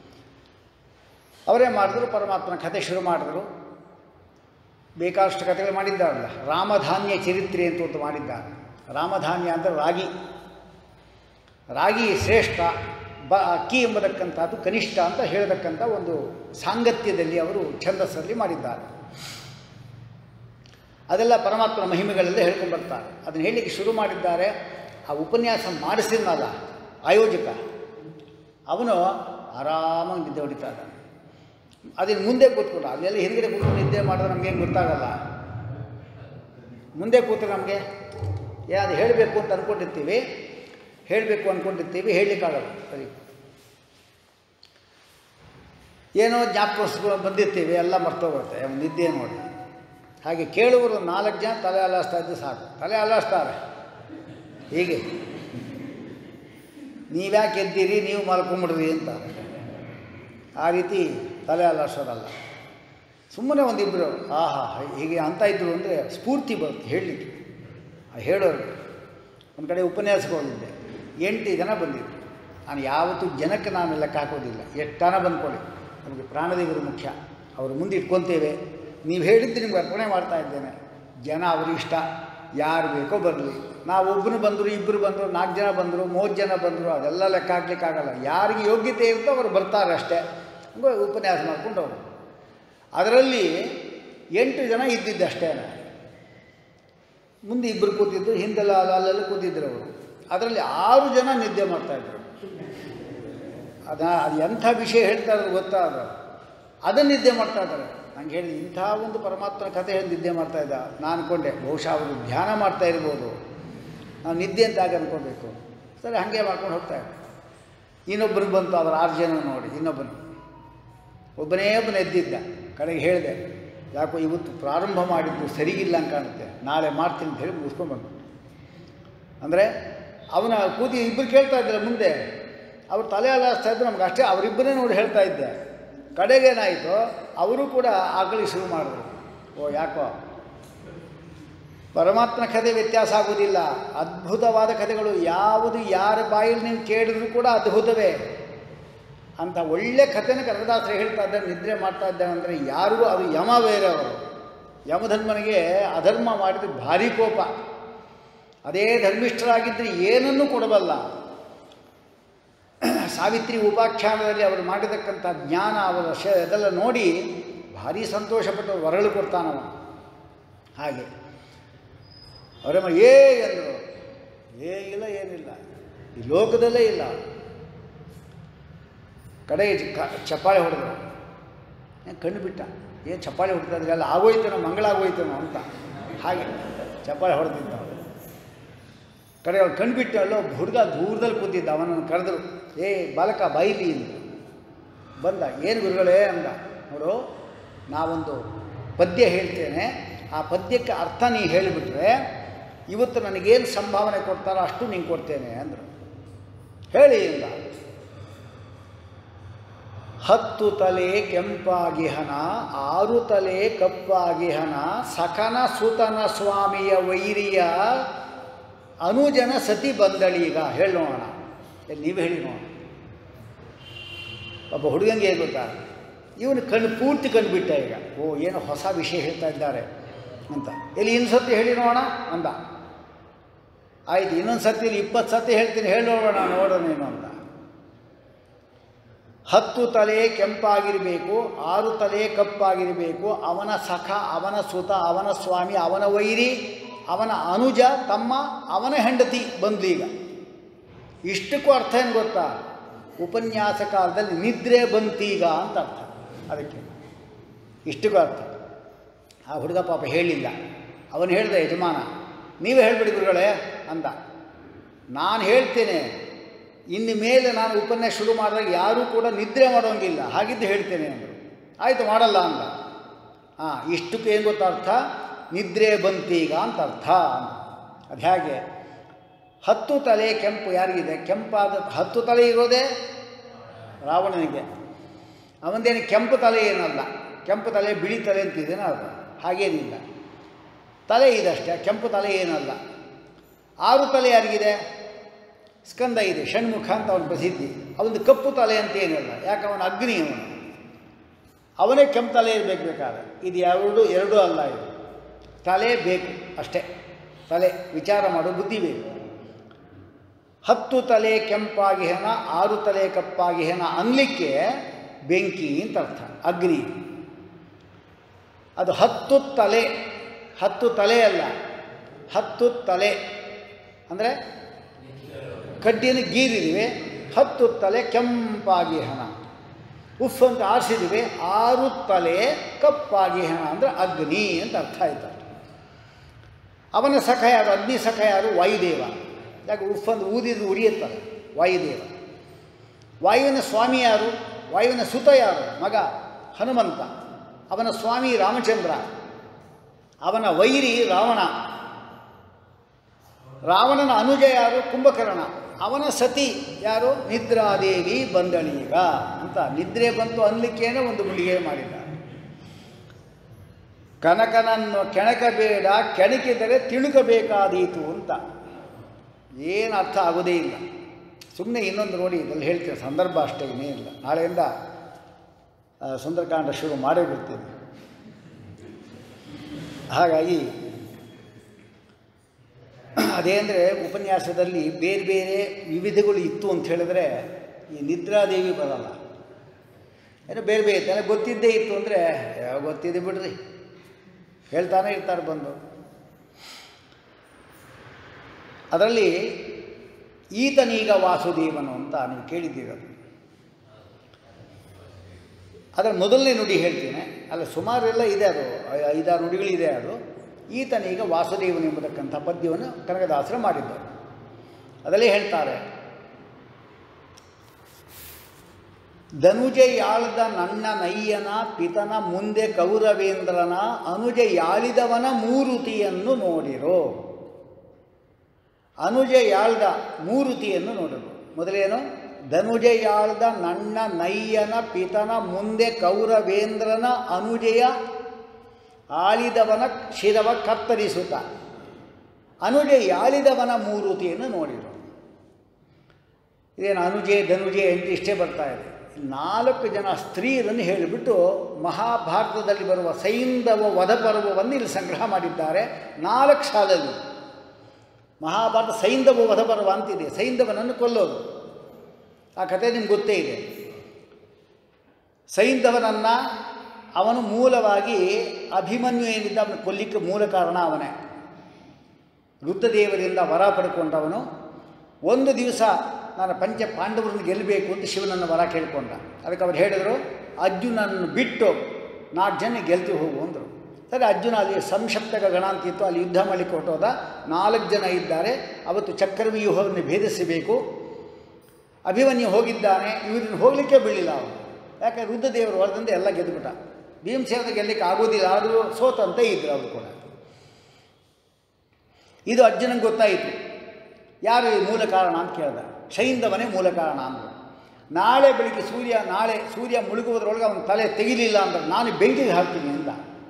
ಅವರೇ ಮಾಡಿದ್ರು ಪರಮಾತ್ಮನ ಕಥೆ ಶುರು ಮಾಡಿದ್ರು ಬೇಕಾದಷ್ಟು ಕಥೆಗಳು ಮಾಡಿದ್ದಾರಲ್ಲ ರಾಮಧಾನ್ಯ ಚರಿತ್ರೆ ಅಂತ ಒಂದು ಮಾಡಿದ್ದಾರೆ ರಾಮಧಾನ್ಯ ಅಂದರೆ ರಾಗಿ ರಾಗಿ ಶ್ರೇಷ್ಠ ಬ ಅಕ್ಕಿ ಎಂಬತಕ್ಕಂಥದ್ದು ಕನಿಷ್ಠ ಅಂತ ಹೇಳತಕ್ಕಂಥ ಒಂದು ಸಾಂಗತ್ಯದಲ್ಲಿ ಅವರು ಛಂದಸ್ಸಲ್ಲಿ ಮಾಡಿದ್ದಾರೆ ಅದೆಲ್ಲ ಪರಮಾತ್ಮನ ಮಹಿಮೆಗಳೆಲ್ಲ ಹೇಳ್ಕೊಂಡು ಬರ್ತಾರೆ ಅದನ್ನು ಹೇಳಲಿಕ್ಕೆ ಶುರು ಮಾಡಿದ್ದಾರೆ ಆ ಉಪನ್ಯಾಸ ಮಾಡಿಸಿದ್ನಲ್ಲ ಆಯೋಜಕ ಅವನು ಆರಾಮಾಗಿ ನಿದ್ದೆ ಹೊಡಿತಾ ಇದ್ದಾನೆ ಅದನ್ನು ಮುಂದೆ ಕೂತ್ಕೊಂಡು ಅಲ್ಲೆಲ್ಲ ಹಿಂದ್ಗಡೆ ಕೂತ್ಕೊಂಡು ನಿದ್ದೆ ಮಾಡಿದ್ರೆ ನಮಗೇನು ಗೊತ್ತಾಗಲ್ಲ ಮುಂದೆ ಕೂತ್ರೆ ನಮಗೆ ಏ ಅದು ಹೇಳಬೇಕು ಅಂತ ಅಂದ್ಕೊಂಡಿರ್ತೀವಿ ಹೇಳಬೇಕು ಅಂದ್ಕೊಂಡಿರ್ತೀವಿ ಹೇಳಲಿಕ್ಕಾಗಲ್ಲ ಸರಿ ಏನೋ ಜ್ಞಾಪಕ ಬಂದಿರ್ತೀವಿ ಎಲ್ಲ ಮರ್ತೋಗುತ್ತೆ ನಿದ್ದೆ ನೋಡಿ ಹಾಗೆ ಕೇಳುವರು ನಾಲ್ಕು ಜನ ತಲೆ ಅಲಾಸ್ತಾ ಇದ್ದು ಸಾಕು ತಲೆ ಅಲಾಸ್ತಾರೆ ಹೀಗೆ ನೀವ್ಯಾಕೆ ಎದ್ದೀರಿ ನೀವು ಮಲ್ಕೊಂಬಿಡ್ರಿ ಅಂತಾರೆ ಆ ರೀತಿ ತಲೆ ಅಲಾಡ್ಸೋದಲ್ಲ ಸುಮ್ಮನೆ ಒಂದಿಬ್ಬರು ಆಹಾ ಹೀಗೆ ಅಂತ ಇದ್ರು ಅಂದರೆ ಸ್ಫೂರ್ತಿ ಬರುತ್ತೆ ಹೇಳಲಿಕ್ಕೆ ಹೇಳೋರು ಒಂದು ಕಡೆ ಉಪನ್ಯಾಸಕ್ಕೆ ಹೋಗಿದ್ದೆ ಎಂಟು ಜನ ಬಂದಿದ್ರು ನಾನು ಯಾವತ್ತೂ ಜನಕ್ಕೆ ನಾನು ಲೆಕ್ಕ ಹಾಕೋದಿಲ್ಲ ಎಷ್ಟು ಜನ ಬಂದ್ಕೊಳ್ಳಿ ನಮಗೆ ಪ್ರಾಣದೇವರು ಮುಖ್ಯ ಅವರು ಮುಂದೆ ಇಟ್ಕೊತೇವೆ ನೀವು ಹೇಳಿದ್ದು ನಿಮ್ಗೆ ಅರ್ಪಣೆ ಮಾಡ್ತಾ ಇದ್ದೇನೆ ಜನ ಅವ್ರ ಇಷ್ಟ ಯಾರು ಬೇಕೋ ಬರಲಿ ನಾವು ಒಬ್ಬರು ಬಂದರು ಇಬ್ಬರು ಬಂದರು ನಾಲ್ಕು ಜನ ಬಂದರು ಮೂವತ್ತು ಜನ ಬಂದರು ಅದೆಲ್ಲ ಲೆಕ್ಕ ಹಾಕ್ಲಿಕ್ಕಾಗಲ್ಲ ಯಾರಿಗೆ ಯೋಗ್ಯತೆ ಇರುತ್ತೋ ಅವರು ಬರ್ತಾರೆ ಅಷ್ಟೇ ಹಂಗೆ ಉಪನ್ಯಾಸ ಮಾಡ್ಕೊಂಡು ಅವರು ಅದರಲ್ಲಿ ಎಂಟು ಜನ ಇದ್ದಿದ್ದಷ್ಟೇ ಮುಂದೆ ಇಬ್ಬರು ಕೂತಿದ್ದು ಹಿಂದೆಲ್ಲ ಅಲ್ಲೆಲ್ಲ ಕೂತಿದ್ರು ಅವರು ಅದರಲ್ಲಿ ಆರು ಜನ ನಿದ್ದೆ ಮಾಡ್ತಾಯಿದ್ರು ಅದ ಅದು ಎಂಥ ವಿಷಯ ಹೇಳ್ತಾ ಇದ್ರು ಗೊತ್ತಾ ಅದು ಅದನ್ನು ನಿದ್ದೆ ಮಾಡ್ತಾ ಇದ್ದಾರೆ ನಂಗೆ ಹೇಳಿ ಇಂಥ ಒಂದು ಪರಮಾತ್ಮನ ಕಥೆ ಹೇಳಿ ನಿದ್ದೆ ಮಾಡ್ತಾ ಇದ್ದ ನಾನು ಅನ್ಕೊಂಡೆ ಬಹುಶಃ ಅವರು ಧ್ಯಾನ ಮಾಡ್ತಾ ಇರ್ಬೋದು ನಾವು ನಿದ್ದೆ ಅಂತ ಆಗಿ ಅನ್ಕೋಬೇಕು ಸರಿ ಹಾಗೆ ಮಾಡ್ಕೊಂಡು ಹೋಗ್ತಾ ಇದ್ದೆ ಇನ್ನೊಬ್ಬರು ಬಂತು ಅವರ ಆರು ಜನ ನೋಡಿ ಇನ್ನೊಬ್ಬನು ಒಬ್ಬನೇ ಒಬ್ಬನ ಎದ್ದಿದ್ದ ಕಡೆಗೆ ಹೇಳಿದೆ ಯಾಕೋ ಇವತ್ತು ಪ್ರಾರಂಭ ಮಾಡಿದ್ದು ಸರಿಗಿಲ್ಲ ಅಂತ ಕಾಣುತ್ತೆ ನಾಳೆ ಮಾಡ್ತೀನಿ ಅಂತ ಹೇಳಿ ಮುಗಿಸ್ಕೊಂಡ್ಬಂದು ಅಂದರೆ ಅವನ ಕೂತಿ ಇಬ್ಬರು ಕೇಳ್ತಾ ಇದ್ದಾರೆ ಮುಂದೆ ಅವ್ರು ತಲೆ ಅಲಾಸ್ತಾ ಇದ್ರು ನಮ್ಗೆ ಅಷ್ಟೇ ಅವರಿಬ್ಬರೇ ನೋಡಿ ಹೇಳ್ತಾ ಇದ್ದೆ ಕಡೆಗೇನಾಯಿತು ಅವರು ಕೂಡ ಆಗಲಿ ಶುರು ಮಾಡಿದ್ರು ಓ ಯಾಕೋ ಪರಮಾತ್ಮನ ಕಥೆ ವ್ಯತ್ಯಾಸ ಆಗೋದಿಲ್ಲ ಅದ್ಭುತವಾದ ಕಥೆಗಳು ಯಾವುದು ಯಾರ ಬಾಯಲ್ಲಿ ನೀವು ಕೇಳಿದ್ರು ಕೂಡ ಅದ್ಭುತವೇ ಅಂತ ಒಳ್ಳೆ ಕಥೆನ ಕನಕದಾಸರು ಹೇಳ್ತಾ ಇದ್ದಾರೆ ನಿದ್ರೆ ಮಾಡ್ತಾ ಇದ್ದಾರೆ ಅಂದರೆ ಯಾರಿಗೂ ಅದು ಯಮ ಬೇರೆ ಅವರು ಯಮಧರ್ಮನಿಗೆ ಅಧರ್ಮ ಮಾಡಿದ್ರೆ ಭಾರಿ ಕೋಪ ಅದೇ ಧರ್ಮಿಷ್ಠರಾಗಿದ್ದರೆ ಏನನ್ನೂ ಕೊಡಬಲ್ಲ ಸಾವಿತ್ರಿ ಉಪಾಖ್ಯಾನದಲ್ಲಿ ಅವರು ಮಾಡಿರ್ತಕ್ಕಂಥ ಜ್ಞಾನ ಅವರ ಶ ಅದೆಲ್ಲ ನೋಡಿ ಭಾರಿ ಸಂತೋಷಪಟ್ಟು ವರಳು ಕೊಡ್ತಾನವ ಹಾಗೆ ಅವರಮ್ಮ ಏ ಅಂದರು ಏ ಇಲ್ಲ ಏನಿಲ್ಲ ಈ ಲೋಕದಲ್ಲೇ ಇಲ್ಲ ಕಡೆ ಚಪ್ಪಾಳೆ ಹೊಡೆದ್ರು ಕಣ್ಣು ಬಿಟ್ಟ ಏನು ಚಪ್ಪಾಳೆ ಹೊಡಿತಾ ಇದ್ರೆ ಎಲ್ಲ ಆಗೋಯ್ತೇನೋ ಮಂಗಳ ಆಗೋಯ್ತೇನೋ ಅಂತ ಹಾಗೆ ಚಪ್ಪಾಳೆ ಹೊಡೆದಿದ್ದ ಅವನು ಕಡೆ ಅವ್ರು ಕಣ್ಣು ಬಿಟ್ಟು ಅಲ್ಲೋ ಹುಡುಗ ದೂರದಲ್ಲಿ ಕೂತಿದ್ದ ಅವನನ್ನು ಕರೆದ್ರು ಏ ಬಾಲಕ ಬೈಲಿ ಅಂತ ಬಂದ ಏನು ಗುರುಗಳೇ ಅಂದ ನೋಡು ನಾವೊಂದು ಪದ್ಯ ಹೇಳ್ತೇನೆ ಆ ಪದ್ಯಕ್ಕೆ ಅರ್ಥ ನೀ ಹೇಳಿಬಿಟ್ರೆ ಇವತ್ತು ನನಗೇನು ಸಂಭಾವನೆ ಕೊಡ್ತಾರೋ ಅಷ್ಟು ನಿಂಗೆ ಕೊಡ್ತೇನೆ ಅಂದರು ಹೇಳಿ ಅಂದ ಹತ್ತು ತಲೆ ಕೆಂಪಾಗಿಹನ ಆರು ತಲೆ ಕಪ್ಪಾಗಿಹನ ಸಖನ ಸುತನ ಸ್ವಾಮಿಯ ವೈರಿಯ ಅನುಜನ ಸತಿ ಬಂದಳೀಗ ಹೇಳಿ ನೋಡೋಣ ನೀವು ಹೇಳಿ ನೋಡೋಣ ಒಬ್ಬ ಹುಡುಗಂಗೆ ಏನು ಗೊತ್ತಾ ಇವನು ಕಣ್ಣು ಪೂರ್ತಿ ಕಂಡುಬಿಟ್ಟ ಈಗ ಓ ಏನೋ ಹೊಸ ವಿಷಯ ಹೇಳ್ತಾ ಇದ್ದಾರೆ ಅಂತ ಎಲ್ಲಿ ಇನ್ನು ಸತಿ ಹೇಳಿ ನೋಡೋಣ ಅಂದ ಆಯ್ತು ಇನ್ನೊಂದು ಸತಿ ಇಲ್ಲಿ ಇಪ್ಪತ್ತು ಸತಿ ಹೇಳ್ತೀನಿ ಹೇಳಿ ನೋಡೋಣ ನೋಡೋಣ ನೀನು ಅಂತ ಹತ್ತು ತಲೆ ಕೆಂಪಾಗಿರಬೇಕು ಆರು ತಲೆ ಕಪ್ಪಾಗಿರಬೇಕು ಅವನ ಸಖ ಅವನ ಸುತ ಅವನ ಸ್ವಾಮಿ ಅವನ ವೈರಿ ಅವನ ಅನುಜ ತಮ್ಮ ಅವನ ಹೆಂಡತಿ ಬಂದ್ಲೀಗ ಇಷ್ಟಕ್ಕೂ ಅರ್ಥ ಏನು ಗೊತ್ತಾ ಉಪನ್ಯಾಸ ಕಾಲದಲ್ಲಿ ನಿದ್ರೆ ಬಂತೀಗ ಅಂತ ಅರ್ಥ ಅದಕ್ಕೆ ಇಷ್ಟಕ್ಕೂ ಅರ್ಥ ಆ ಹುಡುಗ ಪಾಪ ಹೇಳಿಲ್ಲ ಅವನು ಹೇಳ್ದ ಯಜಮಾನ ನೀವೇ ಹೇಳ್ಬಿಡಿ ಗುರುಗಳೇ ಅಂದ ನಾನು ಹೇಳ್ತೇನೆ ಇನ್ನು ಮೇಲೆ ನಾನು ಉಪನ್ಯಾಸ ಶುರು ಮಾಡಿದಾಗ ಯಾರೂ ಕೂಡ ನಿದ್ರೆ ಮಾಡೋಂಗಿಲ್ಲ ಹಾಗಿದ್ದು ಹೇಳ್ತೇನೆ ಅಂದರು ಆಯಿತು ಮಾಡಲ್ಲ ಅಂದ ಹಾಂ ಇಷ್ಟಕ್ಕೆ ಏನು ಗೊತ್ತಾ ಅರ್ಥ ನಿದ್ರೆ ಬಂತೀಗ ಅಂತ ಅರ್ಥ ಅಂದ ಅದು ಹೇಗೆ ಹತ್ತು ತಲೆ ಕೆಂಪು ಯಾರಿಗಿದೆ ಕೆಂಪಾದ ಹತ್ತು ತಲೆ ಇರೋದೇ ರಾವಣನಿಗೆ ಅವನದೇನು ಕೆಂಪು ತಲೆ ಏನಲ್ಲ ಕೆಂಪು ತಲೆ ಬಿಳಿ ತಲೆ ಅಂತಿದ್ದೇನೆ ಅದು ಹಾಗೇನಿಲ್ಲ ತಲೆ ಇದಷ್ಟೇ ಕೆಂಪು ತಲೆ ಏನಲ್ಲ ಆರು ತಲೆ ಯಾರಿಗಿದೆ ಸ್ಕಂದ ಇದೆ ಷಣ್ಮುಖ ಅಂತ ಅವನ ಪ್ರಸಿದ್ಧಿ ಅವನದು ಕಪ್ಪು ತಲೆ ಅಂತ ಏನಿಲ್ಲ ಯಾಕೆ ಅವನ ಅಗ್ನಿ ಅವನು ಅವನೇ ಕೆಂಪು ತಲೆ ಇರಬೇಕು ಬೇಕಾದ್ರೆ ಇದು ಎರಡು ಎರಡೂ ಅಲ್ಲ ಇದು ತಲೆ ಬೇಕು ಅಷ್ಟೇ ತಲೆ ವಿಚಾರ ಮಾಡೋ ಬುದ್ಧಿ ಬೇಕು ಹತ್ತು ತಲೆ ಕೆಂಪಾಗಿ ಹೆಣ ಆರು ತಲೆ ಕಪ್ಪಾಗಿ ಹೆಣ ಅನ್ಲಿಕ್ಕೆ ಬೆಂಕಿ ಅಂತ ಅರ್ಥ ಅಗ್ನಿ ಅದು ಹತ್ತು ತಲೆ ಹತ್ತು ತಲೆ ಅಲ್ಲ ಹತ್ತು ತಲೆ ಅಂದರೆ ಕಡ್ಡಿಯನ್ನು ಗೀರಿದಿವೆ ಹತ್ತು ತಲೆ ಕೆಂಪಾಗಿ ಹೆಣ ಉಫ್ ಅಂತ ಆರಿಸಿದಿವೆ ಆರು ತಲೆ ಕಪ್ಪಾಗಿ ಹೆಣ ಅಂದರೆ ಅಗ್ನಿ ಅಂತ ಅರ್ಥ ಆಯ್ತು ಅವನ ಸಖ ಯಾರು ಅಗ್ನಿ ಸಖ ಯಾರು ವಾಯುದೇವ ಯಾಕೆ ಉಫ್ ಅಂತ ಊದಿದ್ರು ಉರಿಯುತ್ತಾರೆ ವಾಯುದೇವ ವಾಯುವಿನ ಸ್ವಾಮಿ ಯಾರು ವಾಯುವಿನ ಸುತ ಯಾರು ಮಗ ಹನುಮಂತ ಅವನ ಸ್ವಾಮಿ ರಾಮಚಂದ್ರ ಅವನ ವೈರಿ ರಾವಣ ರಾವಣನ ಅನುಜ ಯಾರು ಕುಂಭಕರ್ಣ ಅವನ ಸತಿ ಯಾರು ನಿದ್ರಾದೇವಿ ಬಂದಳೀಗ ಅಂತ ನಿದ್ರೆ ಬಂತು ಅನ್ಲಿಕ್ಕೇನೆ ಒಂದು ಗುಳಿಗೆ ಮಾಡಿದ್ದಾರೆ ಕನಕನನ್ನು ಕೆಣಕಬೇಡ ಕೆಣಕಿದರೆ ತಿಳುಕಬೇಕಾದೀತು ಅಂತ ಏನು ಅರ್ಥ ಆಗೋದೇ ಇಲ್ಲ ಸುಮ್ಮನೆ ಇನ್ನೊಂದು ನೋಡಿ ಇದರಲ್ಲಿ ಹೇಳ್ತೀನಿ ಸಂದರ್ಭ ಅಷ್ಟೇ ಇನ್ನೇನಿಲ್ಲ ನಾಳೆಯಿಂದ ಆ, ಸುಂದರಕಾಂಡ ಶುರು ಮಾಡೇ ಬಿಡ್ತೀನಿ ಹಾಗಾಗಿ ಅದೇ ಅಂದರೆ ಉಪನ್ಯಾಸದಲ್ಲಿ ಬೇರೆ ಬೇರೆ ವಿವಿಧಗಳು ಇತ್ತು ಅಂತ ಹೇಳಿದ್ರೆ ಈ ನಿದ್ರಾದೇವಿ ಬರಲ್ಲ ಏನೋ ಬೇರೆ ಬೇರೆ ಇತ್ತು ನನಗೆ ಗೊತ್ತಿದ್ದೇ ಇತ್ತು ಅಂದರೆ ಯಾವ ಗೊತ್ತಿದೆ ಬಿಡ್ರಿ ಹೇಳ್ತಾನೆ ಇರ್ತಾರೆ ಬಂದು ಅದರಲ್ಲಿ ಈತನೀಗ ವಾಸುದೇವನು ಅಂತ ನೀವು ಕೇಳಿದ್ದೀರ ಅದು ಅದರ ಮೊದಲನೇ ನುಡಿ ಹೇಳ್ತೇನೆ ಅಲ್ಲ ಸುಮಾರೆಲ್ಲ ಇದೆ ಅದು ಐ- ಐದಾರು ನುಡಿಗಳಿದೆ ಅದು ಈತನೀಗ ವಾಸುದೇವನು ಎಂಬತಕ್ಕಂಥ ಪದ್ಯವನ್ನು ಕನಕದಾಸರು ಮಾಡಿದ್ದರು ಅದರಲ್ಲಿ ಹೇಳ್ತಾರೆ ಧನುಜಯಾಳ್ದ ನನ್ನ ನಯ್ಯನ ಪಿತನ ಮುಂದೆ ಕೌರವೇಂದ್ರನ ಅನುಜ ಯಾಳಿದವನ ಮೂರುತಿಯನ್ನು ನೋಡಿರೋ ಅನುಜ ಯಾಳ್ದ ಮೂರುತಿಯನ್ನು ನೋಡಲು ಮೊದಲೇನು ಧನುಜಯಾಳ್ದ ನನ್ನ ನಯ್ಯನ ಪಿತನ ಮುಂದೆ ಕೌರವೇಂದ್ರನ ಅನುಜಯ ಆಳಿದವನ ಶಿರವ ಕತ್ತರಿಸುತ್ತ ಅನುಜ ಯಾಳಿದವನ ಮೂರುತಿಯನ್ನು ನೋಡಿರು ಇದೇನು ಅನುಜೆ ಧನುಜೆ ಅಂತ ಇಷ್ಟೇ ಬರ್ತಾ ಇದೆ ನಾಲ್ಕು ಜನ ಸ್ತ್ರೀಯರನ್ನು ಹೇಳಿಬಿಟ್ಟು ಮಹಾಭಾರತದಲ್ಲಿ ಬರುವ ಸೈಂಧವ ವಧಪರ್ವವನ್ನು ಇಲ್ಲಿ ಸಂಗ್ರಹ ಮಾಡಿದ್ದಾರೆ ನಾಲ್ಕು ಸಾಲಲ್ಲಿ ಮಹಾಭಾರತ ಸೈಂಧವ ವಧಪರ್ವ ಅಂತಿದೆ ಸೈಂಧವನನ್ನು ಕೊಲ್ಲೋದು ಆ ಕಥೆ ನಿಮ್ಗೆ ಗೊತ್ತೇ ಇದೆ ಸೈಂಧವನನ್ನು ಅವನು ಮೂಲವಾಗಿ ಅಭಿಮನ್ಯು ಏನಿದ್ದ ಅವನು ಕೊಲ್ಲಿಕ್ಕೆ ಮೂಲ ಕಾರಣ ಅವನೇ ರುದ್ರದೇವರಿಂದ ವರ ಪಡ್ಕೊಂಡವನು ಒಂದು ದಿವಸ ನಾನು ಪಂಚ ಪಾಂಡವರನ್ನು ಗೆಲ್ಲಬೇಕು ಅಂತ ಶಿವನನ್ನು ವರ ಕೇಳಿಕೊಂಡ ಅದಕ್ಕೆ ಅವ್ರು ಹೇಳಿದರು ಅರ್ಜುನನ್ನು ಬಿಟ್ಟು ನಾಲ್ಕು ಜನ ಗೆಲ್ತಿ ಹೋಗು ಅಂದರು ಸರಿ ಅರ್ಜುನ ಅಲ್ಲಿ ಸಂಶಪ್ತಕ ಗಣ ಅಂತಿತ್ತು ಅಲ್ಲಿ ಯುದ್ಧ ಮಾಡಲಿಕ್ಕೆ ಹೊರಟೋದ ನಾಲ್ಕು ಜನ ಇದ್ದಾರೆ ಅವತ್ತು ಚಕ್ರವ್ಯೂಹವನ್ನು ಭೇದಿಸಬೇಕು ಅಭಿಮನ್ಯು ಹೋಗಿದ್ದಾನೆ ಇವರನ್ನು ಹೋಗಲಿಕ್ಕೆ ಬೀಳಿಲ್ಲ ಅವನು ಯಾಕೆ ರುದ್ರದೇವರು ಹೊರದಿಂದ ಎಲ್ಲ ಗೆದ್ದುಬಿಟ್ಟ ಭೀಮಸೇನ ಗೆಲ್ಲಲಿಕ್ಕೆ ಆಗೋದಿಲ್ಲ ಆದರೂ ಸೋತಂತೆ ಇದ್ರು ಅವರು ಕೂಡ ಇದು ಅರ್ಜುನಂಗೆ ಗೊತ್ತಾಯಿತು ಯಾರು ಈ ಮೂಲ ಕಾರಣ ಅಂತ ಕೇಳ್ದ ಶೈಂದವನೇ ಮೂಲ ಕಾರಣ ಅಂದರು ನಾಳೆ ಬೆಳಿಗ್ಗೆ ಸೂರ್ಯ ನಾಳೆ ಸೂರ್ಯ ಮುಳುಗುವುದರೊಳಗೆ ಅವನ ತಲೆ ತೆಗಿಲಿಲ್ಲ ಅಂದ್ರೆ ನಾನು ಬೆಂಕಿಗೆ ಹಾಕ್ತೀನಿ ಅಂತ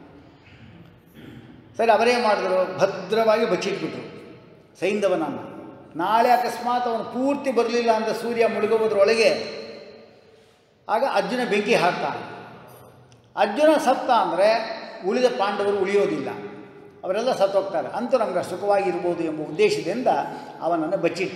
ಸರಿ ಅವರೇ ಮಾಡಿದ್ರು ಭದ್ರವಾಗಿ ಬಚ್ಚಿಟ್ಬಿಟ್ರು ಸೈಂಧವನನ್ನು ನಾಳೆ ಅಕಸ್ಮಾತ್ ಅವನು ಪೂರ್ತಿ ಬರಲಿಲ್ಲ ಅಂತ ಸೂರ್ಯ ಮುಳುಗುವುದರೊಳಗೆ ಆಗ ಅರ್ಜುನ ಬೆಂಕಿ ಹಾಕ್ತಾನೆ ಅರ್ಜುನ ಸತ್ತ ಅಂದರೆ ಉಳಿದ ಪಾಂಡವರು ಉಳಿಯೋದಿಲ್ಲ ಅವರೆಲ್ಲ ಸತ್ತೋಗ್ತಾರೆ ಅಂತೂ ನಮ್ಗೆ ಸುಖವಾಗಿರ್ಬೋದು ಎಂಬ ಉದ್ದೇಶದಿಂದ ಅವನನ್ನು ಬಚ್ಚಿಟ್ಟ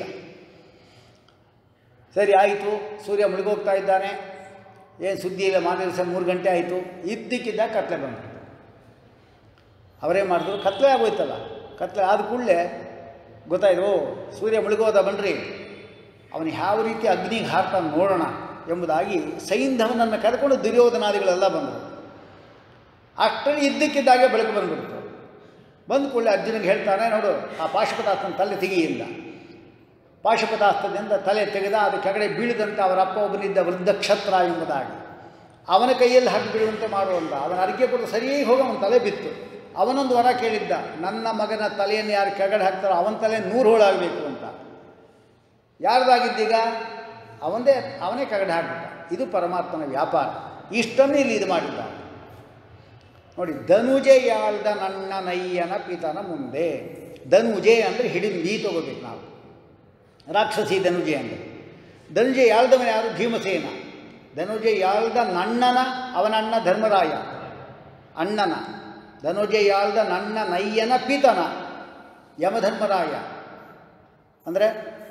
ಸರಿ ಆಯಿತು ಸೂರ್ಯ ಮುಳುಗೋಗ್ತಾ ಇದ್ದಾನೆ ಏನು ಸುದ್ದಿ ಇಲ್ಲ ಮಾರನೇ ದಿವಸ ಮೂರು ಗಂಟೆ ಆಯಿತು ಇದ್ದಕ್ಕಿದ್ದಾಗ ಕತ್ಲೆ ಬಂತು ಅವರೇ ಮಾಡಿದ್ರು ಕತ್ಲೆ ಆಗೋಯ್ತಲ್ಲ ಕತ್ಲೆ ಆದ ಕೂಡಲೇ ಗೊತ್ತಾಯ್ತು ಓ ಸೂರ್ಯ ಮುಳುಗೋದ ಬನ್ರಿ ಅವನು ಯಾವ ರೀತಿ ಅಗ್ನಿಗೆ ಹಾರ್ತಾನೆ ನೋಡೋಣ ಎಂಬುದಾಗಿ ಸೈಂಧವನನ್ನು ಕರ್ಕೊಂಡು ದುರ್ಯೋಧನಾದಿಗಳೆಲ್ಲ ಬಂದರು ಅಷ್ಟರಲ್ಲಿ ಇದ್ದಕ್ಕಿದ್ದಾಗೆ ಬೆಳಕು ಬಂದ್ಬಿಡ್ತು ಬಂದ ಕೂಡಲೇ ಅರ್ಜುನಿಗೆ ಹೇಳ್ತಾನೆ ನೋಡು ಆ ಪಾಶುಪತಾಸ್ತನ ತಲೆ ತೆಗಿಯಿಂದ ಪಾಶುಪತಾಸ್ತದಿಂದ ತಲೆ ತೆಗೆದ ಅದು ಕೆಳಗಡೆ ಬೀಳಿದಂತೆ ಅವರ ಅಪ್ಪ ಒಬ್ಬನಿದ್ದ ವೃದ್ಧ ಕ್ಷತ್ರ ಎಂಬುದಾಗಿ ಅವನ ಕೈಯಲ್ಲಿ ಹಾಕಿ ಬಿಡುವಂತೆ ಮಾಡುವಂತ ಅವನ ಅರಿಕೆ ಕೊಟ್ಟು ಸರಿಯಾಗಿ ಹೋಗಿ ಅವನ ತಲೆ ಬಿತ್ತು ಅವನೊಂದು ವರ ಕೇಳಿದ್ದ ನನ್ನ ಮಗನ ತಲೆಯನ್ನು ಯಾರು ಕೆಳಗಡೆ ಹಾಕ್ತಾರೋ ಅವನ ತಲೆ ನೂರು ಹೋಳಾಗಬೇಕು ಅಂತ ಯಾರ್ದಾಗಿದ್ದೀಗ ಅವನದೇ ಅವನೇ ಕೆಳಗಡೆ ಹಾಕ್ಬಿಟ್ಟ ಇದು ಪರಮಾತ್ಮನ ವ್ಯಾಪಾರ ಇಷ್ಟನ್ನು ಇಲ್ಲಿ ಇದು ಮಾಡಿದ್ದ ನೋಡಿ ಧನುಜೆ ಯಾಳ್ದ ನನ್ನ ನಯ್ಯನ ಪಿತನ ಮುಂದೆ ಧನುಜೆ ಅಂದರೆ ಹಿಡಿದು ನೀ ತಗೋಬೇಕು ನಾವು ರಾಕ್ಷಸಿ ಧನುಜೆ ಅಂದರೆ ಧನುಜೆ ಯಾಳ್ದವನ ಯಾರು ಭೀಮಸೇನ ಧನುಜೆ ಯಾಳ್ದ ನಣ್ಣನ ಅವನ ಅಣ್ಣ ಧರ್ಮರಾಯ ಅಣ್ಣನ ಧನುಜೆ ಯಾಳ್ದ ನನ್ನ ನಯ್ಯನ ಪಿತನ ಯಮಧರ್ಮರಾಯ ಅಂದರೆ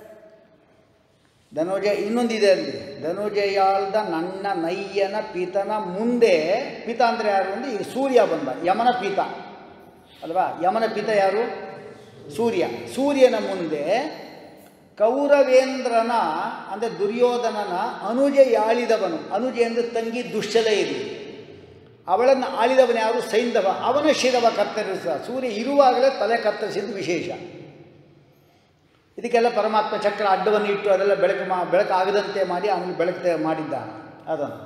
ಧನುಜ ಇನ್ನೊಂದಿದೆ ಅಲ್ಲಿ ಧನುಜಯಾಳ್ದ ನನ್ನ ನಯ್ಯನ ಪಿತನ ಮುಂದೆ ಪಿತ ಅಂದರೆ ಯಾರು ಅಂದರೆ ಈಗ ಸೂರ್ಯ ಬಂದ ಯಮನ ಪಿತ ಅಲ್ವಾ ಯಮನ ಪಿತ ಯಾರು ಸೂರ್ಯ ಸೂರ್ಯನ ಮುಂದೆ ಕೌರವೇಂದ್ರನ ಅಂದರೆ ದುರ್ಯೋಧನನ ಅನುಜೆ ಆಳಿದವನು ಅನುಜೆ ಅಂದರೆ ತಂಗಿ ದುಶ್ಚಲ ಇದೆ ಅವಳನ್ನು ಆಳಿದವನು ಯಾರು ಸೈಂಧವ ಅವನ ಶಿರವ ಕತ್ತರಿಸ ಸೂರ್ಯ ಇರುವಾಗಲೇ ತಲೆ ಕತ್ತರಿಸಿದ್ದು ವಿಶೇಷ ಇದಕ್ಕೆಲ್ಲ ಪರಮಾತ್ಮ ಚಕ್ರ ಅಡ್ಡವನ್ನು ಇಟ್ಟು ಅದೆಲ್ಲ ಬೆಳಕು ಮಾ ಬೆಳಕಾಗದಂತೆ ಮಾಡಿ ಅವನು ಬೆಳಕು ಮಾಡಿದ್ದ ಅದನ್ನು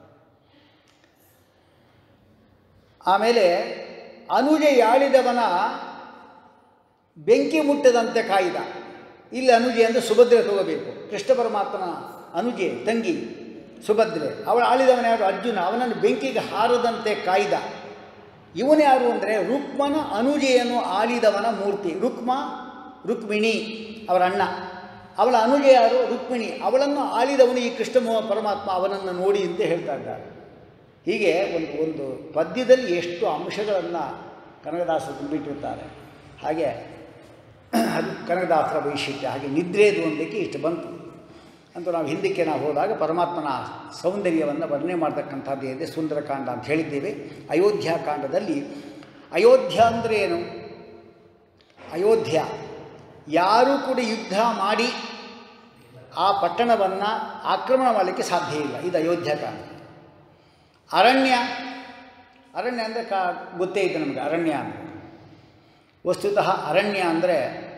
ಆಮೇಲೆ ಅನುಜೆ ಯಾಳಿದವನ ಬೆಂಕಿ ಮುಟ್ಟದಂತೆ ಕಾಯ್ದ ಇಲ್ಲಿ ಅನುಜೆ ಅಂದರೆ ಸುಭದ್ರೆ ತಗೋಬೇಕು ಕೃಷ್ಣ ಪರಮಾತ್ಮನ ಅನುಜೆ ತಂಗಿ ಸುಭದ್ರೆ ಅವಳು ಆಳಿದವನ ಯಾರು ಅರ್ಜುನ ಅವನನ್ನು ಬೆಂಕಿಗೆ ಹಾರದಂತೆ ಕಾಯ್ದ ಇವನು ಯಾರು ಅಂದರೆ ರುಕ್ಮನ ಅನುಜೆಯನ್ನು ಆಳಿದವನ ಮೂರ್ತಿ ರುಕ್ಮ ರುಕ್ಮಿಣಿ ಅವರ ಅಣ್ಣ ಅವಳ ಅನುಜೆ ಯಾರು ರುಕ್ಮಿಣಿ ಅವಳನ್ನು ಆಳಿದವನು ಈ ಕೃಷ್ಣ ಮೋ- ಪರಮಾತ್ಮ ಅವನನ್ನು ನೋಡಿ ಅಂತ ಹೇಳ್ತಾ ಇದ್ದಾರೆ ಹೀಗೆ ಒಂದು ಒಂದು ಪದ್ಯದಲ್ಲಿ ಎಷ್ಟು ಅಂಶಗಳನ್ನು ಕನಕದಾಸರು ತುಂಬಿಟ್ಟಿರ್ತಾರೆ ಹಾಗೆ ಅದು ಕನಕದಾಸರ ವೈಶಿಷ್ಟ್ಯ ಹಾಗೆ ನಿದ್ರೆದು ಒಂದಕ್ಕೆ ಇಷ್ಟು ಬಂತು ಅಂತ ನಾವು ಹಿಂದಕ್ಕೆ ನಾವು ಹೋದಾಗ ಪರಮಾತ್ಮನ ಸೌಂದರ್ಯವನ್ನು ವರ್ಣನೆ ಮಾಡ್ತಕ್ಕಂಥದ್ದು ಇದೆ ಸುಂದರಕಾಂಡ ಅಂತ ಹೇಳಿದ್ದೇವೆ ಅಯೋಧ್ಯಾಕಾಂಡದಲ್ಲಿ ಅಯೋಧ್ಯ ಅಂದರೆ ಏನು ಅಯೋಧ್ಯ ಯಾರೂ ಕೂಡ ಯುದ್ಧ ಮಾಡಿ ಆ ಪಟ್ಟಣವನ್ನು ಆಕ್ರಮಣ ಮಾಡಲಿಕ್ಕೆ ಸಾಧ್ಯ ಇಲ್ಲ ಇದು ಅಯೋಧ್ಯಕಾಂಡ ಅರಣ್ಯ ಅರಣ್ಯ ಅಂದರೆ ಕಾ ಗೊತ್ತೇ ಇದೆ ನಮಗೆ ಅರಣ್ಯ ಅಂದರೆ ವಸ್ತುತಃ ಅರಣ್ಯ ಅಂದರೆ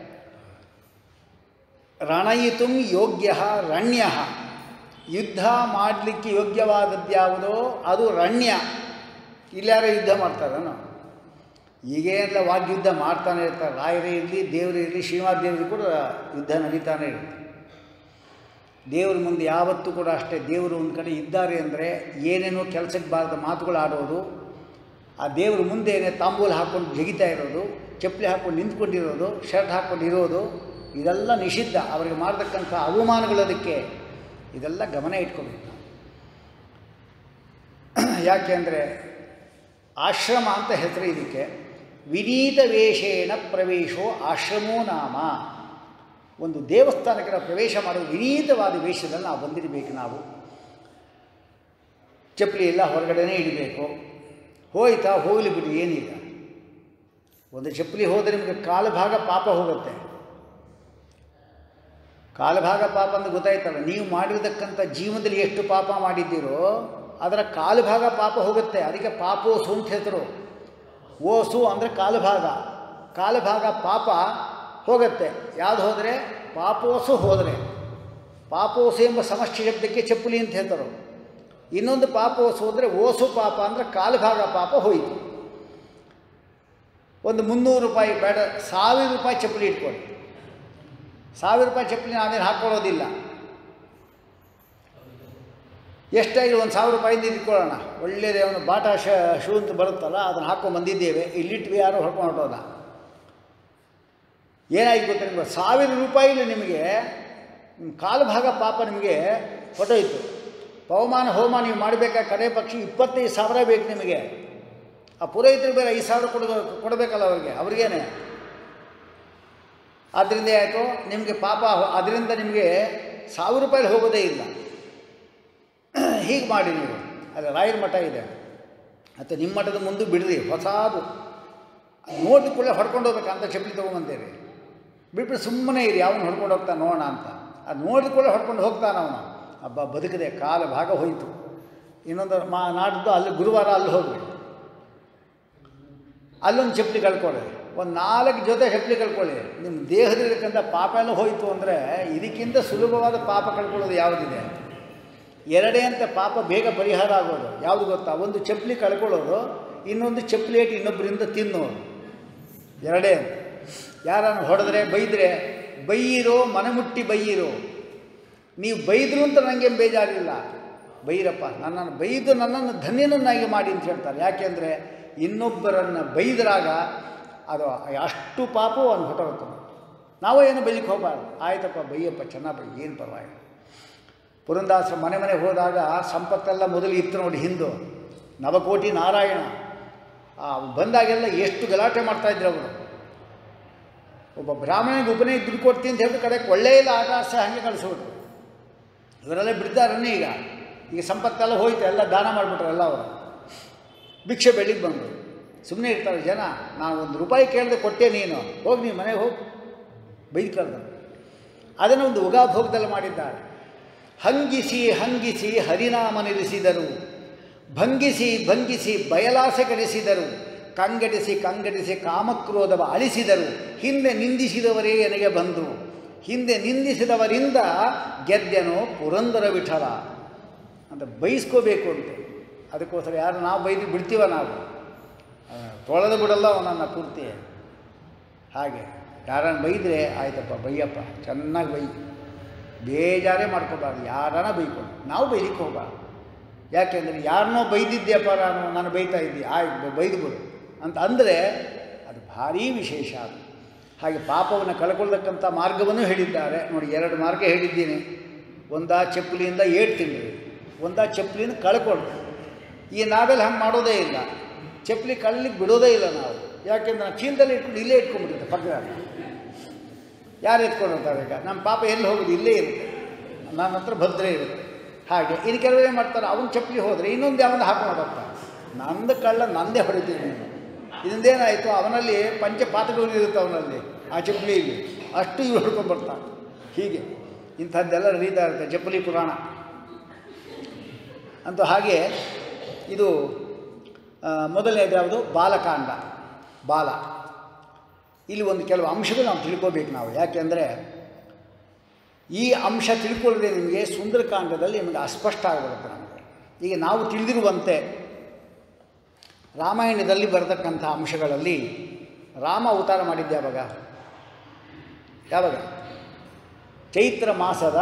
ರಣಯಿತು ಯೋಗ್ಯ ರಣ್ಯ ಯುದ್ಧ ಮಾಡಲಿಕ್ಕೆ ಯೋಗ್ಯವಾದದ್ಯಾವುದೋ ಅದು ರಣ್ಯ ಇಲ್ಲಾರೋ ಯುದ್ಧ ಮಾಡ್ತಾರೇನೋ ಈಗೇನೆಲ್ಲ ವಾಗ್ಯುದ್ಧ ಮಾಡ್ತಾನೆ ಇರ್ತಾರೆ ರಾಯರೇ ಇರಲಿ ದೇವರೇ ಇರಲಿ ಶ್ರೀನಿವಾಸ ದೇವರು ಕೂಡ ಯುದ್ಧ ನಡೀತಾನೆ ಇರುತ್ತೆ ದೇವ್ರ ಮುಂದೆ ಯಾವತ್ತೂ ಕೂಡ ಅಷ್ಟೇ ದೇವರು ಒಂದು ಕಡೆ ಇದ್ದಾರೆ ಅಂದರೆ ಏನೇನೋ ಕೆಲಸಕ್ಕೆ ಬಾರದ ಮಾತುಗಳು ಆಡೋದು ಆ ದೇವ್ರ ಮುಂದೆನೇ ತಾಂಬೂಲ ಹಾಕ್ಕೊಂಡು ಜಗಿತಾ ಇರೋದು ಚಪ್ಪಲಿ ಹಾಕ್ಕೊಂಡು ನಿಂತ್ಕೊಂಡಿರೋದು ಶರ್ಟ್ ಹಾಕ್ಕೊಂಡು ಇರೋದು ಇದೆಲ್ಲ ನಿಷಿದ್ಧ ಅವರಿಗೆ ಮಾಡತಕ್ಕಂಥ ಅವಮಾನಗಳು ಅದಕ್ಕೆ ಇದೆಲ್ಲ ಗಮನ ಇಟ್ಕೋಬೇಕು ಯಾಕೆ ಅಂದರೆ ಆಶ್ರಮ ಅಂತ ಹೆಸರು ಇದಕ್ಕೆ ವಿನೀತ ವೇಷೇಣ ಪ್ರವೇಶೋ ಆಶ್ರಮೋ ನಾಮ ಒಂದು ದೇವಸ್ಥಾನಕ್ಕೆ ನಾವು ಪ್ರವೇಶ ಮಾಡುವ ವಿನೀತವಾದ ವೇಷದಲ್ಲಿ ನಾವು ಬಂದಿರಬೇಕು ನಾವು ಚಪ್ಪಲಿ ಎಲ್ಲ ಹೊರಗಡೆನೇ ಇಡಬೇಕು ಹೋಯ್ತಾ ಹೋಗಲಿ ಬಿಡಿ ಏನಿಲ್ಲ ಒಂದು ಚಪ್ಪಲಿ ಹೋದರೆ ನಿಮಗೆ ಕಾಲು ಭಾಗ ಪಾಪ ಹೋಗುತ್ತೆ ಕಾಲು ಭಾಗ ಪಾಪ ಅಂತ ಗೊತ್ತಾಯ್ತಲ್ಲ ನೀವು ಮಾಡಿರತಕ್ಕಂಥ ಜೀವನದಲ್ಲಿ ಎಷ್ಟು ಪಾಪ ಮಾಡಿದ್ದೀರೋ ಅದರ ಕಾಲು ಭಾಗ ಪಾಪ ಹೋಗುತ್ತೆ ಅದಕ್ಕೆ ಪಾಪೋಸು ಅಂತ ಹೆಸರು ಓಸು ಅಂದರೆ ಕಾಲು ಭಾಗ ಕಾಲು ಭಾಗ ಪಾಪ ಹೋಗುತ್ತೆ ಯಾವುದು ಹೋದರೆ ಪಾಪೋಸು ಹೋದರೆ ಪಾಪೋಸು ಎಂಬ ಸಮಷ್ಟಿ ಶಬ್ದಕ್ಕೆ ಚಪ್ಪಲಿ ಅಂತ ಹೇಳ್ತಾರೆ ಇನ್ನೊಂದು ಪಾಪೋಸು ಹೋದರೆ ಓಸು ಪಾಪ ಅಂದರೆ ಕಾಲು ಭಾಗ ಪಾಪ ಹೋಯಿತು ಒಂದು ಮುನ್ನೂರು ರೂಪಾಯಿ ಬೇಡ ಸಾವಿರ ರೂಪಾಯಿ ಚಪ್ಪಲಿ ಇಟ್ಕೊಳ್ಳಿ ಸಾವಿರ ರೂಪಾಯಿ ಚಪ್ಪಲಿ ನಾವೇನು ಹಾಕ್ಕೊಳ್ಳೋದಿಲ್ಲ ಎಷ್ಟಾಗಿ ಒಂದು ಸಾವಿರ ರೂಪಾಯಿಂದ ಇಟ್ಕೊಳ್ಳೋಣ ಒಳ್ಳೆಯದೇ ಅವನು ಬಾಟಾ ಶ ಶೂ ಅಂತ ಬರುತ್ತಲ್ಲ ಅದನ್ನು ಹಾಕ್ಕೊಂಡು ಬಂದಿದ್ದೇವೆ ಇಲ್ಲಿಟ್ವಿ ಯಾರು ಹೊಡ್ಕೊಂಡು ಹೊರಟೋದ ಏನಾಗಿ ಗೊತ್ತಾ ನಿಮಗೆ ಸಾವಿರ ರೂಪಾಯಿಲಿ ನಿಮಗೆ ನಿಮ್ಮ ಕಾಲು ಭಾಗ ಪಾಪ ನಿಮಗೆ ಹೊಟ್ಟೋಯ್ತು ಪವಮಾನ ಹೋಮ ನೀವು ಮಾಡಬೇಕಾ ಕಡೆ ಪಕ್ಷಿ ಇಪ್ಪತ್ತೈದು ಸಾವಿರ ಬೇಕು ನಿಮಗೆ ಆ ಪುರೋಹಿತರು ಬೇರೆ ಐದು ಸಾವಿರ ಕೊಡ ಕೊಡಬೇಕಲ್ಲ ಅವ್ರಿಗೆ ಅವ್ರಿಗೇನೆ ಆದ್ದರಿಂದ ಆಯಿತು ನಿಮಗೆ ಪಾಪ ಅದರಿಂದ ನಿಮಗೆ ಸಾವಿರ ರೂಪಾಯಿ ಹೋಗೋದೇ ಇಲ್ಲ ಹೀಗೆ ಮಾಡಿ ನೀವು ಅಲ್ಲಿ ರಾಯರ ಮಠ ಇದೆ ಮತ್ತು ನಿಮ್ಮ ಮಠದ ಮುಂದೆ ಬಿಡ್ರಿ ಹೊಸದು ನೋಡಿದ ಕೂಡಲೇ ಹೊಡ್ಕೊಂಡು ಹೋಗ್ಬೇಕಂತ ಚಪ್ಪಲಿ ತೊಗೊಂಬಂತೀರಿ ಬಿಟ್ಬಿಟ್ಟು ಸುಮ್ಮನೆ ಇರಿ ಯಾವನು ಹೊಡ್ಕೊಂಡು ಹೋಗ್ತಾ ನೋಡೋಣ ಅಂತ ಅದು ನೋಡಿದ ಕೂಡ ಹೊಡ್ಕೊಂಡು ಹೋಗ್ತಾನೆ ಅವನು ಹಬ್ಬ ಬದುಕದೆ ಕಾಲ ಭಾಗ ಹೋಯಿತು ಇನ್ನೊಂದು ಮಾ ನಾಡ್ದು ಅಲ್ಲಿ ಗುರುವಾರ ಅಲ್ಲಿ ಹೋಗ್ರಿ ಅಲ್ಲೊಂದು ಚಪ್ಪಲಿ ಕಳ್ಕೊಳ್ಳಿ ಒಂದು ನಾಲ್ಕು ಜೊತೆ ಚಪ್ಪಲಿ ಕಳ್ಕೊಳ್ಳಿ ನಿಮ್ಮ ದೇಹದಲ್ಲಿರ್ತಕ್ಕಂಥ ಪಾಪ ಎಲ್ಲ ಹೋಯಿತು ಅಂದರೆ ಇದಕ್ಕಿಂತ ಸುಲಭವಾದ ಪಾಪ ಕಳ್ಕೊಳ್ಳೋದು ಯಾವುದಿದೆ ಎರಡೇ ಅಂತ ಪಾಪ ಬೇಗ ಪರಿಹಾರ ಆಗೋದು ಯಾವುದು ಗೊತ್ತಾ ಒಂದು ಚಪ್ಪಲಿ ಕಳ್ಕೊಳ್ಳೋದು ಇನ್ನೊಂದು ಚಪ್ಪಲಿ ಏಟು ಇನ್ನೊಬ್ಬರಿಂದ ತಿನ್ನೋದು ಎರಡೇ ಅಂತ ಯಾರನ್ನು ಹೊಡೆದ್ರೆ ಬೈದರೆ ಬೈಯಿರೋ ಮನಮುಟ್ಟಿ ಬೈಯಿರೋ ನೀವು ಬೈದರು ಅಂತ ನನಗೇನು ಬೇಜಾರಿಲ್ಲ ಬೈರಪ್ಪ ನನ್ನನ್ನು ಬೈದು ನನ್ನನ್ನು ಧನ್ಯನನ್ನಾಗಿ ಮಾಡಿ ಅಂತ ಹೇಳ್ತಾರೆ ಯಾಕೆಂದರೆ ಇನ್ನೊಬ್ಬರನ್ನು ಬೈದ್ರಾಗ ಅದು ಅಷ್ಟು ಪಾಪವು ಅವ್ನು ಹೊಟ್ಟೋಗ್ತದೆ ನಾವು ಏನು ಬೈಲಿಕ್ಕೆ ಹೋಗಬಾರ್ದು ಆಯ್ತಪ್ಪ ಬೈಯಪ್ಪ ಚೆನ್ನಾಗಿ ಬೈ ಏನು ಪರವಾಗಿಲ್ಲ ಪುರಂದಾಸರ ಮನೆ ಮನೆಗೆ ಹೋದಾಗ ಸಂಪತ್ತೆಲ್ಲ ಮೊದಲು ಇತ್ತು ನೋಡಿ ಹಿಂದು ನವಕೋಟಿ ನಾರಾಯಣ ಆ ಬಂದಾಗೆಲ್ಲ ಎಷ್ಟು ಗಲಾಟೆ ಮಾಡ್ತಾಯಿದ್ರು ಅವರು ಒಬ್ಬ ಬ್ರಾಹ್ಮಣಿಗೆ ಒಬ್ಬನೇ ದುಡ್ಡು ಕೊಡ್ತೀನಿ ಅಂತ ಹೇಳಿದ ಕಡೆ ಕೊಳ್ಳೇ ಇಲ್ಲ ಆಕಾಶ ಹಾಗೆ ಕಳಿಸ್ಬಿಟ್ರು ಇವರೆಲ್ಲ ಬಿಡ್ತಾರನ್ನೇ ಈಗ ಈಗ ಸಂಪತ್ತೆಲ್ಲ ಹೋಯ್ತು ಎಲ್ಲ ದಾನ ಮಾಡಿಬಿಟ್ರು ಎಲ್ಲ ಅವರು ಭಿಕ್ಷೆ ಬೆಳಿಗ್ಗೆ ಬಂದರು ಸುಮ್ಮನೆ ಇರ್ತಾರೆ ಜನ ನಾನು ಒಂದು ರೂಪಾಯಿ ಕೇಳಿದೆ ಕೊಟ್ಟೆ ನೀನು ಹೋಗಿ ನೀನು ಮನೆಗೆ ಹೋಗಿ ಬೈದು ಕರೆದ ಅದನ್ನು ಒಂದು ಉಗಾಭೋಗದಲ್ಲಿ ಮಾಡಿದ್ದಾರೆ ಹಂಗಿಸಿ ಹಂಗಿಸಿ ಹರಿನಾಮ ನಿಲ್ಲಿಸಿದರು ಭಂಗಿಸಿ ಭಂಗಿಸಿ ಬಯಲಾಸೆ ಕಡಿಸಿದರು ಕಂಗಡಿಸಿ ಕಂಗಡಿಸಿ ಕಾಮಕ್ರೋಧವ ಅಳಿಸಿದರು ಹಿಂದೆ ನಿಂದಿಸಿದವರೇ ನನಗೆ ಬಂದು ಹಿಂದೆ ನಿಂದಿಸಿದವರಿಂದ ಗೆದ್ದೆನೋ ಪುರಂದರ ವಿಠಲ ಅಂತ ಬೈಸ್ಕೋಬೇಕು ಅಂತ ಅದಕ್ಕೋಸ್ಕರ ಯಾರು ನಾವು ಬೈದು ಬಿಡ್ತೀವ ನಾವು ಆ, ತೊಳೆದು ಬಿಡಲ್ಲ ಅವನನ್ನು ಪೂರ್ತಿ ಹಾಗೆ ಯಾರನ್ನು ಬೈದರೆ ಆಯ್ತಪ್ಪ ಬೈಯಪ್ಪ ಚೆನ್ನಾಗಿ ಬೈ ಬೇಜಾರೇ ಮಾಡ್ಕೋಬಾರ್ದು ಯಾರನ್ನ ಬೈಕೊಂಡು ನಾವು ಬೈಲಿಕ್ಕೆ ಹೋಗಬಾರ್ದು ಯಾಕೆಂದರೆ ಯಾರನ್ನೋ ಬೈದಿದ್ಯಪ್ಪ ನಾನು ನಾನು ಬೈತಾ ಇದ್ದೆ ಆಯ್ತು ಬೈದು ಬಿಡು ಅಂತ ಅಂದರೆ ಅದು ಭಾರೀ ವಿಶೇಷ ಅದು ಹಾಗೆ ಪಾಪವನ್ನು ಕಳ್ಕೊಳ್ತಕ್ಕಂಥ ಮಾರ್ಗವನ್ನು ಹೇಳಿದ್ದಾರೆ ನೋಡಿ ಎರಡು ಮಾರ್ಗ ಹೇಳಿದ್ದೀನಿ ಒಂದಾ ಚಪ್ಪಲಿಯಿಂದ ಏಳು ತಿಂಗಳು ಒಂದಾ ಚಪ್ಪಲಿನ ಕಳ್ಕೊಂಡು ಈ ನಾವೆಲ್ಲ ಹಂಗೆ ಮಾಡೋದೇ ಇಲ್ಲ ಚಪ್ಪಲಿ ಕಳ್ಲಿಕ್ಕೆ ಬಿಡೋದೇ ಇಲ್ಲ ನಾವು ಯಾಕೆಂದ್ರೆ ನಾವು ಚೀಲದಲ್ಲಿ ಇಟ್ಕೊಂಡು ಇಲ್ಲೇ ಇಟ್ಕೊಂಡ್ಬಿಡುತ್ತೆ ಪಕ್ಕದಾಗ ಯಾರು ಎತ್ಕೊಂಡು ಹೋಗ್ತಾರೆ ಈಗ ನಮ್ಮ ಪಾಪ ಎಲ್ಲಿ ಹೋಗೋದು ಇಲ್ಲೇ ಇರುತ್ತೆ ನನ್ನ ಹತ್ರ ಭದ್ರೆ ಇರುತ್ತೆ ಹಾಗೆ ಇನ್ನು ಕೆಲವರು ಏನು ಮಾಡ್ತಾರೆ ಅವನ ಚಪ್ಪಲಿ ಹೋದರೆ ಇನ್ನೊಂದು ಯಾವನ್ನ ಹಾಕೊಂಡು ಹೋಗ್ತಾರೆ ನಂದು ಕಳ್ಳ ನಂದೇ ಹೊಡಿತೀನಿ ನೀನು ಇದರಿಂದೇನಾಯಿತು ಅವನಲ್ಲಿ ಪಂಚಪಾತಗಳು ಇರುತ್ತೆ ಅವನಲ್ಲಿ ಆ ಚಪ್ಪಲಿಯಲ್ಲಿ ಅಷ್ಟು ಇವು ಹೊಡ್ಕೊಂಡ್ಬರ್ತಾನೆ ಹೀಗೆ ಇಂಥದ್ದೆಲ್ಲ ನಡೀತಾ ಇರುತ್ತೆ ಚಪ್ಪಲಿ ಪುರಾಣ ಅಂತೂ ಹಾಗೆ ಇದು ಆ, ಮೊದಲನೇದು ಯಾವುದು ಬಾಲಕಾಂಡ ಬಾಲ ಇಲ್ಲಿ ಒಂದು ಕೆಲವು ಅಂಶಗಳು ನಾವು ತಿಳ್ಕೋಬೇಕು ನಾವು ಯಾಕೆಂದರೆ ಈ ಅಂಶ ತಿಳ್ಕೊಳ್ಳದೆ ನಿಮಗೆ ಸುಂದರಕಾಂಡದಲ್ಲಿ ನಿಮಗೆ ಅಸ್ಪಷ್ಟ ಆಗಿಬಿಡುತ್ತೆ ನಮಗೆ ಈಗ ನಾವು ತಿಳಿದಿರುವಂತೆ ರಾಮಾಯಣದಲ್ಲಿ ಬರತಕ್ಕಂಥ ಅಂಶಗಳಲ್ಲಿ ರಾಮ ಅವತಾರ ಮಾಡಿದ್ದೆ ಯಾವಾಗ ಯಾವಾಗ ಚೈತ್ರ ಮಾಸದ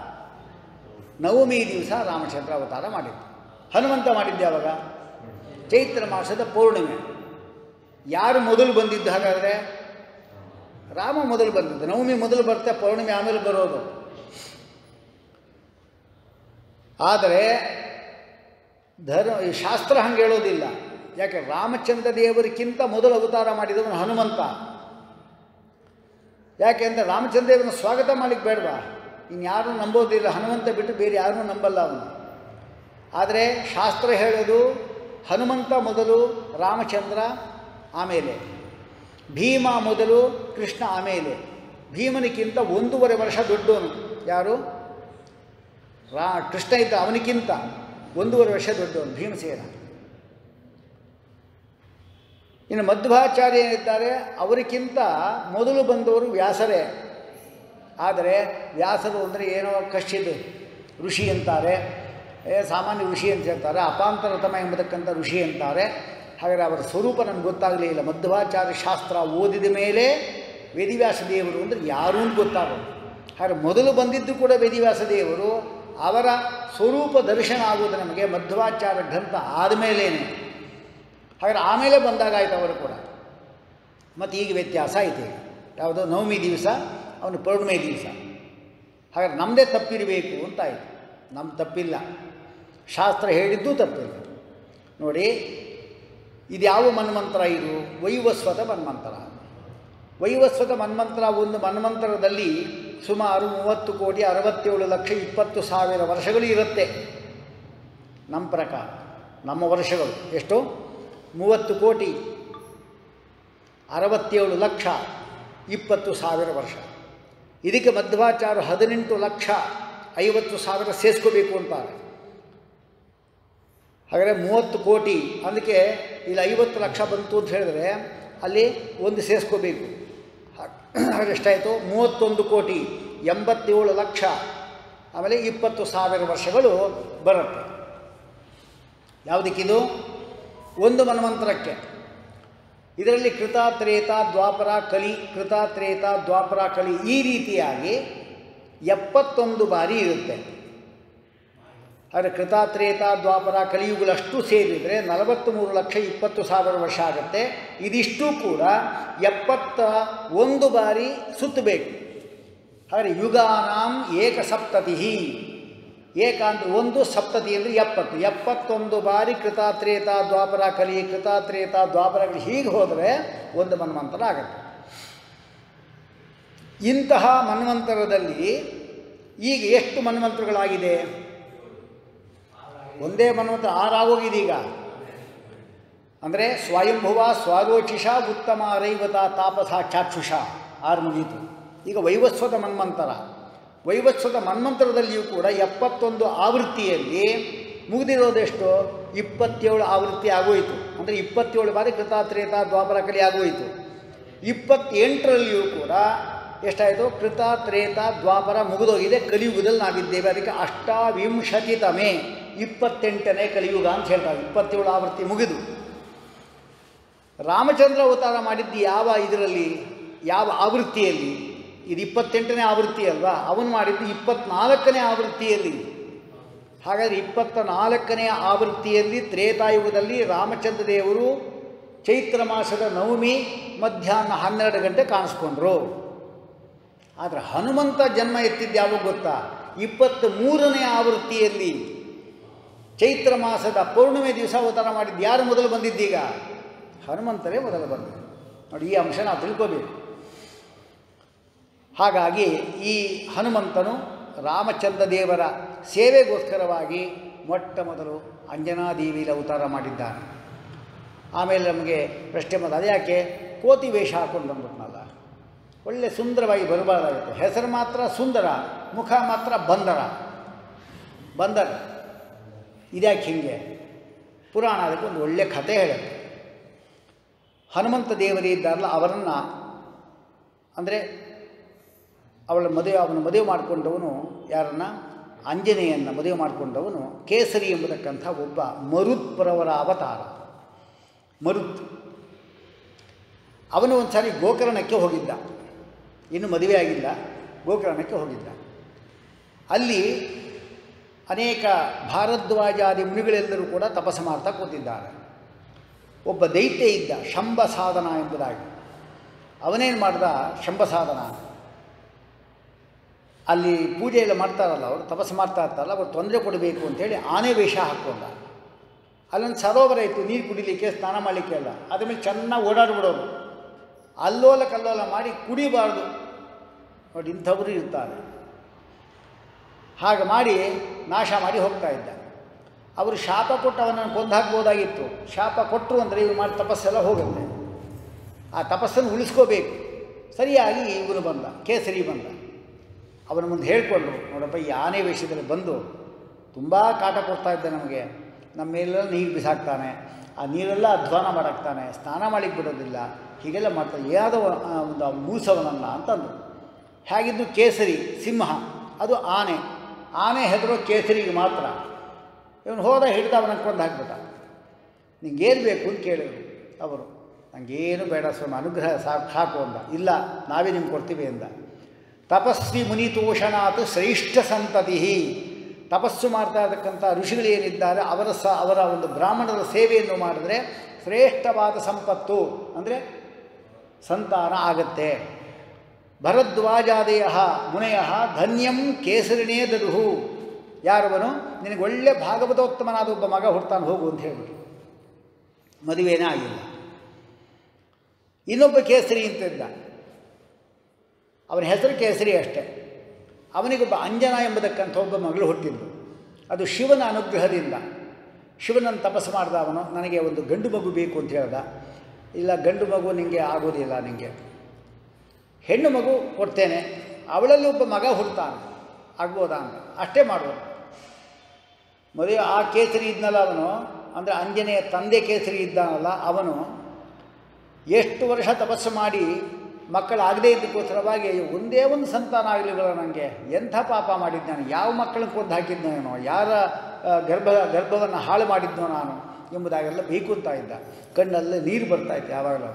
ನವಮಿ ದಿವಸ ರಾಮಚಂದ್ರ ಅವತಾರ ಮಾಡಿದ್ದು ಹನುಮಂತ ಮಾಡಿದ್ದೆ ಯಾವಾಗ ಚೈತ್ರ ಮಾಸದ ಪೌರ್ಣಿಮೆ ಯಾರು ಮೊದಲು ಬಂದಿದ್ದು ಹಾಗಾದರೆ ರಾಮ ಮೊದಲು ಬಂದಿದ್ದು ನವಮಿ ಮೊದಲು ಬರ್ತಾ ಪೌರ್ಣಿಮೆ ಆಮೇಲೆ ಬರೋದು ಆದರೆ ಧರ್ಮ ಈ ಶಾಸ್ತ್ರ ಹಂಗೆ ಹೇಳೋದಿಲ್ಲ ಯಾಕೆ ರಾಮಚಂದ್ರ ದೇವರಿಗಿಂತ ಮೊದಲು ಅವತಾರ ಮಾಡಿದವನು ಹನುಮಂತ ಯಾಕೆ ಅಂದರೆ ರಾಮಚಂದ್ರ ದೇವರನ್ನು ಸ್ವಾಗತ ಮಾಡಲಿಕ್ಕೆ ಬೇಡವಾ ಇನ್ಯಾರೂ ನಂಬೋದಿಲ್ಲ ಹನುಮಂತ ಬಿಟ್ಟು ಬೇರೆ ಯಾರೂ ನಂಬಲ್ಲ ಅವನು ಆದರೆ ಶಾಸ್ತ್ರ ಹೇಳೋದು ಹನುಮಂತ ಮೊದಲು ರಾಮಚಂದ್ರ ಆಮೇಲೆ ಭೀಮ ಮೊದಲು ಕೃಷ್ಣ ಆಮೇಲೆ ಭೀಮನಿಗಿಂತ ಒಂದೂವರೆ ವರ್ಷ ದೊಡ್ಡವನು ಯಾರು ರಾ ಕೃಷ್ಣ ಇದ್ದ ಅವನಿಗಿಂತ ಒಂದೂವರೆ ವರ್ಷ ದೊಡ್ಡವನು ಭೀಮಸೇನ ಇನ್ನು ಮಧ್ವಾಚಾರ್ಯ ಏನಿದ್ದಾರೆ ಅವರಿಗಿಂತ ಮೊದಲು ಬಂದವರು ವ್ಯಾಸರೇ ಆದರೆ ವ್ಯಾಸರು ಅಂದರೆ ಏನೋ ಕಶ್ಚಿದು ಋಷಿ ಅಂತಾರೆ ಏ ಸಾಮಾನ್ಯ ಋಷಿ ಅಂತ ಹೇಳ್ತಾರೆ ಅಪಾಂತರತಮ ಎಂಬತಕ್ಕಂಥ ಋಷಿ ಅಂತಾರೆ ಹಾಗಾದರೆ ಅವರ ಸ್ವರೂಪ ನಮ್ಗೆ ಗೊತ್ತಾಗಲೇ ಇಲ್ಲ ಮಧ್ವಾಚಾರ್ಯ ಶಾಸ್ತ್ರ ಓದಿದ ಮೇಲೆ ವೇದಿವ್ಯಾಸ ದೇವರು ಅಂದರೆ ಯಾರೂ ಅಂತ ಗೊತ್ತಾಗೋದು ಹಾಗೆ ಮೊದಲು ಬಂದಿದ್ದು ಕೂಡ ವೇದಿವ್ಯಾಸ ದೇವರು ಅವರ ಸ್ವರೂಪ ದರ್ಶನ ಆಗುವುದು ನಮಗೆ ಮಧ್ವಾಚಾರ್ಯ ಗ್ರಂಥ ಆದಮೇಲೇನೆ ಹಾಗಾದ್ರೆ ಆಮೇಲೆ ಬಂದಾಗಾಯ್ತು ಅವರು ಕೂಡ ಮತ್ತು ಈಗ ವ್ಯತ್ಯಾಸ ಐತೆ ಈಗ ಯಾವುದೋ ನವಮಿ ದಿವಸ ಅವನು ಪೌರ್ಣಿಮೆ ದಿವಸ ಹಾಗಾದ್ರೆ ನಮ್ಮದೇ ತಪ್ಪಿರಬೇಕು ಅಂತ ಆಯಿತು ನಮ್ಮ ತಪ್ಪಿಲ್ಲ ಶಾಸ್ತ್ರ ಹೇಳಿದ್ದೂ ತಪ್ಪಿಲ್ಲ ನೋಡಿ ಇದು ಯಾವ ಮನ್ಮಂತ್ರ ಇದು ವೈವಸ್ವತ ಮನ್ಮಂತ್ರ ವೈವಸ್ವತ ಮನ್ಮಂತ್ರ ಒಂದು ಮನ್ಮಂತ್ರದಲ್ಲಿ ಸುಮಾರು ಮೂವತ್ತು ಕೋಟಿ ಅರವತ್ತೇಳು ಲಕ್ಷ ಇಪ್ಪತ್ತು ಸಾವಿರ ವರ್ಷಗಳು ಇರುತ್ತೆ ನಮ್ಮ ಪ್ರಕಾರ ನಮ್ಮ ವರ್ಷಗಳು ಎಷ್ಟು ಮೂವತ್ತು ಕೋಟಿ ಅರವತ್ತೇಳು ಲಕ್ಷ ಇಪ್ಪತ್ತು ಸಾವಿರ ವರ್ಷ ಇದಕ್ಕೆ ಮಧ್ವಾಚಾರ್ಯ ಹದಿನೆಂಟು ಲಕ್ಷ ಐವತ್ತು ಸಾವಿರ ಸೇರಿಸ್ಕೋಬೇಕು ಅಂತಾರೆ ಹಾಗಾದರೆ ಮೂವತ್ತು ಕೋಟಿ ಅದಕ್ಕೆ ಇಲ್ಲಿ ಐವತ್ತು ಲಕ್ಷ ಬಂತು ಅಂತ ಹೇಳಿದ್ರೆ ಅಲ್ಲಿ ಒಂದು ಸೇರಿಸ್ಕೋಬೇಕು ಹಾಗಾದ್ರೆ ಎಷ್ಟಾಯಿತು ಮೂವತ್ತೊಂದು ಕೋಟಿ ಎಂಬತ್ತೇಳು ಲಕ್ಷ ಆಮೇಲೆ ಇಪ್ಪತ್ತು ಸಾವಿರ ವರ್ಷಗಳು ಬರುತ್ತೆ ಯಾವುದಕ್ಕಿದು ಒಂದು ಮನ್ವಂತರಕ್ಕೆ ಇದರಲ್ಲಿ ಕೃತ ತ್ರೇತ ದ್ವಾಪರ ಕಲಿ ಕೃತ ತ್ರೇತ ದ್ವಾಪರ ಕಲಿ ಈ ರೀತಿಯಾಗಿ ಎಪ್ಪತ್ತೊಂದು ಬಾರಿ ಇರುತ್ತೆ ಆದರೆ ಕೃತ ತ್ರೇತ ದ್ವಾಪರ ಕಲಿಯುಗಳಷ್ಟು ಸೇರಿದರೆ ನಲವತ್ತ್ಮೂರು ಲಕ್ಷ ಇಪ್ಪತ್ತು ಸಾವಿರ ವರ್ಷ ಆಗುತ್ತೆ ಇದಿಷ್ಟು ಕೂಡ ಎಪ್ಪತ್ತ ಒಂದು ಬಾರಿ ಸುತ್ತಬೇಕು ಹಾಗೆ ಯುಗಾನಾಂ ಏಕಸಪ್ತತಿ ಏಕ ಅಂದರೆ ಒಂದು ಸಪ್ತತಿ ಅಂದರೆ ಎಪ್ಪತ್ತು ಎಪ್ಪತ್ತೊಂದು ಬಾರಿ ಕೃತಾತ್ರೇತ ದ್ವಾಪರ ಕಲಿ ಕೃತಾತ್ರೇತ ದ್ವಾಪರಗಳು ಹೀಗೆ ಹೋದರೆ ಒಂದು ಮನ್ವಂತರ ಆಗುತ್ತೆ ಇಂತಹ ಮನ್ವಂತರದಲ್ಲಿ ಈಗ ಎಷ್ಟು ಮನ್ವಂತರಗಳಾಗಿದೆ ಒಂದೇ ಮನ್ವಂತರ ಆರಾಗೋಗಿದೆ ಈಗ ಅಂದರೆ ಸ್ವಯಂಭುವ ಸ್ವಾರೋಚಿಷ ಉತ್ತಮ ರೈವತ ತಾಪಸ ಚಾಕ್ಷುಷ ಆರು ಮುಗೀತು ಈಗ ವೈವಸ್ವತ ಮನ್ವಂತರ ವೈವಸ್ವತ ಮನ್ವಂತರದಲ್ಲಿಯೂ ಕೂಡ ಎಪ್ಪತ್ತೊಂದು ಆವೃತ್ತಿಯಲ್ಲಿ ಮುಗಿದಿರೋದೆಷ್ಟು ಇಪ್ಪತ್ತೇಳು ಆವೃತ್ತಿ ಆಗೋಯಿತು ಅಂದರೆ ಇಪ್ಪತ್ತೇಳು ಬಾರಿ ಕೃತಾತ್ರೇತ ದ್ವಾಪರ ಕಲಿ ಆಗೋಯಿತು ಇಪ್ಪತ್ತೆಂಟರಲ್ಲಿಯೂ ಕೂಡ ಎಷ್ಟಾಯಿತು ಕೃತ ತ್ರೇತ ದ್ವಾಪರ ಮುಗಿದೋಗಿದೆ ಕಲಿಯುಗದಲ್ಲಿ ನಾವಿದ್ದೇವೆ ಅದಕ್ಕೆ ಅಷ್ಟಾವಿಂಶತಿತಮೇ ಇಪ್ಪತ್ತೆಂಟನೇ ಕಲಿಯುಗ ಅಂತ ಹೇಳ್ತಾರೆ ಇಪ್ಪತ್ತೇಳು ಆವೃತ್ತಿ ಮುಗಿದು ರಾಮಚಂದ್ರ ಅವತಾರ ಮಾಡಿದ್ದು ಯಾವ ಇದರಲ್ಲಿ ಯಾವ ಆವೃತ್ತಿಯಲ್ಲಿ ಇದು ಇಪ್ಪತ್ತೆಂಟನೇ ಆವೃತ್ತಿ ಅಲ್ವಾ ಅವನು ಮಾಡಿದ್ದು ಇಪ್ಪತ್ನಾಲ್ಕನೇ ಆವೃತ್ತಿಯಲ್ಲಿ ಹಾಗಾದರೆ ಇಪ್ಪತ್ತ ನಾಲ್ಕನೇ ಆವೃತ್ತಿಯಲ್ಲಿ ತ್ರೇತಾಯುಗದಲ್ಲಿ ರಾಮಚಂದ್ರ ದೇವರು ಚೈತ್ರ ಮಾಸದ ನವಮಿ ಮಧ್ಯಾಹ್ನ ಹನ್ನೆರಡು ಗಂಟೆ ಕಾಣಿಸ್ಕೊಂಡ್ರು ಆದರೆ ಹನುಮಂತ ಜನ್ಮ ಎತ್ತಿದ್ದು ಯಾವಾಗ ಗೊತ್ತಾ ಇಪ್ಪತ್ತ್ ಮೂರನೇ ಆವೃತ್ತಿಯಲ್ಲಿ ಚೈತ್ರ ಮಾಸದ ಪೌರ್ಣಿಮೆ ದಿವಸ ಅವತಾರ ಮಾಡಿದ್ದು ಯಾರು ಮೊದಲು ಬಂದಿದ್ದೀಗ ಹನುಮಂತರೇ ಮೊದಲು ಬಂದರು ನೋಡಿ ಈ ಅಂಶ ನಾವು ತಿಳ್ಕೋಬೇಕು ಹಾಗಾಗಿ ಈ ಹನುಮಂತನು ರಾಮಚಂದ್ರ ದೇವರ ಸೇವೆಗೋಸ್ಕರವಾಗಿ ಮೊಟ್ಟ ಮೊದಲು ಅಂಜನಾದೇವಿಯಲ್ಲಿ ಅವತಾರ ಮಾಡಿದ್ದಾನೆ ಆಮೇಲೆ ನಮಗೆ ಪ್ರಶ್ನೆ ಬಂದ ಅದ್ಯಾಕೆ ಕೋತಿ ವೇಷ ಹಾಕೊಂಡು ಬಂದ್ಬಿಟ್ನಲ್ಲ ಒಳ್ಳೆ ಸುಂದರವಾಗಿ ಬರಬಾರ್ದಾಗುತ್ತೆ ಹೆಸರು ಮಾತ್ರ ಸುಂದರ ಮುಖ ಮಾತ್ರ ಬಂದರ ಬಂದರ ಇದ್ಯಾಕೆ ಹಿಂಗೆ ಪುರಾಣ ಅದಕ್ಕೆ ಒಂದು ಒಳ್ಳೆ ಕಥೆ ಹೇಳುತ್ತೆ ಹನುಮಂತ ದೇವರೇ ಇದ್ದಾರಲ್ಲ ಅವರನ್ನು ಅಂದರೆ ಅವಳ ಮದುವೆ ಅವನು ಮದುವೆ ಮಾಡಿಕೊಂಡವನು ಯಾರನ್ನ ಆಂಜನೇಯನ್ನು ಮದುವೆ ಮಾಡಿಕೊಂಡವನು ಕೇಸರಿ ಎಂಬತಕ್ಕಂಥ ಒಬ್ಬ ಮರುತ್ಪರವರ ಅವತಾರ ಮರುತ್ ಅವನು ಒಂದು ಸಾರಿ ಗೋಕರ್ಣಕ್ಕೆ ಹೋಗಿದ್ದ ಇನ್ನು ಮದುವೆ ಆಗಿಲ್ಲ ಗೋಕರ್ಣಕ್ಕೆ ಹೋಗಿದ್ದ ಅಲ್ಲಿ ಅನೇಕ ಭಾರದ್ವಾಜಾದಿ ಮುನಿಗಳೆಲ್ಲರೂ ಕೂಡ ತಪಸ್ಸು ಮಾಡ್ತಾ ಕೂತಿದ್ದಾರೆ ಒಬ್ಬ ದೈತ್ಯ ಇದ್ದ ಶಂಭ ಸಾಧನ ಎಂಬುದಾಗಿ ಅವನೇನು ಮಾಡ್ದ ಶಂಭ ಸಾಧನ ಅಲ್ಲಿ ಪೂಜೆ ಎಲ್ಲ ಮಾಡ್ತಾರಲ್ಲ ಅವರು ತಪಸ್ಸು ಮಾಡ್ತಾ ಇರ್ತಾರಲ್ಲ ಅವ್ರು ತೊಂದರೆ ಕೊಡಬೇಕು ಅಂತೇಳಿ ಆನೆ ವೇಷ ಹಾಕ್ಕೊಂಡ ಅಲ್ಲೊಂದು ಸರೋವರ ಇತ್ತು ನೀರು ಕುಡಿಲಿಕ್ಕೆ ಸ್ನಾನ ಮಾಡಲಿಕ್ಕೆ ಎಲ್ಲ ಅದ್ರ ಮೇಲೆ ಚೆನ್ನಾಗಿ ಓಡಾಡ್ಬಿಡೋರು ಅಲ್ಲೋಲ ಕಲ್ಲೋಲ ಮಾಡಿ ಕುಡಿಬಾರ್ದು ನೋಡಿ ಇಂಥವರು ಇರ್ತಾರೆ ಹಾಗೆ ಮಾಡಿ ನಾಶ ಮಾಡಿ ಹೋಗ್ತಾ ಇದ್ದ ಅವರು ಶಾಪ ಕೊಟ್ಟು ಅವನನ್ನು ಕೊಂದು ಹಾಕ್ಬೋದಾಗಿತ್ತು ಶಾಪ ಕೊಟ್ಟರು ಅಂದರೆ ಇವ್ರು ಮಾಡಿ ತಪಸ್ಸೆಲ್ಲ ಹೋಗುತ್ತೆ ಆ ತಪಸ್ಸನ್ನು ಉಳಿಸ್ಕೋಬೇಕು ಸರಿಯಾಗಿ ಇವನು ಬಂದ ಕೇಸರಿ ಬಂದ ಅವನ ಮುಂದೆ ಹೇಳಿಕೊಂಡ್ರು ನೋಡಪ್ಪ ಈ ಆನೆ ವೇಷದಲ್ಲಿ ಬಂದು ತುಂಬ ಕಾಟ ಕೊಡ್ತಾ ಇದ್ದ ನಮಗೆ ನಮ್ಮ ಮೇಲೆಲ್ಲ ನೀರು ಬಿಸಾಕ್ತಾನೆ ಆ ನೀರೆಲ್ಲ ಅಧ್ವಾನ ಮಾಡಾಕ್ತಾನೆ ಸ್ನಾನ ಮಾಡಲಿಕ್ಕೆ ಬಿಡೋದಿಲ್ಲ ಹೀಗೆಲ್ಲ ಮಾಡ್ತಾನೆ ಯಾವುದೋ ಒಂದು ಮೂಸವನಲ್ಲ ಅಂತಂದು ಹೇಗಿದ್ದು ಕೇಸರಿ ಸಿಂಹ ಅದು ಆನೆ ಆನೆ ಹೆದರೋ ಕೇಸರಿಗೆ ಮಾತ್ರ ಇವನು ಹೋದ ಹಿಡಿದ ಅವನ ಕೊಂದು ಹಾಕ್ಬಿಟ್ಟ ನಿಂಗೇನು ಬೇಕು ಅಂತ ಕೇಳಿದ್ರು ಅವರು ನನಗೇನು ಬೇಡ ಸ್ವಾಮಿ ಅನುಗ್ರಹ ಸಾಕು ಸಾಕು ಅಂದ ಇಲ್ಲ ನಾವೇ ನಿಮ್ಗೆ ಕೊಡ್ತೀವಿ ಅಂದ ತಪಸ್ವಿ ಮುನಿತೋಷಣಾತ್ ಶ್ರೇಷ್ಠ ಸಂತತಿ ತಪಸ್ಸು ಮಾಡ್ತಾ ಇರತಕ್ಕಂಥ ಋಷಿಗಳು ಏನಿದ್ದಾರೆ ಅವರ ಸ ಅವರ ಒಂದು ಬ್ರಾಹ್ಮಣರ ಸೇವೆಯನ್ನು ಮಾಡಿದ್ರೆ ಶ್ರೇಷ್ಠವಾದ ಸಂಪತ್ತು ಅಂದರೆ ಸಂತಾನ ಆಗತ್ತೆ ಭರದ್ವಾಜಾದಯ ಮುನೆಯ ಧನ್ಯಂ ಕೇಸರಿನೇ ದದುಹು ಯಾರವನು ನಿನಗೆ ಒಳ್ಳೆ ಭಾಗವತೋತ್ತಮನಾದ ಒಬ್ಬ ಮಗ ಹುಡ್ತಾನೆ ಹೋಗು ಅಂತ ಹೇಳ್ಬಿಟ್ಟು ಮದುವೆನೇ ಆಗಿಲ್ಲ ಇನ್ನೊಬ್ಬ ಕೇಸರಿ ಅಂತಿದ್ದ ಅವನ ಹೆಸರು ಕೇಸರಿ ಅಷ್ಟೇ ಅವನಿಗೊಬ್ಬ ಅಂಜನ ಎಂಬತಕ್ಕಂಥ ಒಬ್ಬ ಮಗಳು ಹುಟ್ಟಿದ್ದು ಅದು ಶಿವನ ಅನುಗ್ರಹದಿಂದ ಶಿವನನ್ನು ತಪಸ್ಸು ಮಾಡ್ದ ಅವನು ನನಗೆ ಒಂದು ಗಂಡು ಮಗು ಬೇಕು ಅಂತ ಹೇಳ್ದ ಇಲ್ಲ ಗಂಡು ಮಗು ನಿಮಗೆ ಆಗೋದಿಲ್ಲ ನಿಮಗೆ ಹೆಣ್ಣು ಮಗು ಕೊಡ್ತೇನೆ ಅವಳಲ್ಲಿ ಒಬ್ಬ ಮಗ ಹುಡ್ತಾನೆ ಆಗ್ಬೋದಾ ಅಂತ ಅಷ್ಟೇ ಮಾಡುವುದು ಮದುವೆ ಆ ಕೇಸರಿ ಇದ್ನಲ್ಲ ಅವನು ಅಂದರೆ ಅಂಜನೆಯ ತಂದೆ ಕೇಸರಿ ಇದ್ದಾನಲ್ಲ ಅವನು ಎಷ್ಟು ವರ್ಷ ತಪಸ್ಸು ಮಾಡಿ ಮಕ್ಕಳಾಗದೇ ಇದ್ದಕ್ಕೋಸ್ಕರವಾಗಿ ಒಂದೇ ಒಂದು ಸಂತಾನ ಆಗಲಿಲ್ಲ ನನಗೆ ಎಂಥ ಪಾಪ ಮಾಡಿದ್ದಾನೆ ಯಾವ ಮಕ್ಕಳನ್ನು ಕೊಂದು ಹಾಕಿದ್ದನೇನೋ ಯಾರ ಆ, ಗರ್ಭ ಗರ್ಭವನ್ನು ಹಾಳು ಮಾಡಿದ್ನೋ ನಾನು ಎಂಬುದಾಗೆಲ್ಲ ಬೀಕುತ್ತಾ ಇದ್ದ ಕಣ್ಣಲ್ಲಿ ನೀರು ಬರ್ತಾ ಇತ್ತು ಯಾವಾಗಲೂ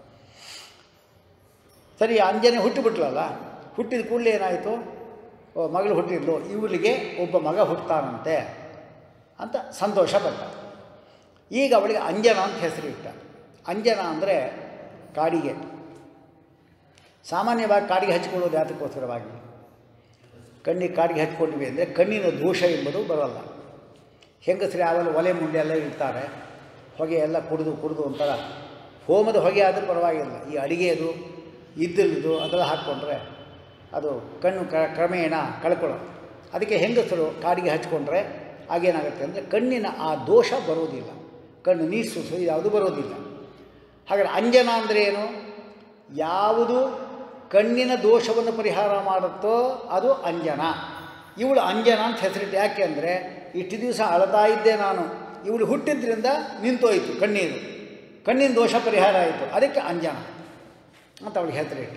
ಸರಿ ಅಂಜನೆ ಹುಟ್ಟಿಬಿಟ್ಲಲ್ಲ ಹುಟ್ಟಿದ ಕೂಡಲೇ ಏನಾಯಿತು ಓ ಮಗಳು ಹುಟ್ಟಿದ್ಲು ಇವಳಿಗೆ ಒಬ್ಬ ಮಗ ಹುಟ್ಟುತ್ತಾನಂತೆ ಅಂತ ಸಂತೋಷ ಪಟ್ಟ ಈಗ ಅವಳಿಗೆ ಅಂಜನ ಅಂತ ಹೆಸರಿಟ್ಟ ಅಂಜನ ಅಂದರೆ ಕಾಡಿಗೆ ಸಾಮಾನ್ಯವಾಗಿ ಕಾಡಿಗೆ ಹಚ್ಕೊಳ್ಳೋದು ಯಾತಕ್ಕೋಸ್ಕರವಾಗಿ ಕಣ್ಣಿಗೆ ಕಾಡಿಗೆ ಹಚ್ಕೊಂಡಿವೆ ಅಂದರೆ ಕಣ್ಣಿನ ದೋಷ ಎಂಬುದು ಬರೋಲ್ಲ ಹೆಂಗಸರು ಯಾವೆಲ್ಲ ಒಲೆ ಮುಂಡೆ ಎಲ್ಲ ಇರ್ತಾರೆ ಹೊಗೆ ಎಲ್ಲ ಕುಡಿದು ಕುಡಿದು ಒಂಥರ ಹೋಮದ ಹೊಗೆ ಆದರೂ ಪರವಾಗಿಲ್ಲ ಈ ಅಡಿಗೆದು ಇದ್ದಿಲ್ದು ಅದೆಲ್ಲ ಹಾಕ್ಕೊಂಡ್ರೆ ಅದು ಕಣ್ಣು ಕ ಕ್ರಮೇಣ ಕಳ್ಕೊಳ್ಳೋದು ಅದಕ್ಕೆ ಹೆಂಗಸರು ಕಾಡಿಗೆ ಹಚ್ಕೊಂಡ್ರೆ ಆಗೇನಾಗುತ್ತೆ ಅಂದರೆ ಕಣ್ಣಿನ ಆ ದೋಷ ಬರೋದಿಲ್ಲ ಕಣ್ಣು ನೀರು ಸುಸು ಯಾವುದು ಬರೋದಿಲ್ಲ ಹಾಗಾದ್ರೆ ಅಂಜನ ಅಂದರೆ ಏನು ಯಾವುದು ಕಣ್ಣಿನ ದೋಷವನ್ನು ಪರಿಹಾರ ಮಾಡುತ್ತೋ ಅದು ಅಂಜನ ಇವಳು ಅಂಜನ ಅಂತ ಹೆಸರಿಟ್ಟು ಯಾಕೆ ಅಂದರೆ ಇಷ್ಟು ದಿವಸ ಅಳತಾ ಇದ್ದೆ ನಾನು ಇವಳು ಹುಟ್ಟಿದ್ರಿಂದ ನಿಂತೋಯ್ತು ಕಣ್ಣೀರು ಕಣ್ಣಿನ ದೋಷ ಪರಿಹಾರ ಆಯಿತು ಅದಕ್ಕೆ ಅಂಜನ ಅಂತ ಅವಳಿಗೆ ಹೆಸರಿಟ್ಟ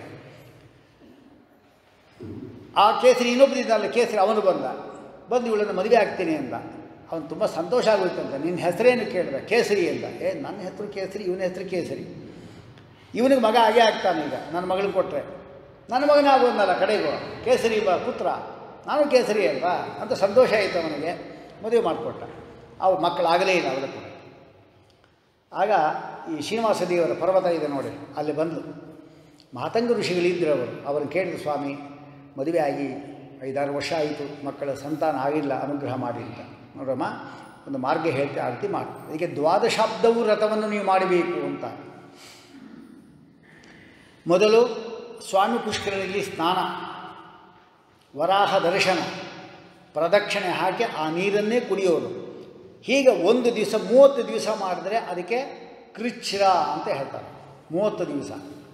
ಆ ಕೇಸರಿ ಇನ್ನೊಬ್ಬರಿದ್ದಲ್ಲ ಕೇಸರಿ ಅವನು ಬಂದ ಬಂದು ಇವಳನ್ನು ಮದುವೆ ಆಗ್ತೀನಿ ಅಂದ ಅವನು ತುಂಬ ಸಂತೋಷ ಆಗೋಯ್ತಂತ ನಿನ್ನ ಹೆಸರೇನು ಕೇಳಿದ ಕೇಸರಿ ಅಂತ ಏ ನನ್ನ ಹೆಸರು ಕೇಸರಿ ಇವನ ಹೆಸರು ಕೇಸರಿ ಇವನಿಗೆ ಮಗ ಆಗೇ ಆಗ್ತಾನೆ ಈಗ ನನ್ನ ಮಗಳನ್ನ ಕೊಟ್ಟರೆ ನನ್ನ ಮಗನೇ ಆಗೋದ್ನಲ್ಲ ಕಡೆಗೂ ಕೇಸರಿ ಬ ಪುತ್ರ ನಾನು ಕೇಸರಿ ಅಲ್ವಾ ಅಂತ ಸಂತೋಷ ಆಯಿತು ಅವನಿಗೆ ಮದುವೆ ಮಾಡಿಕೊಟ್ಟ ಅವ್ರ ಮಕ್ಕಳಾಗಲೇ ಇಲ್ಲ ಅವಳ ಕೂಡ ಆಗ ಈ ಶ್ರೀನಿವಾಸ ದೇವರ ಪರ್ವತ ಇದೆ ನೋಡಿ ಅಲ್ಲಿ ಬಂದು ಮಾತಂಗ ಋಷಿಗಳಿದ್ದರು ಅವರು ಅವ್ರನ್ನ ಕೇಳಿದ್ರು ಸ್ವಾಮಿ ಮದುವೆ ಆಗಿ ಐದಾರು ವರ್ಷ ಆಯಿತು ಮಕ್ಕಳ ಸಂತಾನ ಆಗಿಲ್ಲ ಅನುಗ್ರಹ ಮಾಡಿ ಅಂತ ನೋಡಮ್ಮ ಒಂದು ಮಾರ್ಗ ಹೇಳ್ತಿ ಆರತಿ ಮಾಡಿ ಅದಕ್ಕೆ ದ್ವಾದಶಾಬ್ದವು ವ್ರತವನ್ನು ನೀವು ಮಾಡಬೇಕು ಅಂತ ಮೊದಲು ಸ್ವಾಮಿ ಪುಷ್ಕರದಲ್ಲಿ ಸ್ನಾನ ವರಾಹ ದರ್ಶನ ಪ್ರದಕ್ಷಿಣೆ ಹಾಕಿ ಆ ನೀರನ್ನೇ ಕುಡಿಯೋರು ಹೀಗೆ ಒಂದು ದಿವಸ ಮೂವತ್ತು ದಿವಸ ಮಾಡಿದ್ರೆ ಅದಕ್ಕೆ ಕೃಚ್ಛ್ರ ಅಂತ ಹೇಳ್ತಾರೆ ಮೂವತ್ತು ದಿವಸ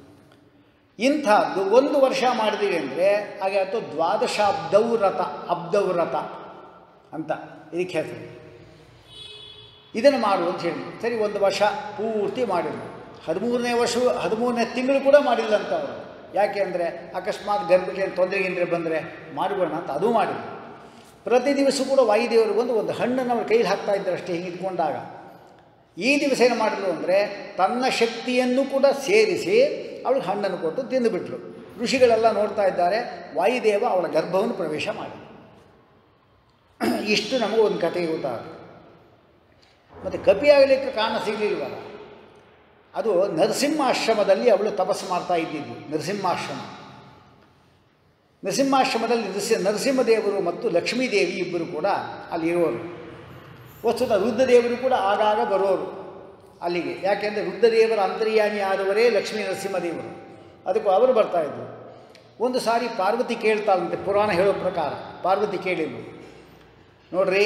ಇಂಥದ್ದು ಒಂದು ವರ್ಷ ಮಾಡಿದೀವಿ ಅಂದರೆ ಹಾಗೆ ಆಯಿತು ದ್ವಾದಶಾಬ್ದವ್ರತ ಅಬ್ದವ್ರತ ಅಂತ ಇದಕ್ಕೆ ಹೆಸರು ಇದನ್ನು ಮಾಡು ಅಂತ ಹೇಳಿ ಸರಿ ಒಂದು ವರ್ಷ ಪೂರ್ತಿ ಮಾಡಿದ್ರು ಹದಿಮೂರನೇ ವರ್ಷ ಹದಿಮೂರನೇ ತಿಂಗಳು ಕೂಡ ಮಾಡಿಲ್ಲ ಅಂತ ಅವರು ಯಾಕೆ ಅಂದರೆ ಅಕಸ್ಮಾತ್ ಗರ್ಭಕ್ಕೆ ತೊಂದರೆ ಗಿಂದ್ರೆ ಬಂದರೆ ಮಾಡಿಬಿಡೋಣ ಅಂತ ಅದು ಮಾಡಿದ್ರು ಪ್ರತಿ ದಿವಸ ಕೂಡ ವಾಯುದೇವರು ಬಂದು ಒಂದು ಹಣ್ಣನ್ನು ಅವ್ರ ಕೈಲಿ ಹಾಕ್ತಾ ಇದ್ರು ಅಷ್ಟೇ ಹಿಂಗೆ ಇಟ್ಕೊಂಡಾಗ ಈ ದಿವಸ ಏನು ಮಾಡಿದ್ರು ಅಂದರೆ ತನ್ನ ಶಕ್ತಿಯನ್ನು ಕೂಡ ಸೇರಿಸಿ ಅವಳಿಗೆ ಹಣ್ಣನ್ನು ಕೊಟ್ಟು ತಿಂದುಬಿಟ್ರು ಋಷಿಗಳೆಲ್ಲ ನೋಡ್ತಾ ಇದ್ದಾರೆ ವಾಯುದೇವ ಅವಳ ಗರ್ಭವನ್ನು ಪ್ರವೇಶ ಮಾಡಿ ಇಷ್ಟು ನಮಗೂ ಒಂದು ಕಥೆ ಗೊತ್ತಾಗುತ್ತೆ ಮತ್ತು ಕಪಿ ಆಗಲಿಕ್ಕೆ ಕಾರಣ ಸಿಗಲಿಲ್ವಲ್ಲ ಅದು ನರಸಿಂಹಾಶ್ರಮದಲ್ಲಿ ಅವಳು ತಪಸ್ಸು ಮಾಡ್ತಾ ಇದ್ದಿದ್ದು ನರಸಿಂಹಾಶ್ರಮ ನರಸಿಂಹಾಶ್ರಮದಲ್ಲಿ ನರಸಿ ನರಸಿಂಹದೇವರು ಮತ್ತು ಲಕ್ಷ್ಮೀದೇವಿ ಇಬ್ಬರು ಕೂಡ ಅಲ್ಲಿ ಇರುವರು ವಸ್ತುತ ರುದ್ರದೇವರು ಕೂಡ ಆಗಾಗ ಬರೋರು ಅಲ್ಲಿಗೆ ಯಾಕೆಂದರೆ ರುದ್ರದೇವರ ಅಂತರ್ಯಾಮಿ ಆದವರೇ ಲಕ್ಷ್ಮೀ ನರಸಿಂಹದೇವರು ಅದಕ್ಕೂ ಅವರು ಬರ್ತಾಯಿದ್ರು ಒಂದು ಸಾರಿ ಪಾರ್ವತಿ ಕೇಳ್ತಾಳಂತೆ ಪುರಾಣ ಹೇಳೋ ಪ್ರಕಾರ ಪಾರ್ವತಿ ಕೇಳಿದ್ರು ನೋಡ್ರಿ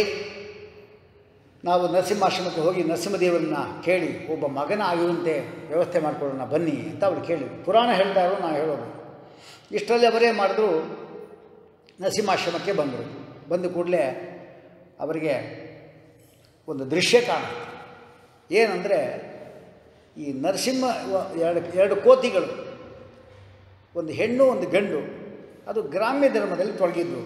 ನಾವು ನರಸಿಂಹಾಶ್ರಮಕ್ಕೆ ಹೋಗಿ ನರಸಿಂಹದೇವರನ್ನ ಕೇಳಿ ಒಬ್ಬ ಮಗನ ಆಗುವಂತೆ ವ್ಯವಸ್ಥೆ ಮಾಡಿಕೊಳ್ಳೋಣ ಬನ್ನಿ ಅಂತ ಅವ್ರು ಕೇಳಿದ್ರು ಪುರಾಣ ಹೇಳ್ತಾ ಇರೋ ನಾವು ಹೇಳೋದು ಇಷ್ಟರಲ್ಲಿ ಅವರೇ ಮಾಡಿದ್ರು ನರಸಿಂಹಾಶ್ರಮಕ್ಕೆ ಬಂದರು ಬಂದ ಕೂಡಲೇ ಅವರಿಗೆ ಒಂದು ದೃಶ್ಯ ಕಾಣುತ್ತೆ ಏನಂದರೆ ಈ ನರಸಿಂಹ ವ- ಎರಡು ಎರಡು ಕೋತಿಗಳು ಒಂದು ಹೆಣ್ಣು ಒಂದು ಗಂಡು ಅದು ಗ್ರಾಮ್ಯ ಧರ್ಮದಲ್ಲಿ ತೊಡಗಿದ್ದು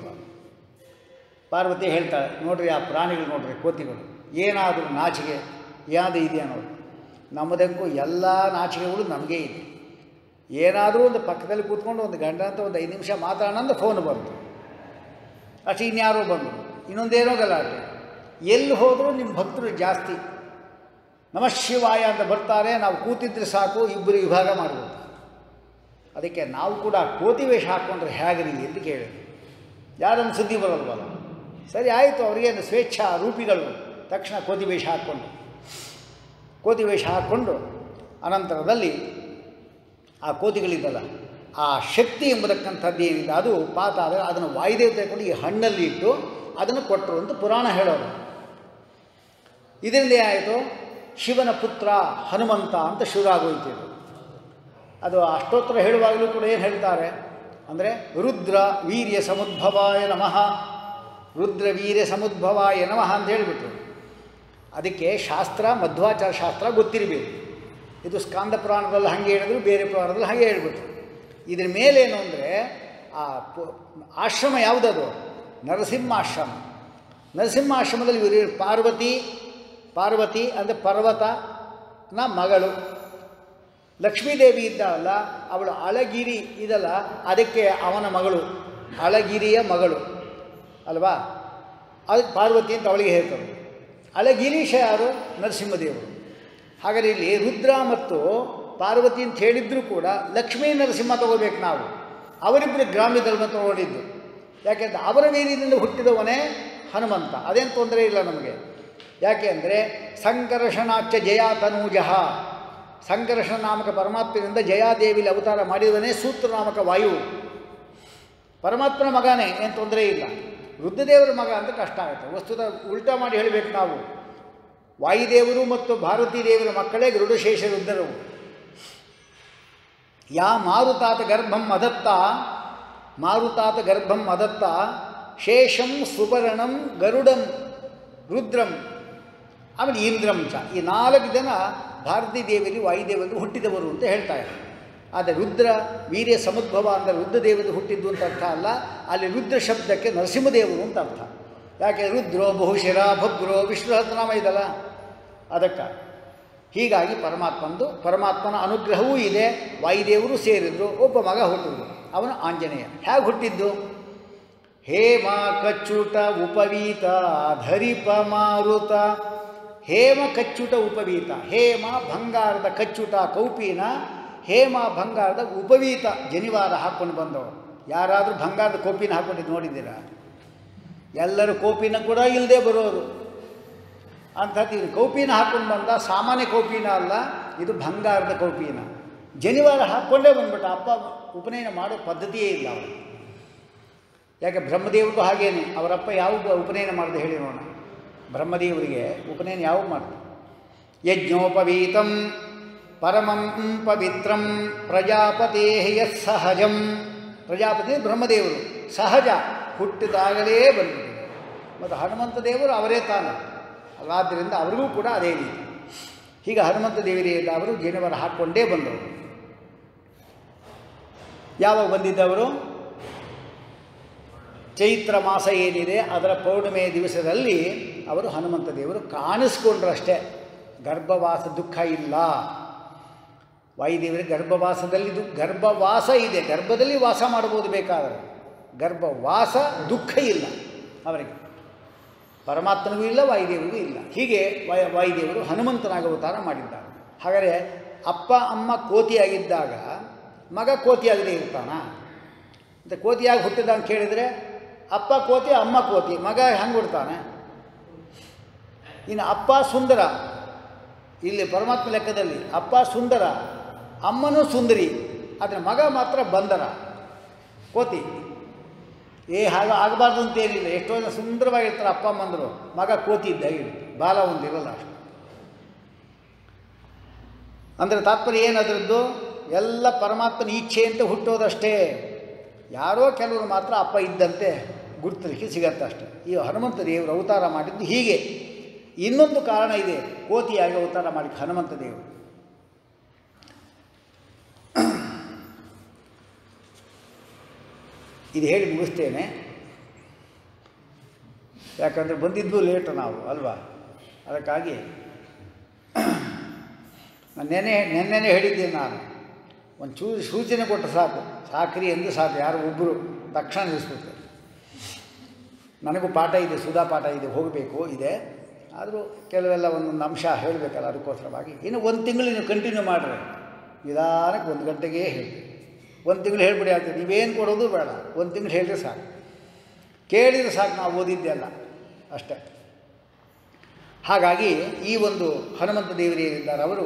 ಪಾರ್ವತಿ ಹೇಳ್ತಾಳೆ ನೋಡ್ರಿ ಆ ಪ್ರಾಣಿಗಳು ನೋಡ್ರಿ ಕೋತಿಗಳು ಏನಾದರೂ ನಾಚಿಕೆ ಏನಾದರೂ ಇದೆಯಾ ನೋಡಿ ನಮ್ಮದಕ್ಕೂ ಎಲ್ಲ ನಾಚಿಕೆಗಳು ನಮಗೇ ಇದೆ ಏನಾದರೂ ಒಂದು ಪಕ್ಕದಲ್ಲಿ ಕೂತ್ಕೊಂಡು ಒಂದು ಗಂಡ ಅಂತ ಒಂದು ಐದು ನಿಮಿಷ ಮಾತಾಡೋಣ ಅಂತ ಫೋನ್ ಬಂತು ಅಷ್ಟು ಇನ್ಯಾರೋ ಬಂದರು ಇನ್ನೊಂದೇನೋ ಗಲಾಟೆ ಎಲ್ಲಿ ಹೋದರೂ ನಿಮ್ಮ ಭಕ್ತರು ಜಾಸ್ತಿ ನಮಃ ಶಿವಾಯ ಅಂತ ಬರ್ತಾರೆ ನಾವು ಕೂತಿದ್ರೆ ಸಾಕು ಇಬ್ಬರು ವಿಭಾಗ ಮಾಡ್ಬೋದು ಅದಕ್ಕೆ ನಾವು ಕೂಡ ಕೋತಿ ವೇಷ ಹಾಕ್ಕೊಂಡ್ರೆ ಹೇಗ್ರಿ ಎಂದು ಕೇಳಿದ್ವಿ ಯಾರನ್ನು ಸುದ್ದಿ ಬರಲ್ವಲ್ಲ ಸರಿ ಆಯಿತು ಅವರಿಗೇನು ಸ್ವೇಚ್ಛಾ ರೂಪಿಗಳು ತಕ್ಷಣ ಕೋತಿ ವೇಷ ಹಾಕ್ಕೊಂಡು ಕೋತಿ ವೇಷ ಹಾಕ್ಕೊಂಡು ಅನಂತರದಲ್ಲಿ ಆ ಕೋತಿಗಳಿದ್ದಲ್ಲ ಆ ಶಕ್ತಿ ಎಂಬತಕ್ಕಂಥದ್ದು ಏನಿದೆ ಅದು ಪಾತ ಆದರೆ ಅದನ್ನು ವಾಯುದೇವ ತೆಗೆದುಕೊಂಡು ಈ ಹಣ್ಣಲ್ಲಿ ಇಟ್ಟು ಅದನ್ನು ಕೊಟ್ಟರು ಅಂತ ಪುರಾಣ ಹೇಳೋರು ಇದರಿಂದ ಏನಾಯಿತು ಶಿವನ ಪುತ್ರ ಹನುಮಂತ ಅಂತ ಶುರು ಆಗೋಯ್ತು ಇದು ಅದು ಅಷ್ಟೋತ್ತರ ಹೇಳುವಾಗಲೂ ಕೂಡ ಏನು ಹೇಳ್ತಾರೆ ಅಂದರೆ ರುದ್ರ ವೀರ್ಯ ಸಮುದ್ಭವಾಯ ನಮಃ ರುದ್ರ ವೀರ್ಯ ಸಮುದ್ಭವಾಯ ನಮಃ ಅಂತ ಹೇಳಿಬಿಟ್ರು ಅದಕ್ಕೆ ಶಾಸ್ತ್ರ ಮಧ್ವಾಚಾರ ಶಾಸ್ತ್ರ ಗೊತ್ತಿರಬೇಕು ಇದು ಸ್ಕಾಂದ ಪುರಾಣದಲ್ಲಿ ಹಾಗೆ ಹೇಳಿದ್ರು ಬೇರೆ ಪುರಾಣದಲ್ಲಿ ಹಾಗೆ ಹೇಳ್ಬಿಟ್ರು ಇದ್ರ ಮೇಲೇನು ಅಂದರೆ ಆ ಪು- ಆಶ್ರಮ ಯಾವುದದು ನರಸಿಂಹ ಆಶ್ರಮ ನರಸಿಂಹ ಆಶ್ರಮದಲ್ಲಿ ಇವರು ಪಾರ್ವತಿ ಪಾರ್ವತಿ ಅಂದರೆ ಪರ್ವತನ ಮಗಳು ಲಕ್ಷ್ಮೀದೇವಿ ಇದ್ದಾಳಲ್ಲ ಅವಳು ಅಳಗಿರಿ ಇದಲ್ಲ ಅದಕ್ಕೆ ಅವನ ಮಗಳು ಅಳಗಿರಿಯ ಮಗಳು ಅಲ್ವಾ ಅದಕ್ಕೆ ಪಾರ್ವತಿ ಅಂತ ಅವಳಿಗೆ ಹೇಳ್ತಾರೆ ಅಳಗಿರೀಶ ಯಾರು ನರಸಿಂಹದೇವರು ಹಾಗಾದ್ರೆ ಇಲ್ಲಿ ರುದ್ರ ಮತ್ತು ಪಾರ್ವತಿ ಅಂತ ಹೇಳಿದ್ರು ಕೂಡ ಲಕ್ಷ್ಮೀ ನರಸಿಂಹ ತಗೋಬೇಕು ನಾವು ಅವರಿಬ್ಬರು ಗ್ರಾಮ್ಯ ಧರ್ಮ ತಗೊಂಡಿದ್ದು ಯಾಕೆಂದ್ರೆ ಅವರ ವೀರ್ಯದಿಂದ ಹುಟ್ಟಿದವನೇ ಹನುಮಂತ ಅದೇನು ತೊಂದರೆ ಇಲ್ಲ ನಮಗೆ ಯಾಕೆ ಅಂದರೆ ಸಂಕರ್ಷಣಾಚ ಜಯಾತನೂಜಃ ಸಂಕರ್ಷಣ ನಾಮಕ ಪರಮಾತ್ಮನಿಂದ ಜಯಾದೇವಿಲಿ ಅವತಾರ ಮಾಡಿದವನೇ ಸೂತ್ರ ನಾಮಕ ವಾಯು ಪರಮಾತ್ಮನ ಮಗನೇ ಏನು ತೊಂದರೆ ಇಲ್ಲ ರುದ್ರದೇವರ ಮಗ ಅಂತ ಕಷ್ಟ ಆಗುತ್ತೆ ವಸ್ತುತ ಉಲ್ಟಾ ಮಾಡಿ ಹೇಳಬೇಕು ನಾವು ವಾಯುದೇವರು ಮತ್ತು ಭಾರತೀ ದೇವರ ಮಕ್ಕಳೇ ಗರುಡಶೇಷ ರುದ್ರರು ಯಾ ಮಾರುತಾತ ಗರ್ಭಂ ಅದತ್ತ ಮಾರುತಾತ ಗರ್ಭಂ ಅದತ್ತ ಶೇಷಂ ಸುಪರ್ಣಂ ಗರುಡಂ ರುದ್ರಂ ಆಮೇಲೆ ಇಂದ್ರಂ ಚ ಈ ನಾಲ್ಕು ಜನ ಭಾರತೀ ದೇವಿಯಲ್ಲಿ ವಾಯುದೇವರು ಹುಟ್ಟಿದವರು ಅಂತ ಹೇಳ್ತಾರೆ ಆದರೆ ರುದ್ರ ವೀರ್ಯ ಸಮುದ್ಭವ ಅಂದರೆ ರುದ್ರದೇವರು ಹುಟ್ಟಿದ್ದು ಅಂತ ಅರ್ಥ ಅಲ್ಲ ಅಲ್ಲಿ ರುದ್ರ ಶಬ್ದಕ್ಕೆ ನರಸಿಂಹದೇವರು ಅಂತ ಅರ್ಥ ಯಾಕೆ ರುದ್ರೋ ಬಹುಶಿರ ಭಗ್ರೋ ವಿಷ್ಣುಹತನಾಮ ಇದಲ್ಲ ಅದಕ್ಕೆ ಹೀಗಾಗಿ ಪರಮಾತ್ಮಂದು ಪರಮಾತ್ಮನ ಅನುಗ್ರಹವೂ ಇದೆ ವಾಯುದೇವರು ಸೇರಿದ್ರು ಒಬ್ಬ ಮಗ ಹುಟ್ಟಿದ್ರು ಅವನು ಆಂಜನೇಯ ಹೇಗೆ ಹುಟ್ಟಿದ್ದು ಹೇಮ ಕಚ್ಚುಟ ಉಪವೀತ ಧರಿಪ ಮಾರುತ ಹೇಮ ಕಚ್ಚುಟ ಉಪವೀತ ಹೇಮ ಬಂಗಾರದ ಕಚ್ಚುಟ ಕೌಪಿನ ಹೇಮ ಬಂಗಾರದ ಉಪವೀತ ಜನಿವಾರ ಹಾಕ್ಕೊಂಡು ಬಂದವರು ಯಾರಾದರೂ ಬಂಗಾರದ ಕೋಪಿನ ಹಾಕ್ಕೊಂಡಿದ್ದು ನೋಡಿದ್ದೀರಾ ಎಲ್ಲರೂ ಕೋಪಿನ ಕೂಡ ಇಲ್ಲದೆ ಬರೋರು ಅಂಥದ್ದು ಇದು ಕೌಪಿನ ಹಾಕ್ಕೊಂಡು ಬಂದ ಸಾಮಾನ್ಯ ಕೌಪಿನ ಅಲ್ಲ ಇದು ಬಂಗಾರದ ಕೌಪಿನ ಜನಿವಾರ ಹಾಕ್ಕೊಂಡೇ ಬಂದ್ಬಿಟ್ಟ ಅಪ್ಪ ಉಪನಯನ ಮಾಡೋ ಪದ್ಧತಿಯೇ ಇಲ್ಲ ಅವರು ಯಾಕೆ ಬ್ರಹ್ಮದೇವ್ರಿಗೂ ಹಾಗೇನೆ ಅವರಪ್ಪ ಯಾವ ಉಪನಯನ ಮಾಡಿದೆ ಹೇಳಿ ನೋಡೋಣ ಬ್ರಹ್ಮದೇವರಿಗೆ ಉಪನಯನ ಯಾವ ಮಾಡ್ತಾರೆ ಯಜ್ಞೋಪವೀತಂ ಪರಮಂ ಪವಿತ್ರಂ ಪ್ರಜಾಪತೇ ಸಹಜಂ ಪ್ರಜಾಪತಿ ಬ್ರಹ್ಮದೇವರು ಸಹಜ ಹುಟ್ಟಿದಾಗಲೇ ಬಂದ್ಬಿಟ್ಟಿದೆ ಮತ್ತು ಹನುಮಂತ ದೇವರು ಅವರೇ ತಾನು ಆದ್ದರಿಂದ ಅವರಿಗೂ ಕೂಡ ಅದೇ ರೀತಿ ಹೀಗೆ ಹನುಮಂತ ದೇವರಿಯಿಂದ ಅವರು ಜನಿವಾರ ಹಾಕ್ಕೊಂಡೇ ಬಂದವರು ಯಾವಾಗ ಬಂದಿದ್ದವರು ಚೈತ್ರ ಮಾಸ ಏನಿದೆ ಅದರ ಪೌರ್ಣಿಮೆಯ ದಿವಸದಲ್ಲಿ ಅವರು ಹನುಮಂತ ದೇವರು ಕಾಣಿಸ್ಕೊಂಡ್ರಷ್ಟೇ ಗರ್ಭವಾಸ ದುಃಖ ಇಲ್ಲ ವಾಯುದೇವರಿಗೆ ಗರ್ಭವಾಸದಲ್ಲಿ ದು ಗರ್ಭವಾಸ ಇದೆ ಗರ್ಭದಲ್ಲಿ ವಾಸ ಮಾಡ್ಬೋದು ಬೇಕಾದರೆ ಗರ್ಭವಾಸ ದುಃಖ ಇಲ್ಲ ಅವರಿಗೆ ಪರಮಾತ್ಮನಿಗೂ ಇಲ್ಲ ವಾಯುದೇವರಿಗೂ ಇಲ್ಲ ಹೀಗೆ ವಾಯ ವಾಯುದೇವರು ಹನುಮಂತನಾಗ ಅವತಾರ ಮಾಡಿದ್ದಾರೆ ಹಾಗಾದರೆ ಅಪ್ಪ ಅಮ್ಮ ಕೋತಿಯಾಗಿದ್ದಾಗ ಮಗ ಕೋತಿಯಾಗದೇ ಇರ್ತಾನ ಮತ್ತು ಕೋತಿಯಾಗಿ ಹುಟ್ಟಿದ ಅಂತ ಕೇಳಿದರೆ ಅಪ್ಪ ಕೋತಿ ಅಮ್ಮ ಕೋತಿ ಮಗ ಹೆಂಗೆ ಹುಡ್ತಾನೆ ಇನ್ನು ಅಪ್ಪ ಸುಂದರ ಇಲ್ಲಿ ಪರಮಾತ್ಮ ಲೆಕ್ಕದಲ್ಲಿ ಅಪ್ಪ ಸುಂದರ ಅಮ್ಮನೂ ಸುಂದರಿ ಆದರೆ ಮಗ ಮಾತ್ರ ಬಂದರ ಕೋತಿ ಏ ಹಾಗೆ ಆಗಬಾರ್ದು ಅಂತೇನಿಲ್ಲ ಎಷ್ಟೋ ಜನ ಸುಂದರವಾಗಿರ್ತಾರೆ ಅಪ್ಪ ಅಮ್ಮಂದರು ಮಗ ಕೋತಿ ಇದ್ದ ಇರುತ್ತೆ ಬಾಲ ಒಂದಿರಲ್ಲ ಅಷ್ಟು ಅಂದರೆ ತಾತ್ಪರ್ಯ ಏನದ್ರದ್ದು ಎಲ್ಲ ಪರಮಾತ್ಮನ ಇಚ್ಛೆ ಅಂತ ಹುಟ್ಟೋದಷ್ಟೇ ಯಾರೋ ಕೆಲವರು ಮಾತ್ರ ಅಪ್ಪ ಇದ್ದಂತೆ ಗುರುತಿಗೆ ಸಿಗತ್ತೆ ಅಷ್ಟೆ ಈ ಹನುಮಂತ ದೇವರು ಅವತಾರ ಮಾಡಿದ್ದು ಹೀಗೆ ಇನ್ನೊಂದು ಕಾರಣ ಇದೆ ಕೋತಿಯಾಗಿ ಅವತಾರ ಮಾಡಿ ಹನುಮಂತ ದೇವರು ಇದು ಹೇಳಿ ಮುಗಿಸ್ತೇನೆ ಯಾಕಂದರೆ ಬಂದಿದ್ದು ಲೇಟು ನಾವು ಅಲ್ವಾ ಅದಕ್ಕಾಗಿ ನಾನು ನೆನೆ ನೆನ್ನೆನೇ ಹೇಳಿದ್ದೇನೆ ನಾನು ಒಂದು ಚೂ ಸೂಚನೆ ಕೊಟ್ಟು ಸಾಕು ಸಾಕ್ರಿ ಎಂದು ಸಾಕು ಯಾರು ಒಬ್ಬರು ತಕ್ಷಣ ನಿಲ್ಲಿಸ್ಬಿಡ್ತಾರೆ ನನಗೂ ಪಾಠ ಇದೆ ಸುಧಾ ಪಾಠ ಇದೆ ಹೋಗಬೇಕು ಇದೆ ಆದರೂ ಕೆಲವೆಲ್ಲ ಒಂದೊಂದು ಅಂಶ ಹೇಳಬೇಕಲ್ಲ ಅದಕ್ಕೋಸ್ಕರವಾಗಿ ಇನ್ನು ಒಂದು ತಿಂಗಳು ನೀವು ಕಂಟಿನ್ಯೂ ಮಾಡಿರಿ ನಿಧಾನಕ್ಕೆ ಒಂದು ಗಂಟೆಗೆ ಹೇಳಿ ಒಂದು ತಿಂಗಳು ಹೇಳ್ಬಿಡಿ ಆಗ್ತದೆ ನೀವೇನು ಕೊಡೋದು ಬೇಡ ಒಂದು ತಿಂಗಳು ಹೇಳಿದ್ರೆ ಸಾಕು ಕೇಳಿದರೆ ಸಾಕು ನಾವು ಓದಿದ್ದೆಲ್ಲ ಅಷ್ಟೇ ಹಾಗಾಗಿ ಈ ಒಂದು ಹನುಮಂತ ದೇವರಿದ್ದಾರೆ ಅವರು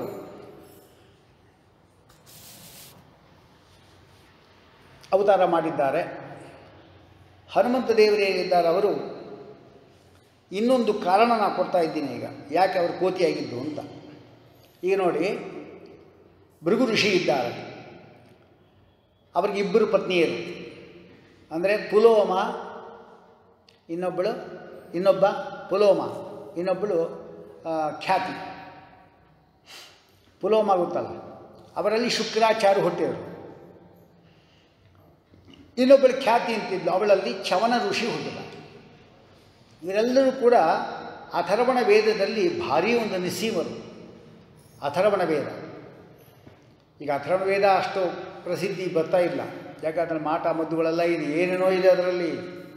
ಅವತಾರ ಮಾಡಿದ್ದಾರೆ ಹನುಮಂತ ದೇವರೇನಿದ್ದಾರೆ ಅವರು ಇನ್ನೊಂದು ಕಾರಣ ನಾನು ಕೊಡ್ತಾ ಇದ್ದೀನಿ ಈಗ ಯಾಕೆ ಅವರು ಕೋತಿಯಾಗಿದ್ದು ಅಂತ ಈಗ ನೋಡಿ ಭೃಗು ಋಷಿ ಇದ್ದಾರೆ ಅವ್ರಿಗೆ ಇಬ್ಬರು ಪತ್ನಿಯರು ಅಂದರೆ ಪುಲೋಮ ಇನ್ನೊಬ್ಬಳು ಇನ್ನೊಬ್ಬ ಪುಲೋಮ ಇನ್ನೊಬ್ಬಳು ಆ, ಖ್ಯಾತಿ ಪುಲೋಮ ಗೊತ್ತಲ್ಲ ಅವರಲ್ಲಿ ಶುಕ್ರಾಚಾರ್ಯ ಹುಟ್ಟಿದರು ಇನ್ನೊಬ್ಬಳು ಖ್ಯಾತಿ ಅಂತಿದ್ಲು ಅವಳಲ್ಲಿ ಚವನ ಋಷಿ ಹುಟ್ಟಿದ ಇವರೆಲ್ಲರೂ ಕೂಡ ಅಥರ್ವಣ ವೇದದಲ್ಲಿ ಭಾರೀ ಒಂದು ನಿಸೀಮರು ಅಥರ್ವಣ ವೇದ ಈಗ ಅಥರ್ವಣ ವೇದ ಅಷ್ಟು ಪ್ರಸಿದ್ಧಿ ಬರ್ತಾ ಇಲ್ಲ ಯಾಕಂದರೆ ಮಾಟ ಮದ್ದುಗಳೆಲ್ಲ ಇದೆ ಏನೇನೋ ಇದೆ ಅದರಲ್ಲಿ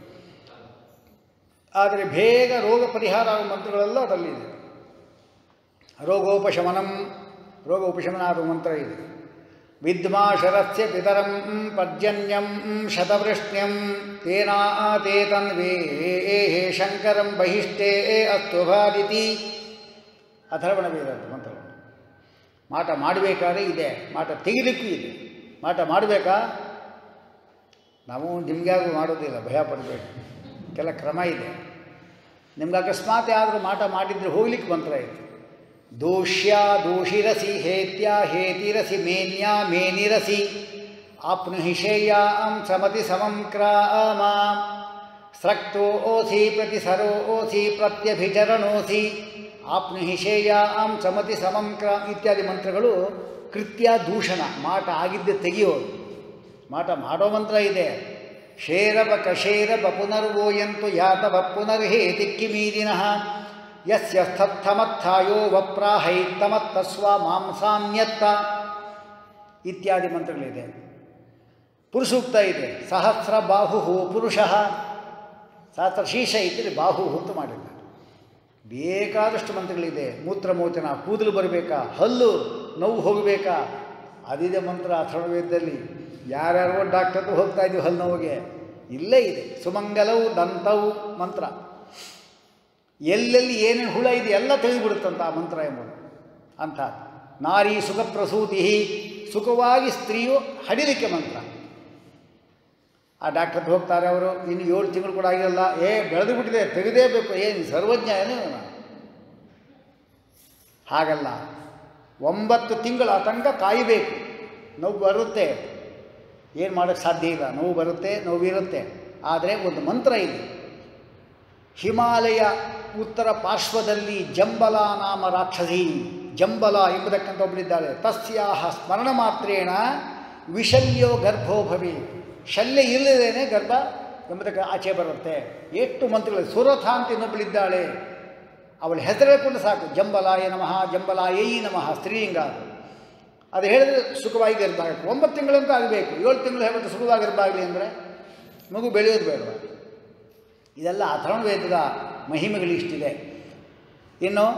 ಆದರೆ ಬೇಗ ರೋಗ ಪರಿಹಾರ ಆಗುವ ಮಂತ್ರಗಳೆಲ್ಲ ಅದರಲ್ಲಿದೆ ರೋಗೋಪಶಮನಂ ರೋಗ ಉಪಶಮನ ಆಗುವ ಮಂತ್ರ ಇದೆ ವಿದ್ಮಾಶರಸ್ಯ ಪಿತರಂ ಪರ್ಜನ್ಯಂ ಶತವೃಷ್ಣ್ಯಂ ತೇನಾ ತೇ ತನ್ವೇ ಶಂಕರಂ ಬಹಿಷ್ಠೇ ಅಸ್ತು ಭಾದಿತಿ ಅಥರ್ವಣ ವೇದ ಮಂತ್ರ ಮಾಟ ಮಾಡಬೇಕಾದ್ರೆ ಇದೆ ಮಾಟ ತೆಗಿಲಿಕ್ಕೂ ಇದೆ ಮಾಟ ಮಾಡಬೇಕಾ ನಾವು ನಿಮಗ್ಯಾಗೂ ಮಾಡೋದಿಲ್ಲ ಭಯ ಪಡಬೇಕು ಕೆಲ ಕ್ರಮ ಇದೆ ನಿಮ್ಗೆ ಅಕಸ್ಮಾತ್ ಯಾದರೂ ಮಾಟ ಮಾಡಿದರೆ ಹೋಗ್ಲಿಕ್ಕೆ ಮಂತ್ರ ಇದೆ ದೋಷ್ಯ ದೋಷಿರಸಿ ಹೇತ್ಯ ಹೇತಿರಸಿ ಮೇನ್ಯ ಮೇನಿರಸಿ ಆಪ್ನುಹಿಷೇಯಾಂ ಸಮತಿ ಸಮಂ ಕ್ರಾಮ ಸ್ರಕ್ತೋ ಓಸಿ ಪ್ರತಿಸರೋ ಓಸಿ ಪ್ರತ್ಯಭಿಚರಣೋಸಿ ಆಪ್ನುಹಿಷೇಯಾಂ ಸಮತಿ ಸಮಂ ಕ್ರ ಇತ್ಯಾದಿ ಮಂತ್ರಗಳು ಕೃತ್ಯ ದೂಷಣ ಮಾಟ ಆಗಿದ್ದೆ ತೆಗೆಯೋದು ಮಾಟ ಮಾಡೋ ಮಂತ್ರ ಇದೆ ಶೇರವ ಕಶೇರವ ಪುನರ್ವೋಯಂತು ಯಾತವ ಪುನರ್ಹೇತಿ ಕಿಮೀದಿನಃ ಯಸ್ಯ ಸ್ಥರ್ಥಮರ್ಥಾಯೋ ವಪ್ರಾಹೈತ್ತಮತ್ತಸ್ವ ಮಾಂಸಾನ್ಯತ್ತ ಇತ್ಯಾದಿ ಮಂತ್ರಗಳಿದೆ ಪುರುಷೂಕ್ತ ಇದೆ ಸಹಸ್ರ ಬಾಹು ಪುರುಷ ಸಹಸ್ರ ಶೀಶ ಇದ್ದರೆ ಬಾಹು ಅಂತ ಮಾಡಿದ್ದಾರೆ ಬೇಕಾದಷ್ಟು ಮಂತ್ರಗಳಿದೆ ಮೂತ್ರಮೋಚನ ಕೂದಲು ಬರಬೇಕಾ ಹಲ್ಲು ನೋವು ಹೋಗಬೇಕಾ ಅದಿದೆ ಮಂತ್ರ ಅಥರ್ವವೇದದಲ್ಲಿ ಯಾರ್ಯಾರೋ ಡಾಕ್ಟರ್ ಹೋಗ್ತಾ ಇದ್ದೀವಿ ಹಲ್ಲು ನೋವಿಗೆ ಇಲ್ಲೇ ಇದೆ ಸುಮಂಗಲವು ದಂತವು ಮಂತ್ರ ಎಲ್ಲೆಲ್ಲಿ ಏನೇನು ಹುಳ ಇದೆ ಎಲ್ಲ ತೆಗೆದುಬಿಡುತ್ತಂತ ಆ ಮಂತ್ರ ಎಂಬುದು ಅಂತ ನಾರಿ ಸುಖ ಪ್ರಸೂತಿ ಸುಖವಾಗಿ ಸ್ತ್ರೀಯು ಹಡಿಲಿಕ್ಕೆ ಮಂತ್ರ ಆ ಡಾಕ್ಟರ್ ಹತ್ರ ಹೋಗ್ತಾರೆ ಅವರು ಇನ್ನು ಏಳು ತಿಂಗಳು ಕೂಡ ಆಗಿರಲ್ಲ ಏ ಬೆಳೆದು ಬಿಟ್ಟಿದೆ ತೆಗೆದೇಬೇಕು ಏನು ಸರ್ವಜ್ಞ ಏನು ಇವನು? ಹಾಗಲ್ಲ ಒಂಬತ್ತು ತಿಂಗಳ ತನಕ ಕಾಯಬೇಕು ನೋವು ಬರುತ್ತೆ ಏನು ಮಾಡೋಕ್ಕೆ ಸಾಧ್ಯ ಇಲ್ಲ ನೋವು ಬರುತ್ತೆ ನೋವಿರುತ್ತೆ ಆದರೆ ಒಂದು ಮಂತ್ರ ಇದೆ ಹಿಮಾಲಯ ಉತ್ತರ ಪಾರ್ಶ್ವದಲ್ಲಿ ಜಂಬಲ ನಾಮ ರಾಕ್ಷಸಿ ಜಂಬಲ ಎಂಬುದಕ್ಕಂತ ಒಬ್ಬಳಿದ್ದಾಳೆ ತಸ್ಯಾಹ ಸ್ಮರಣ ಮಾತ್ರೇಣ ವಿಶಲ್ಯೋ ಗರ್ಭೋ ಭವಿ ಶಲ್ಯ ಇಲ್ಲದೇನೆ ಗರ್ಭ ಎಂಬುದಕ್ಕೆ ಆಚೆ ಬರುತ್ತೆ ಎಷ್ಟು ಮಂತ್ರಗಳು ಸುರಥ ಅಂತ ಇನ್ನೊಬ್ಬಳಿದ್ದಾಳೆ ಅವಳ ಹೆಸರು ಹೇಳ್ಕೊಂಡು ಸಾಕು ಜಂಬಲಾಯ ನಮಃ ಜಂಬಲಾಯೈ ನಮಃ ಸ್ತ್ರೀಲಿಂಗ ಅದು ಅದು ಹೇಳಿದ್ರೆ ಸುಖವಾಗಿ ಗರ್ಭ ಆಗುತ್ತೆ ಒಂಬತ್ತು ತಿಂಗಳಂತೂ ಆಗಬೇಕು ಏಳು ತಿಂಗಳು ಹೇಳ್ಬಿಟ್ಟು ಸುಖವಾಗಿ ಗರ್ಭ ಆಗಲಿ ಅಂದರೆ ಮಗು ಬೆಳೆಯೋದು ಬೇಡ ಇದೆಲ್ಲ ಅಥರ್ವಣ ವೇದದ ಮಹಿಮೆಗಳು ಇಷ್ಟಿದೆ ಇನ್ನು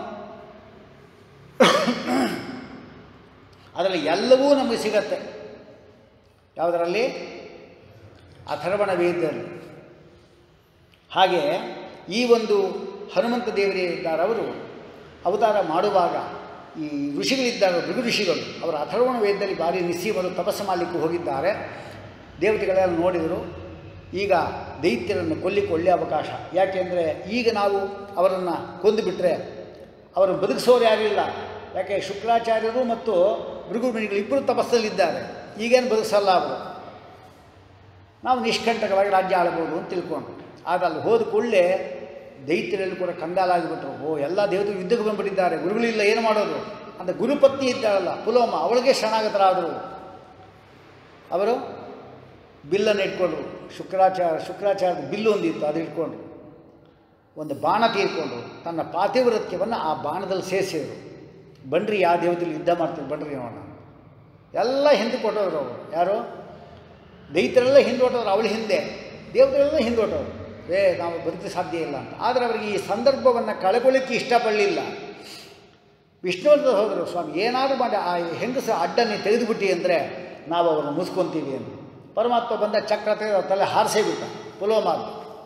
ಅದರಲ್ಲಿ ಎಲ್ಲವೂ ನಮಗೆ ಸಿಗತ್ತೆ ಯಾವುದರಲ್ಲಿ ಅಥರ್ವಣ ವೇದದಲ್ಲಿ ಹಾಗೆ ಈ ಒಂದು ಹನುಮಂತ ದೇವರೇ ಇದ್ದಾರೆ ಅವರು ಅವತಾರ ಮಾಡುವಾಗ ಈ ಋಷಿಗಳಿದ್ದಾರೆ ಭೃಗು ಋಷಿಗಳು ಅವರ ಅಥರ್ವಣ ವೇದದಲ್ಲಿ ಭಾರಿ ನಿಸ್ಸೀಮರು ತಪಸ್ಸು ಮಾಡಲಿಕ್ಕೆ ಹೋಗಿದ್ದಾರೆ ದೇವತೆಗಳೆಲ್ಲ ನೋಡಿದರು ಈಗ ದೈತ್ಯರನ್ನು ಕೊಲ್ಲಿಕ್ಕೆ ಒಳ್ಳೆಯ ಅವಕಾಶ ಯಾಕೆಂದರೆ ಈಗ ನಾವು ಅವರನ್ನು ಕೊಂದುಬಿಟ್ರೆ ಅವರನ್ನು ಬದುಕಿಸೋರು ಯಾರಿಲ್ಲ ಯಾಕೆ ಶುಕ್ರಾಚಾರ್ಯರು ಮತ್ತು ಭೃಗುಮುನಿಗಳು ಇಬ್ಬರು ತಪಸ್ಸಲ್ಲಿದ್ದಾರೆ ಈಗೇನು ಬದುಕಿಸಲ್ಲ ಅವರು ನಾವು ನಿಷ್ಕಂಟಕವಾಗಿ ರಾಜ್ಯ ಆಳ್ಬೋದು ಅಂತ ತಿಳ್ಕೊಂಡು ಆಗ ಅಲ್ಲಿ ಹೋದ ಕೂಡಲೇ ದೈತ್ಯರಲ್ಲಿ ಕೂಡ ಕಂಗಾಲಾಗಿಬಿಟ್ರು ಓ ಎಲ್ಲ ದೇವತೆಗಳು ಯುದ್ಧಕ್ಕೆ ಬಂದುಬಿಟ್ಟಿದ್ದಾರೆ ಗುರುಗಳಿಲ್ಲ ಏನು ಮಾಡೋದು ಅಂತ ಗುರುಪತ್ನಿ ಇದ್ದಾಳಲ್ಲ ಪುಲೋಮ ಅವಳಿಗೆ ಶರಣಾಗತರಾದರು ಅವರು ಬಿಲ್ಲನ್ನು ಇಟ್ಕೊಂಡ್ರು ಶುಕ್ರಾಚಾರ್ಯ ಶುಕ್ರಾಚಾರ್ಯದ ಬಿಲ್ಲು ಒಂದಿತ್ತು ಅದು ಇಟ್ಕೊಂಡ್ರು ಒಂದು ಬಾಣ ತೀರ್ಕೊಂಡು ತನ್ನ ಪಾತಿವ್ರತ್ಯವನ್ನು ಆ ಬಾಣದಲ್ಲಿ ಸೇರಿಸಿದರು ಬನ್ರಿ ಯಾವ ದೇವತೆಯಲ್ಲಿ ಯುದ್ಧ ಮಾಡ್ತೀವಿ ಬನ್ರಿ ನೋಡೋಣ ಎಲ್ಲ ಹಿಂದೆ ಕೊಟ್ಟೋದ್ರು ಅವರು ಯಾರು ದೈತ್ಯರೆಲ್ಲ ಹಿಂದೋಟವ್ರು ಅವಳ ಹಿಂದೆ ದೇವತೆಲ್ಲ ಹಿಂದೋಟವ್ರು ಏ ನಾವು ಬದುಕಿ ಸಾಧ್ಯ ಇಲ್ಲ ಅಂತ ಆದರೆ ಅವರಿಗೆ ಈ ಸಂದರ್ಭವನ್ನು ಕಳ್ಕೊಳ್ಳಿಕ್ಕೆ ಇಷ್ಟಪಡಲಿಲ್ಲ ವಿಷ್ಣುವರ್ಧನ್ ಹೋದರು ಸ್ವಾಮಿ ಏನಾದರೂ ಮಾಡಿ ಆ ಹೆಂಗಸ ಅಡ್ಡನ್ನು ತೆಗೆದುಬಿಟ್ಟಿ ಅಂದರೆ ನಾವು ಅವರನ್ನು ಮುಸ್ಕೊತೀವಿ ಅಂತ ಪರಮಾತ್ಮ ಬಂದ ಚಕ್ರ ತೆಗೆದು ಅವ್ರ ತಲೆ ಹಾರಿಸೇ ಬಿಟ್ಟ ಪುಲೋಮಾದ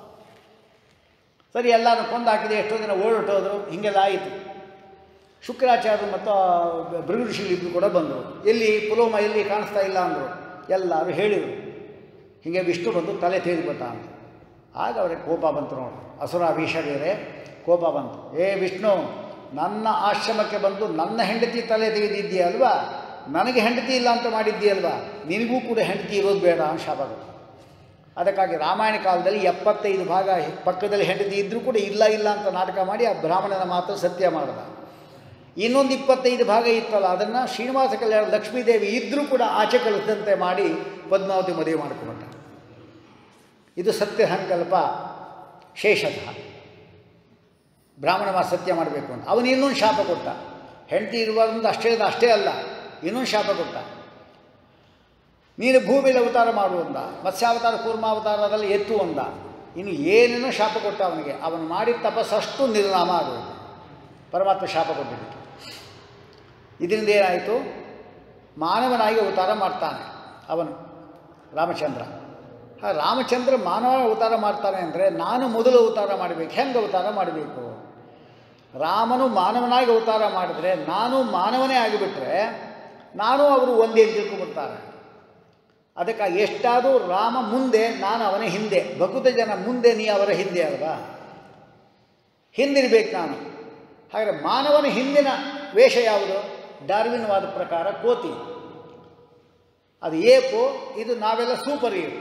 ಸರಿ ಎಲ್ಲರೂ ಕೊಂದು ಹಾಕಿದೆ ಎಷ್ಟೋ ದಿನ ಓಡೋಟೋದ್ರು ಹೀಗೆಲ್ಲ ಆಯಿತು ಶುಕ್ರಾಚಾರ್ಯರು ಮತ್ತು ಭೃಗು ಋಷಿಗಳಿಬ್ಬರು ಕೂಡ ಬಂದರು ಎಲ್ಲಿ ಪುಲೋಮ ಎಲ್ಲಿ ಕಾಣಿಸ್ತಾ ಇಲ್ಲ ಅಂದರು ಎಲ್ಲರೂ ಹೇಳಿದರು ಹೀಗೆ ವಿಷ್ಣು ಬಂದು ತಲೆ ತೆಗೆದುಬಿಟ್ಟ ಅಂತ ಆಗ ಅವ್ರಿಗೆ ಕೋಪ ಬಂತು ನೋಡಿ ಅಸುರ ಅಭೀಷ ಬೇರೆ ಕೋಪ ಬಂತು ಏ ವಿಷ್ಣು ನನ್ನ ಆಶ್ರಮಕ್ಕೆ ಬಂದು ನನ್ನ ಹೆಂಡತಿ ತಲೆ ತೆಗೆದಿದ್ದೀಯಲ್ವಾ ನನಗೆ ಹೆಂಡತಿ ಇಲ್ಲ ಅಂತ ಮಾಡಿದ್ದೀಯಲ್ವಾ ನಿನಗೂ ಕೂಡ ಹೆಂಡತಿ ಇರೋದು ಬೇಡ ಅಂತ ಶಾಪ ಕೊಟ್ಟ. ಅದಕ್ಕಾಗಿ ರಾಮಾಯಣ ಕಾಲದಲ್ಲಿ ಎಪ್ಪತ್ತೈದು ಭಾಗ ಪಕ್ಕದಲ್ಲಿ ಹೆಂಡತಿ ಇದ್ದರೂ ಕೂಡ ಇಲ್ಲ ಇಲ್ಲ ಅಂತ ನಾಟಕ ಮಾಡಿ ಆ ಬ್ರಾಹ್ಮಣನ ಮಾತು ಸತ್ಯ ಮಾಡಿದ ಇನ್ನೊಂದು ಇಪ್ಪತ್ತೈದು ಭಾಗ ಇತ್ತಲ್ಲ ಅದನ್ನು ಶ್ರೀನಿವಾಸ ಕಲ್ಯಾಣ ಲಕ್ಷ್ಮೀದೇವಿ ಇದ್ದರೂ ಕೂಡ ಆಚೆ ಕಳಿಸಿದಂತೆ ಮಾಡಿ ಪದ್ಮಾವತಿ ಮದುವೆ ಮಾಡಿಕೊಂಡ ಇದು ಸತ್ಯ ಸಂಕಲ್ಪ ಶೇಷತಃ ಬ್ರಾಹ್ಮಣ ಮಾತು ಸತ್ಯ ಮಾಡಬೇಕು ಅಂತ ಅವನು ಇನ್ನೊಂದು ಶಾಪ ಕೊಟ್ಟ ಹೆಂಡತಿ ಇರುವಂತ ಅಷ್ಟೇ ಅಷ್ಟೇ ಅಲ್ಲ ಇನ್ನೊಂದು ಶಾಪ ಕೊಟ್ಟ ನೀನು ಭೂಮಿಯಲ್ಲಿ ಅವತಾರ ಮಾಡುವಂದ ಮತ್ಸ್ಯಾವತಾರ ಕೂರ್ಮಾವತಾರದಲ್ಲಿ ಎತ್ತು ಅಂದ ಇನ್ನು ಏನೇನೋ ಶಾಪ ಕೊಟ್ಟ ಅವನಿಗೆ ಅವನು ಮಾಡಿದ ತಪಸ್ಸಷ್ಟು ನಿರ್ನಾಮ ಆಗೋದು ಪರಮಾತ್ಮ ಶಾಪ ಕೊಟ್ಟಿದ್ದು ಇದರಿಂದ ಏನಾಯಿತು ಮಾನವನಾಗಿ ಅವತಾರ ಮಾಡ್ತಾನೆ ಅವನು ರಾಮಚಂದ್ರ ಆ ರಾಮಚಂದ್ರ ಮಾನವ ಅವತಾರ ಮಾಡ್ತಾನೆ ಅಂದರೆ ನಾನು ಮೊದಲು ಅವತಾರ ಮಾಡಬೇಕು ಹೆಂಗೆ ಅವತಾರ ಮಾಡಬೇಕು ರಾಮನು ಮಾನವನಾಗಿ ಅವತಾರ ಮಾಡಿದ್ರೆ ನಾನು ಮಾನವನೇ ಆಗಿಬಿಟ್ರೆ ನಾನು ಅವರು ಒಂದೇ ಅಂತ ತಿಳ್ಕೊಂಡ್ಬಿಡ್ತಾರೆ ಅದಕ್ಕೆ ಎಷ್ಟಾದರೂ ರಾಮ ಮುಂದೆ ನಾನು ಅವನ ಹಿಂದೆ ಭಕುತ ಜನ ಮುಂದೆ ನೀ ಅವರ ಹಿಂದೆ ಅಲ್ವಾ ಹಿಂದಿರ್ಬೇಕು ನಾನು ಹಾಗಾದರೆ ಮಾನವನ ಹಿಂದಿನ ವೇಷ ಯಾವುದು ಡಾರ್ವಿನ್ವಾದ ಪ್ರಕಾರ ಕೋತಿ ಅದು ಏಪು ಇದು ನಾವೆಲ್ಲ ಸೂಪರ್ ಏಪು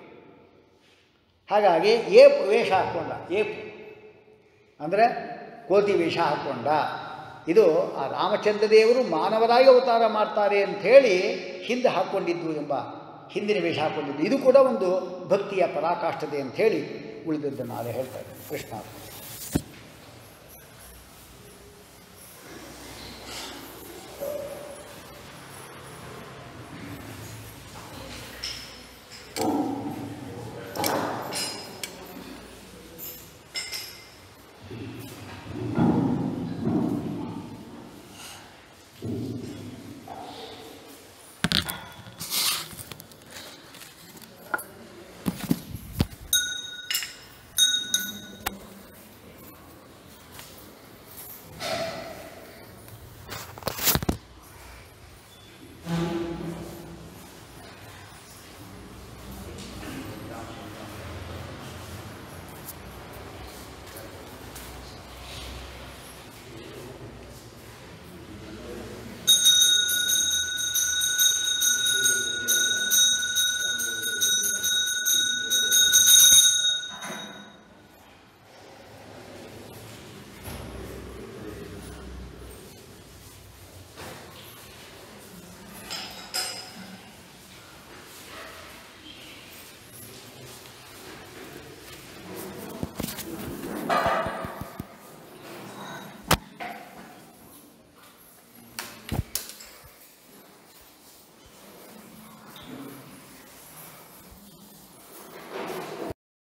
ಹಾಗಾಗಿ ಏಪು ವೇಷ ಹಾಕ್ಕೊಂಡ ಏಪು ಅಂದರೆ ಕೋತಿ ವೇಷ ಹಾಕ್ಕೊಂಡ ಇದು ಆ ರಾಮಚಂದ್ರ ದೇವರು ಮಾನವರಾಗಿ ಅವತಾರ ಮಾಡ್ತಾರೆ ಅಂಥೇಳಿ ಹಿಂದೆ ಹಾಕ್ಕೊಂಡಿದ್ದು ಎಂಬ ಹಿಂದಿನ ವೇಷ ಹಾಕ್ಕೊಂಡಿದ್ದು ಇದು ಕೂಡ ಒಂದು ಭಕ್ತಿಯ ಪರಾಕಾಷ್ಠತೆ ಅಂಥೇಳಿ ಉಳಿದದ್ದನ್ನು ನಾಳೆ ಹೇಳ್ತಾ ಇದ್ದೇನೆ ಕೃಷ್ಣ ಿ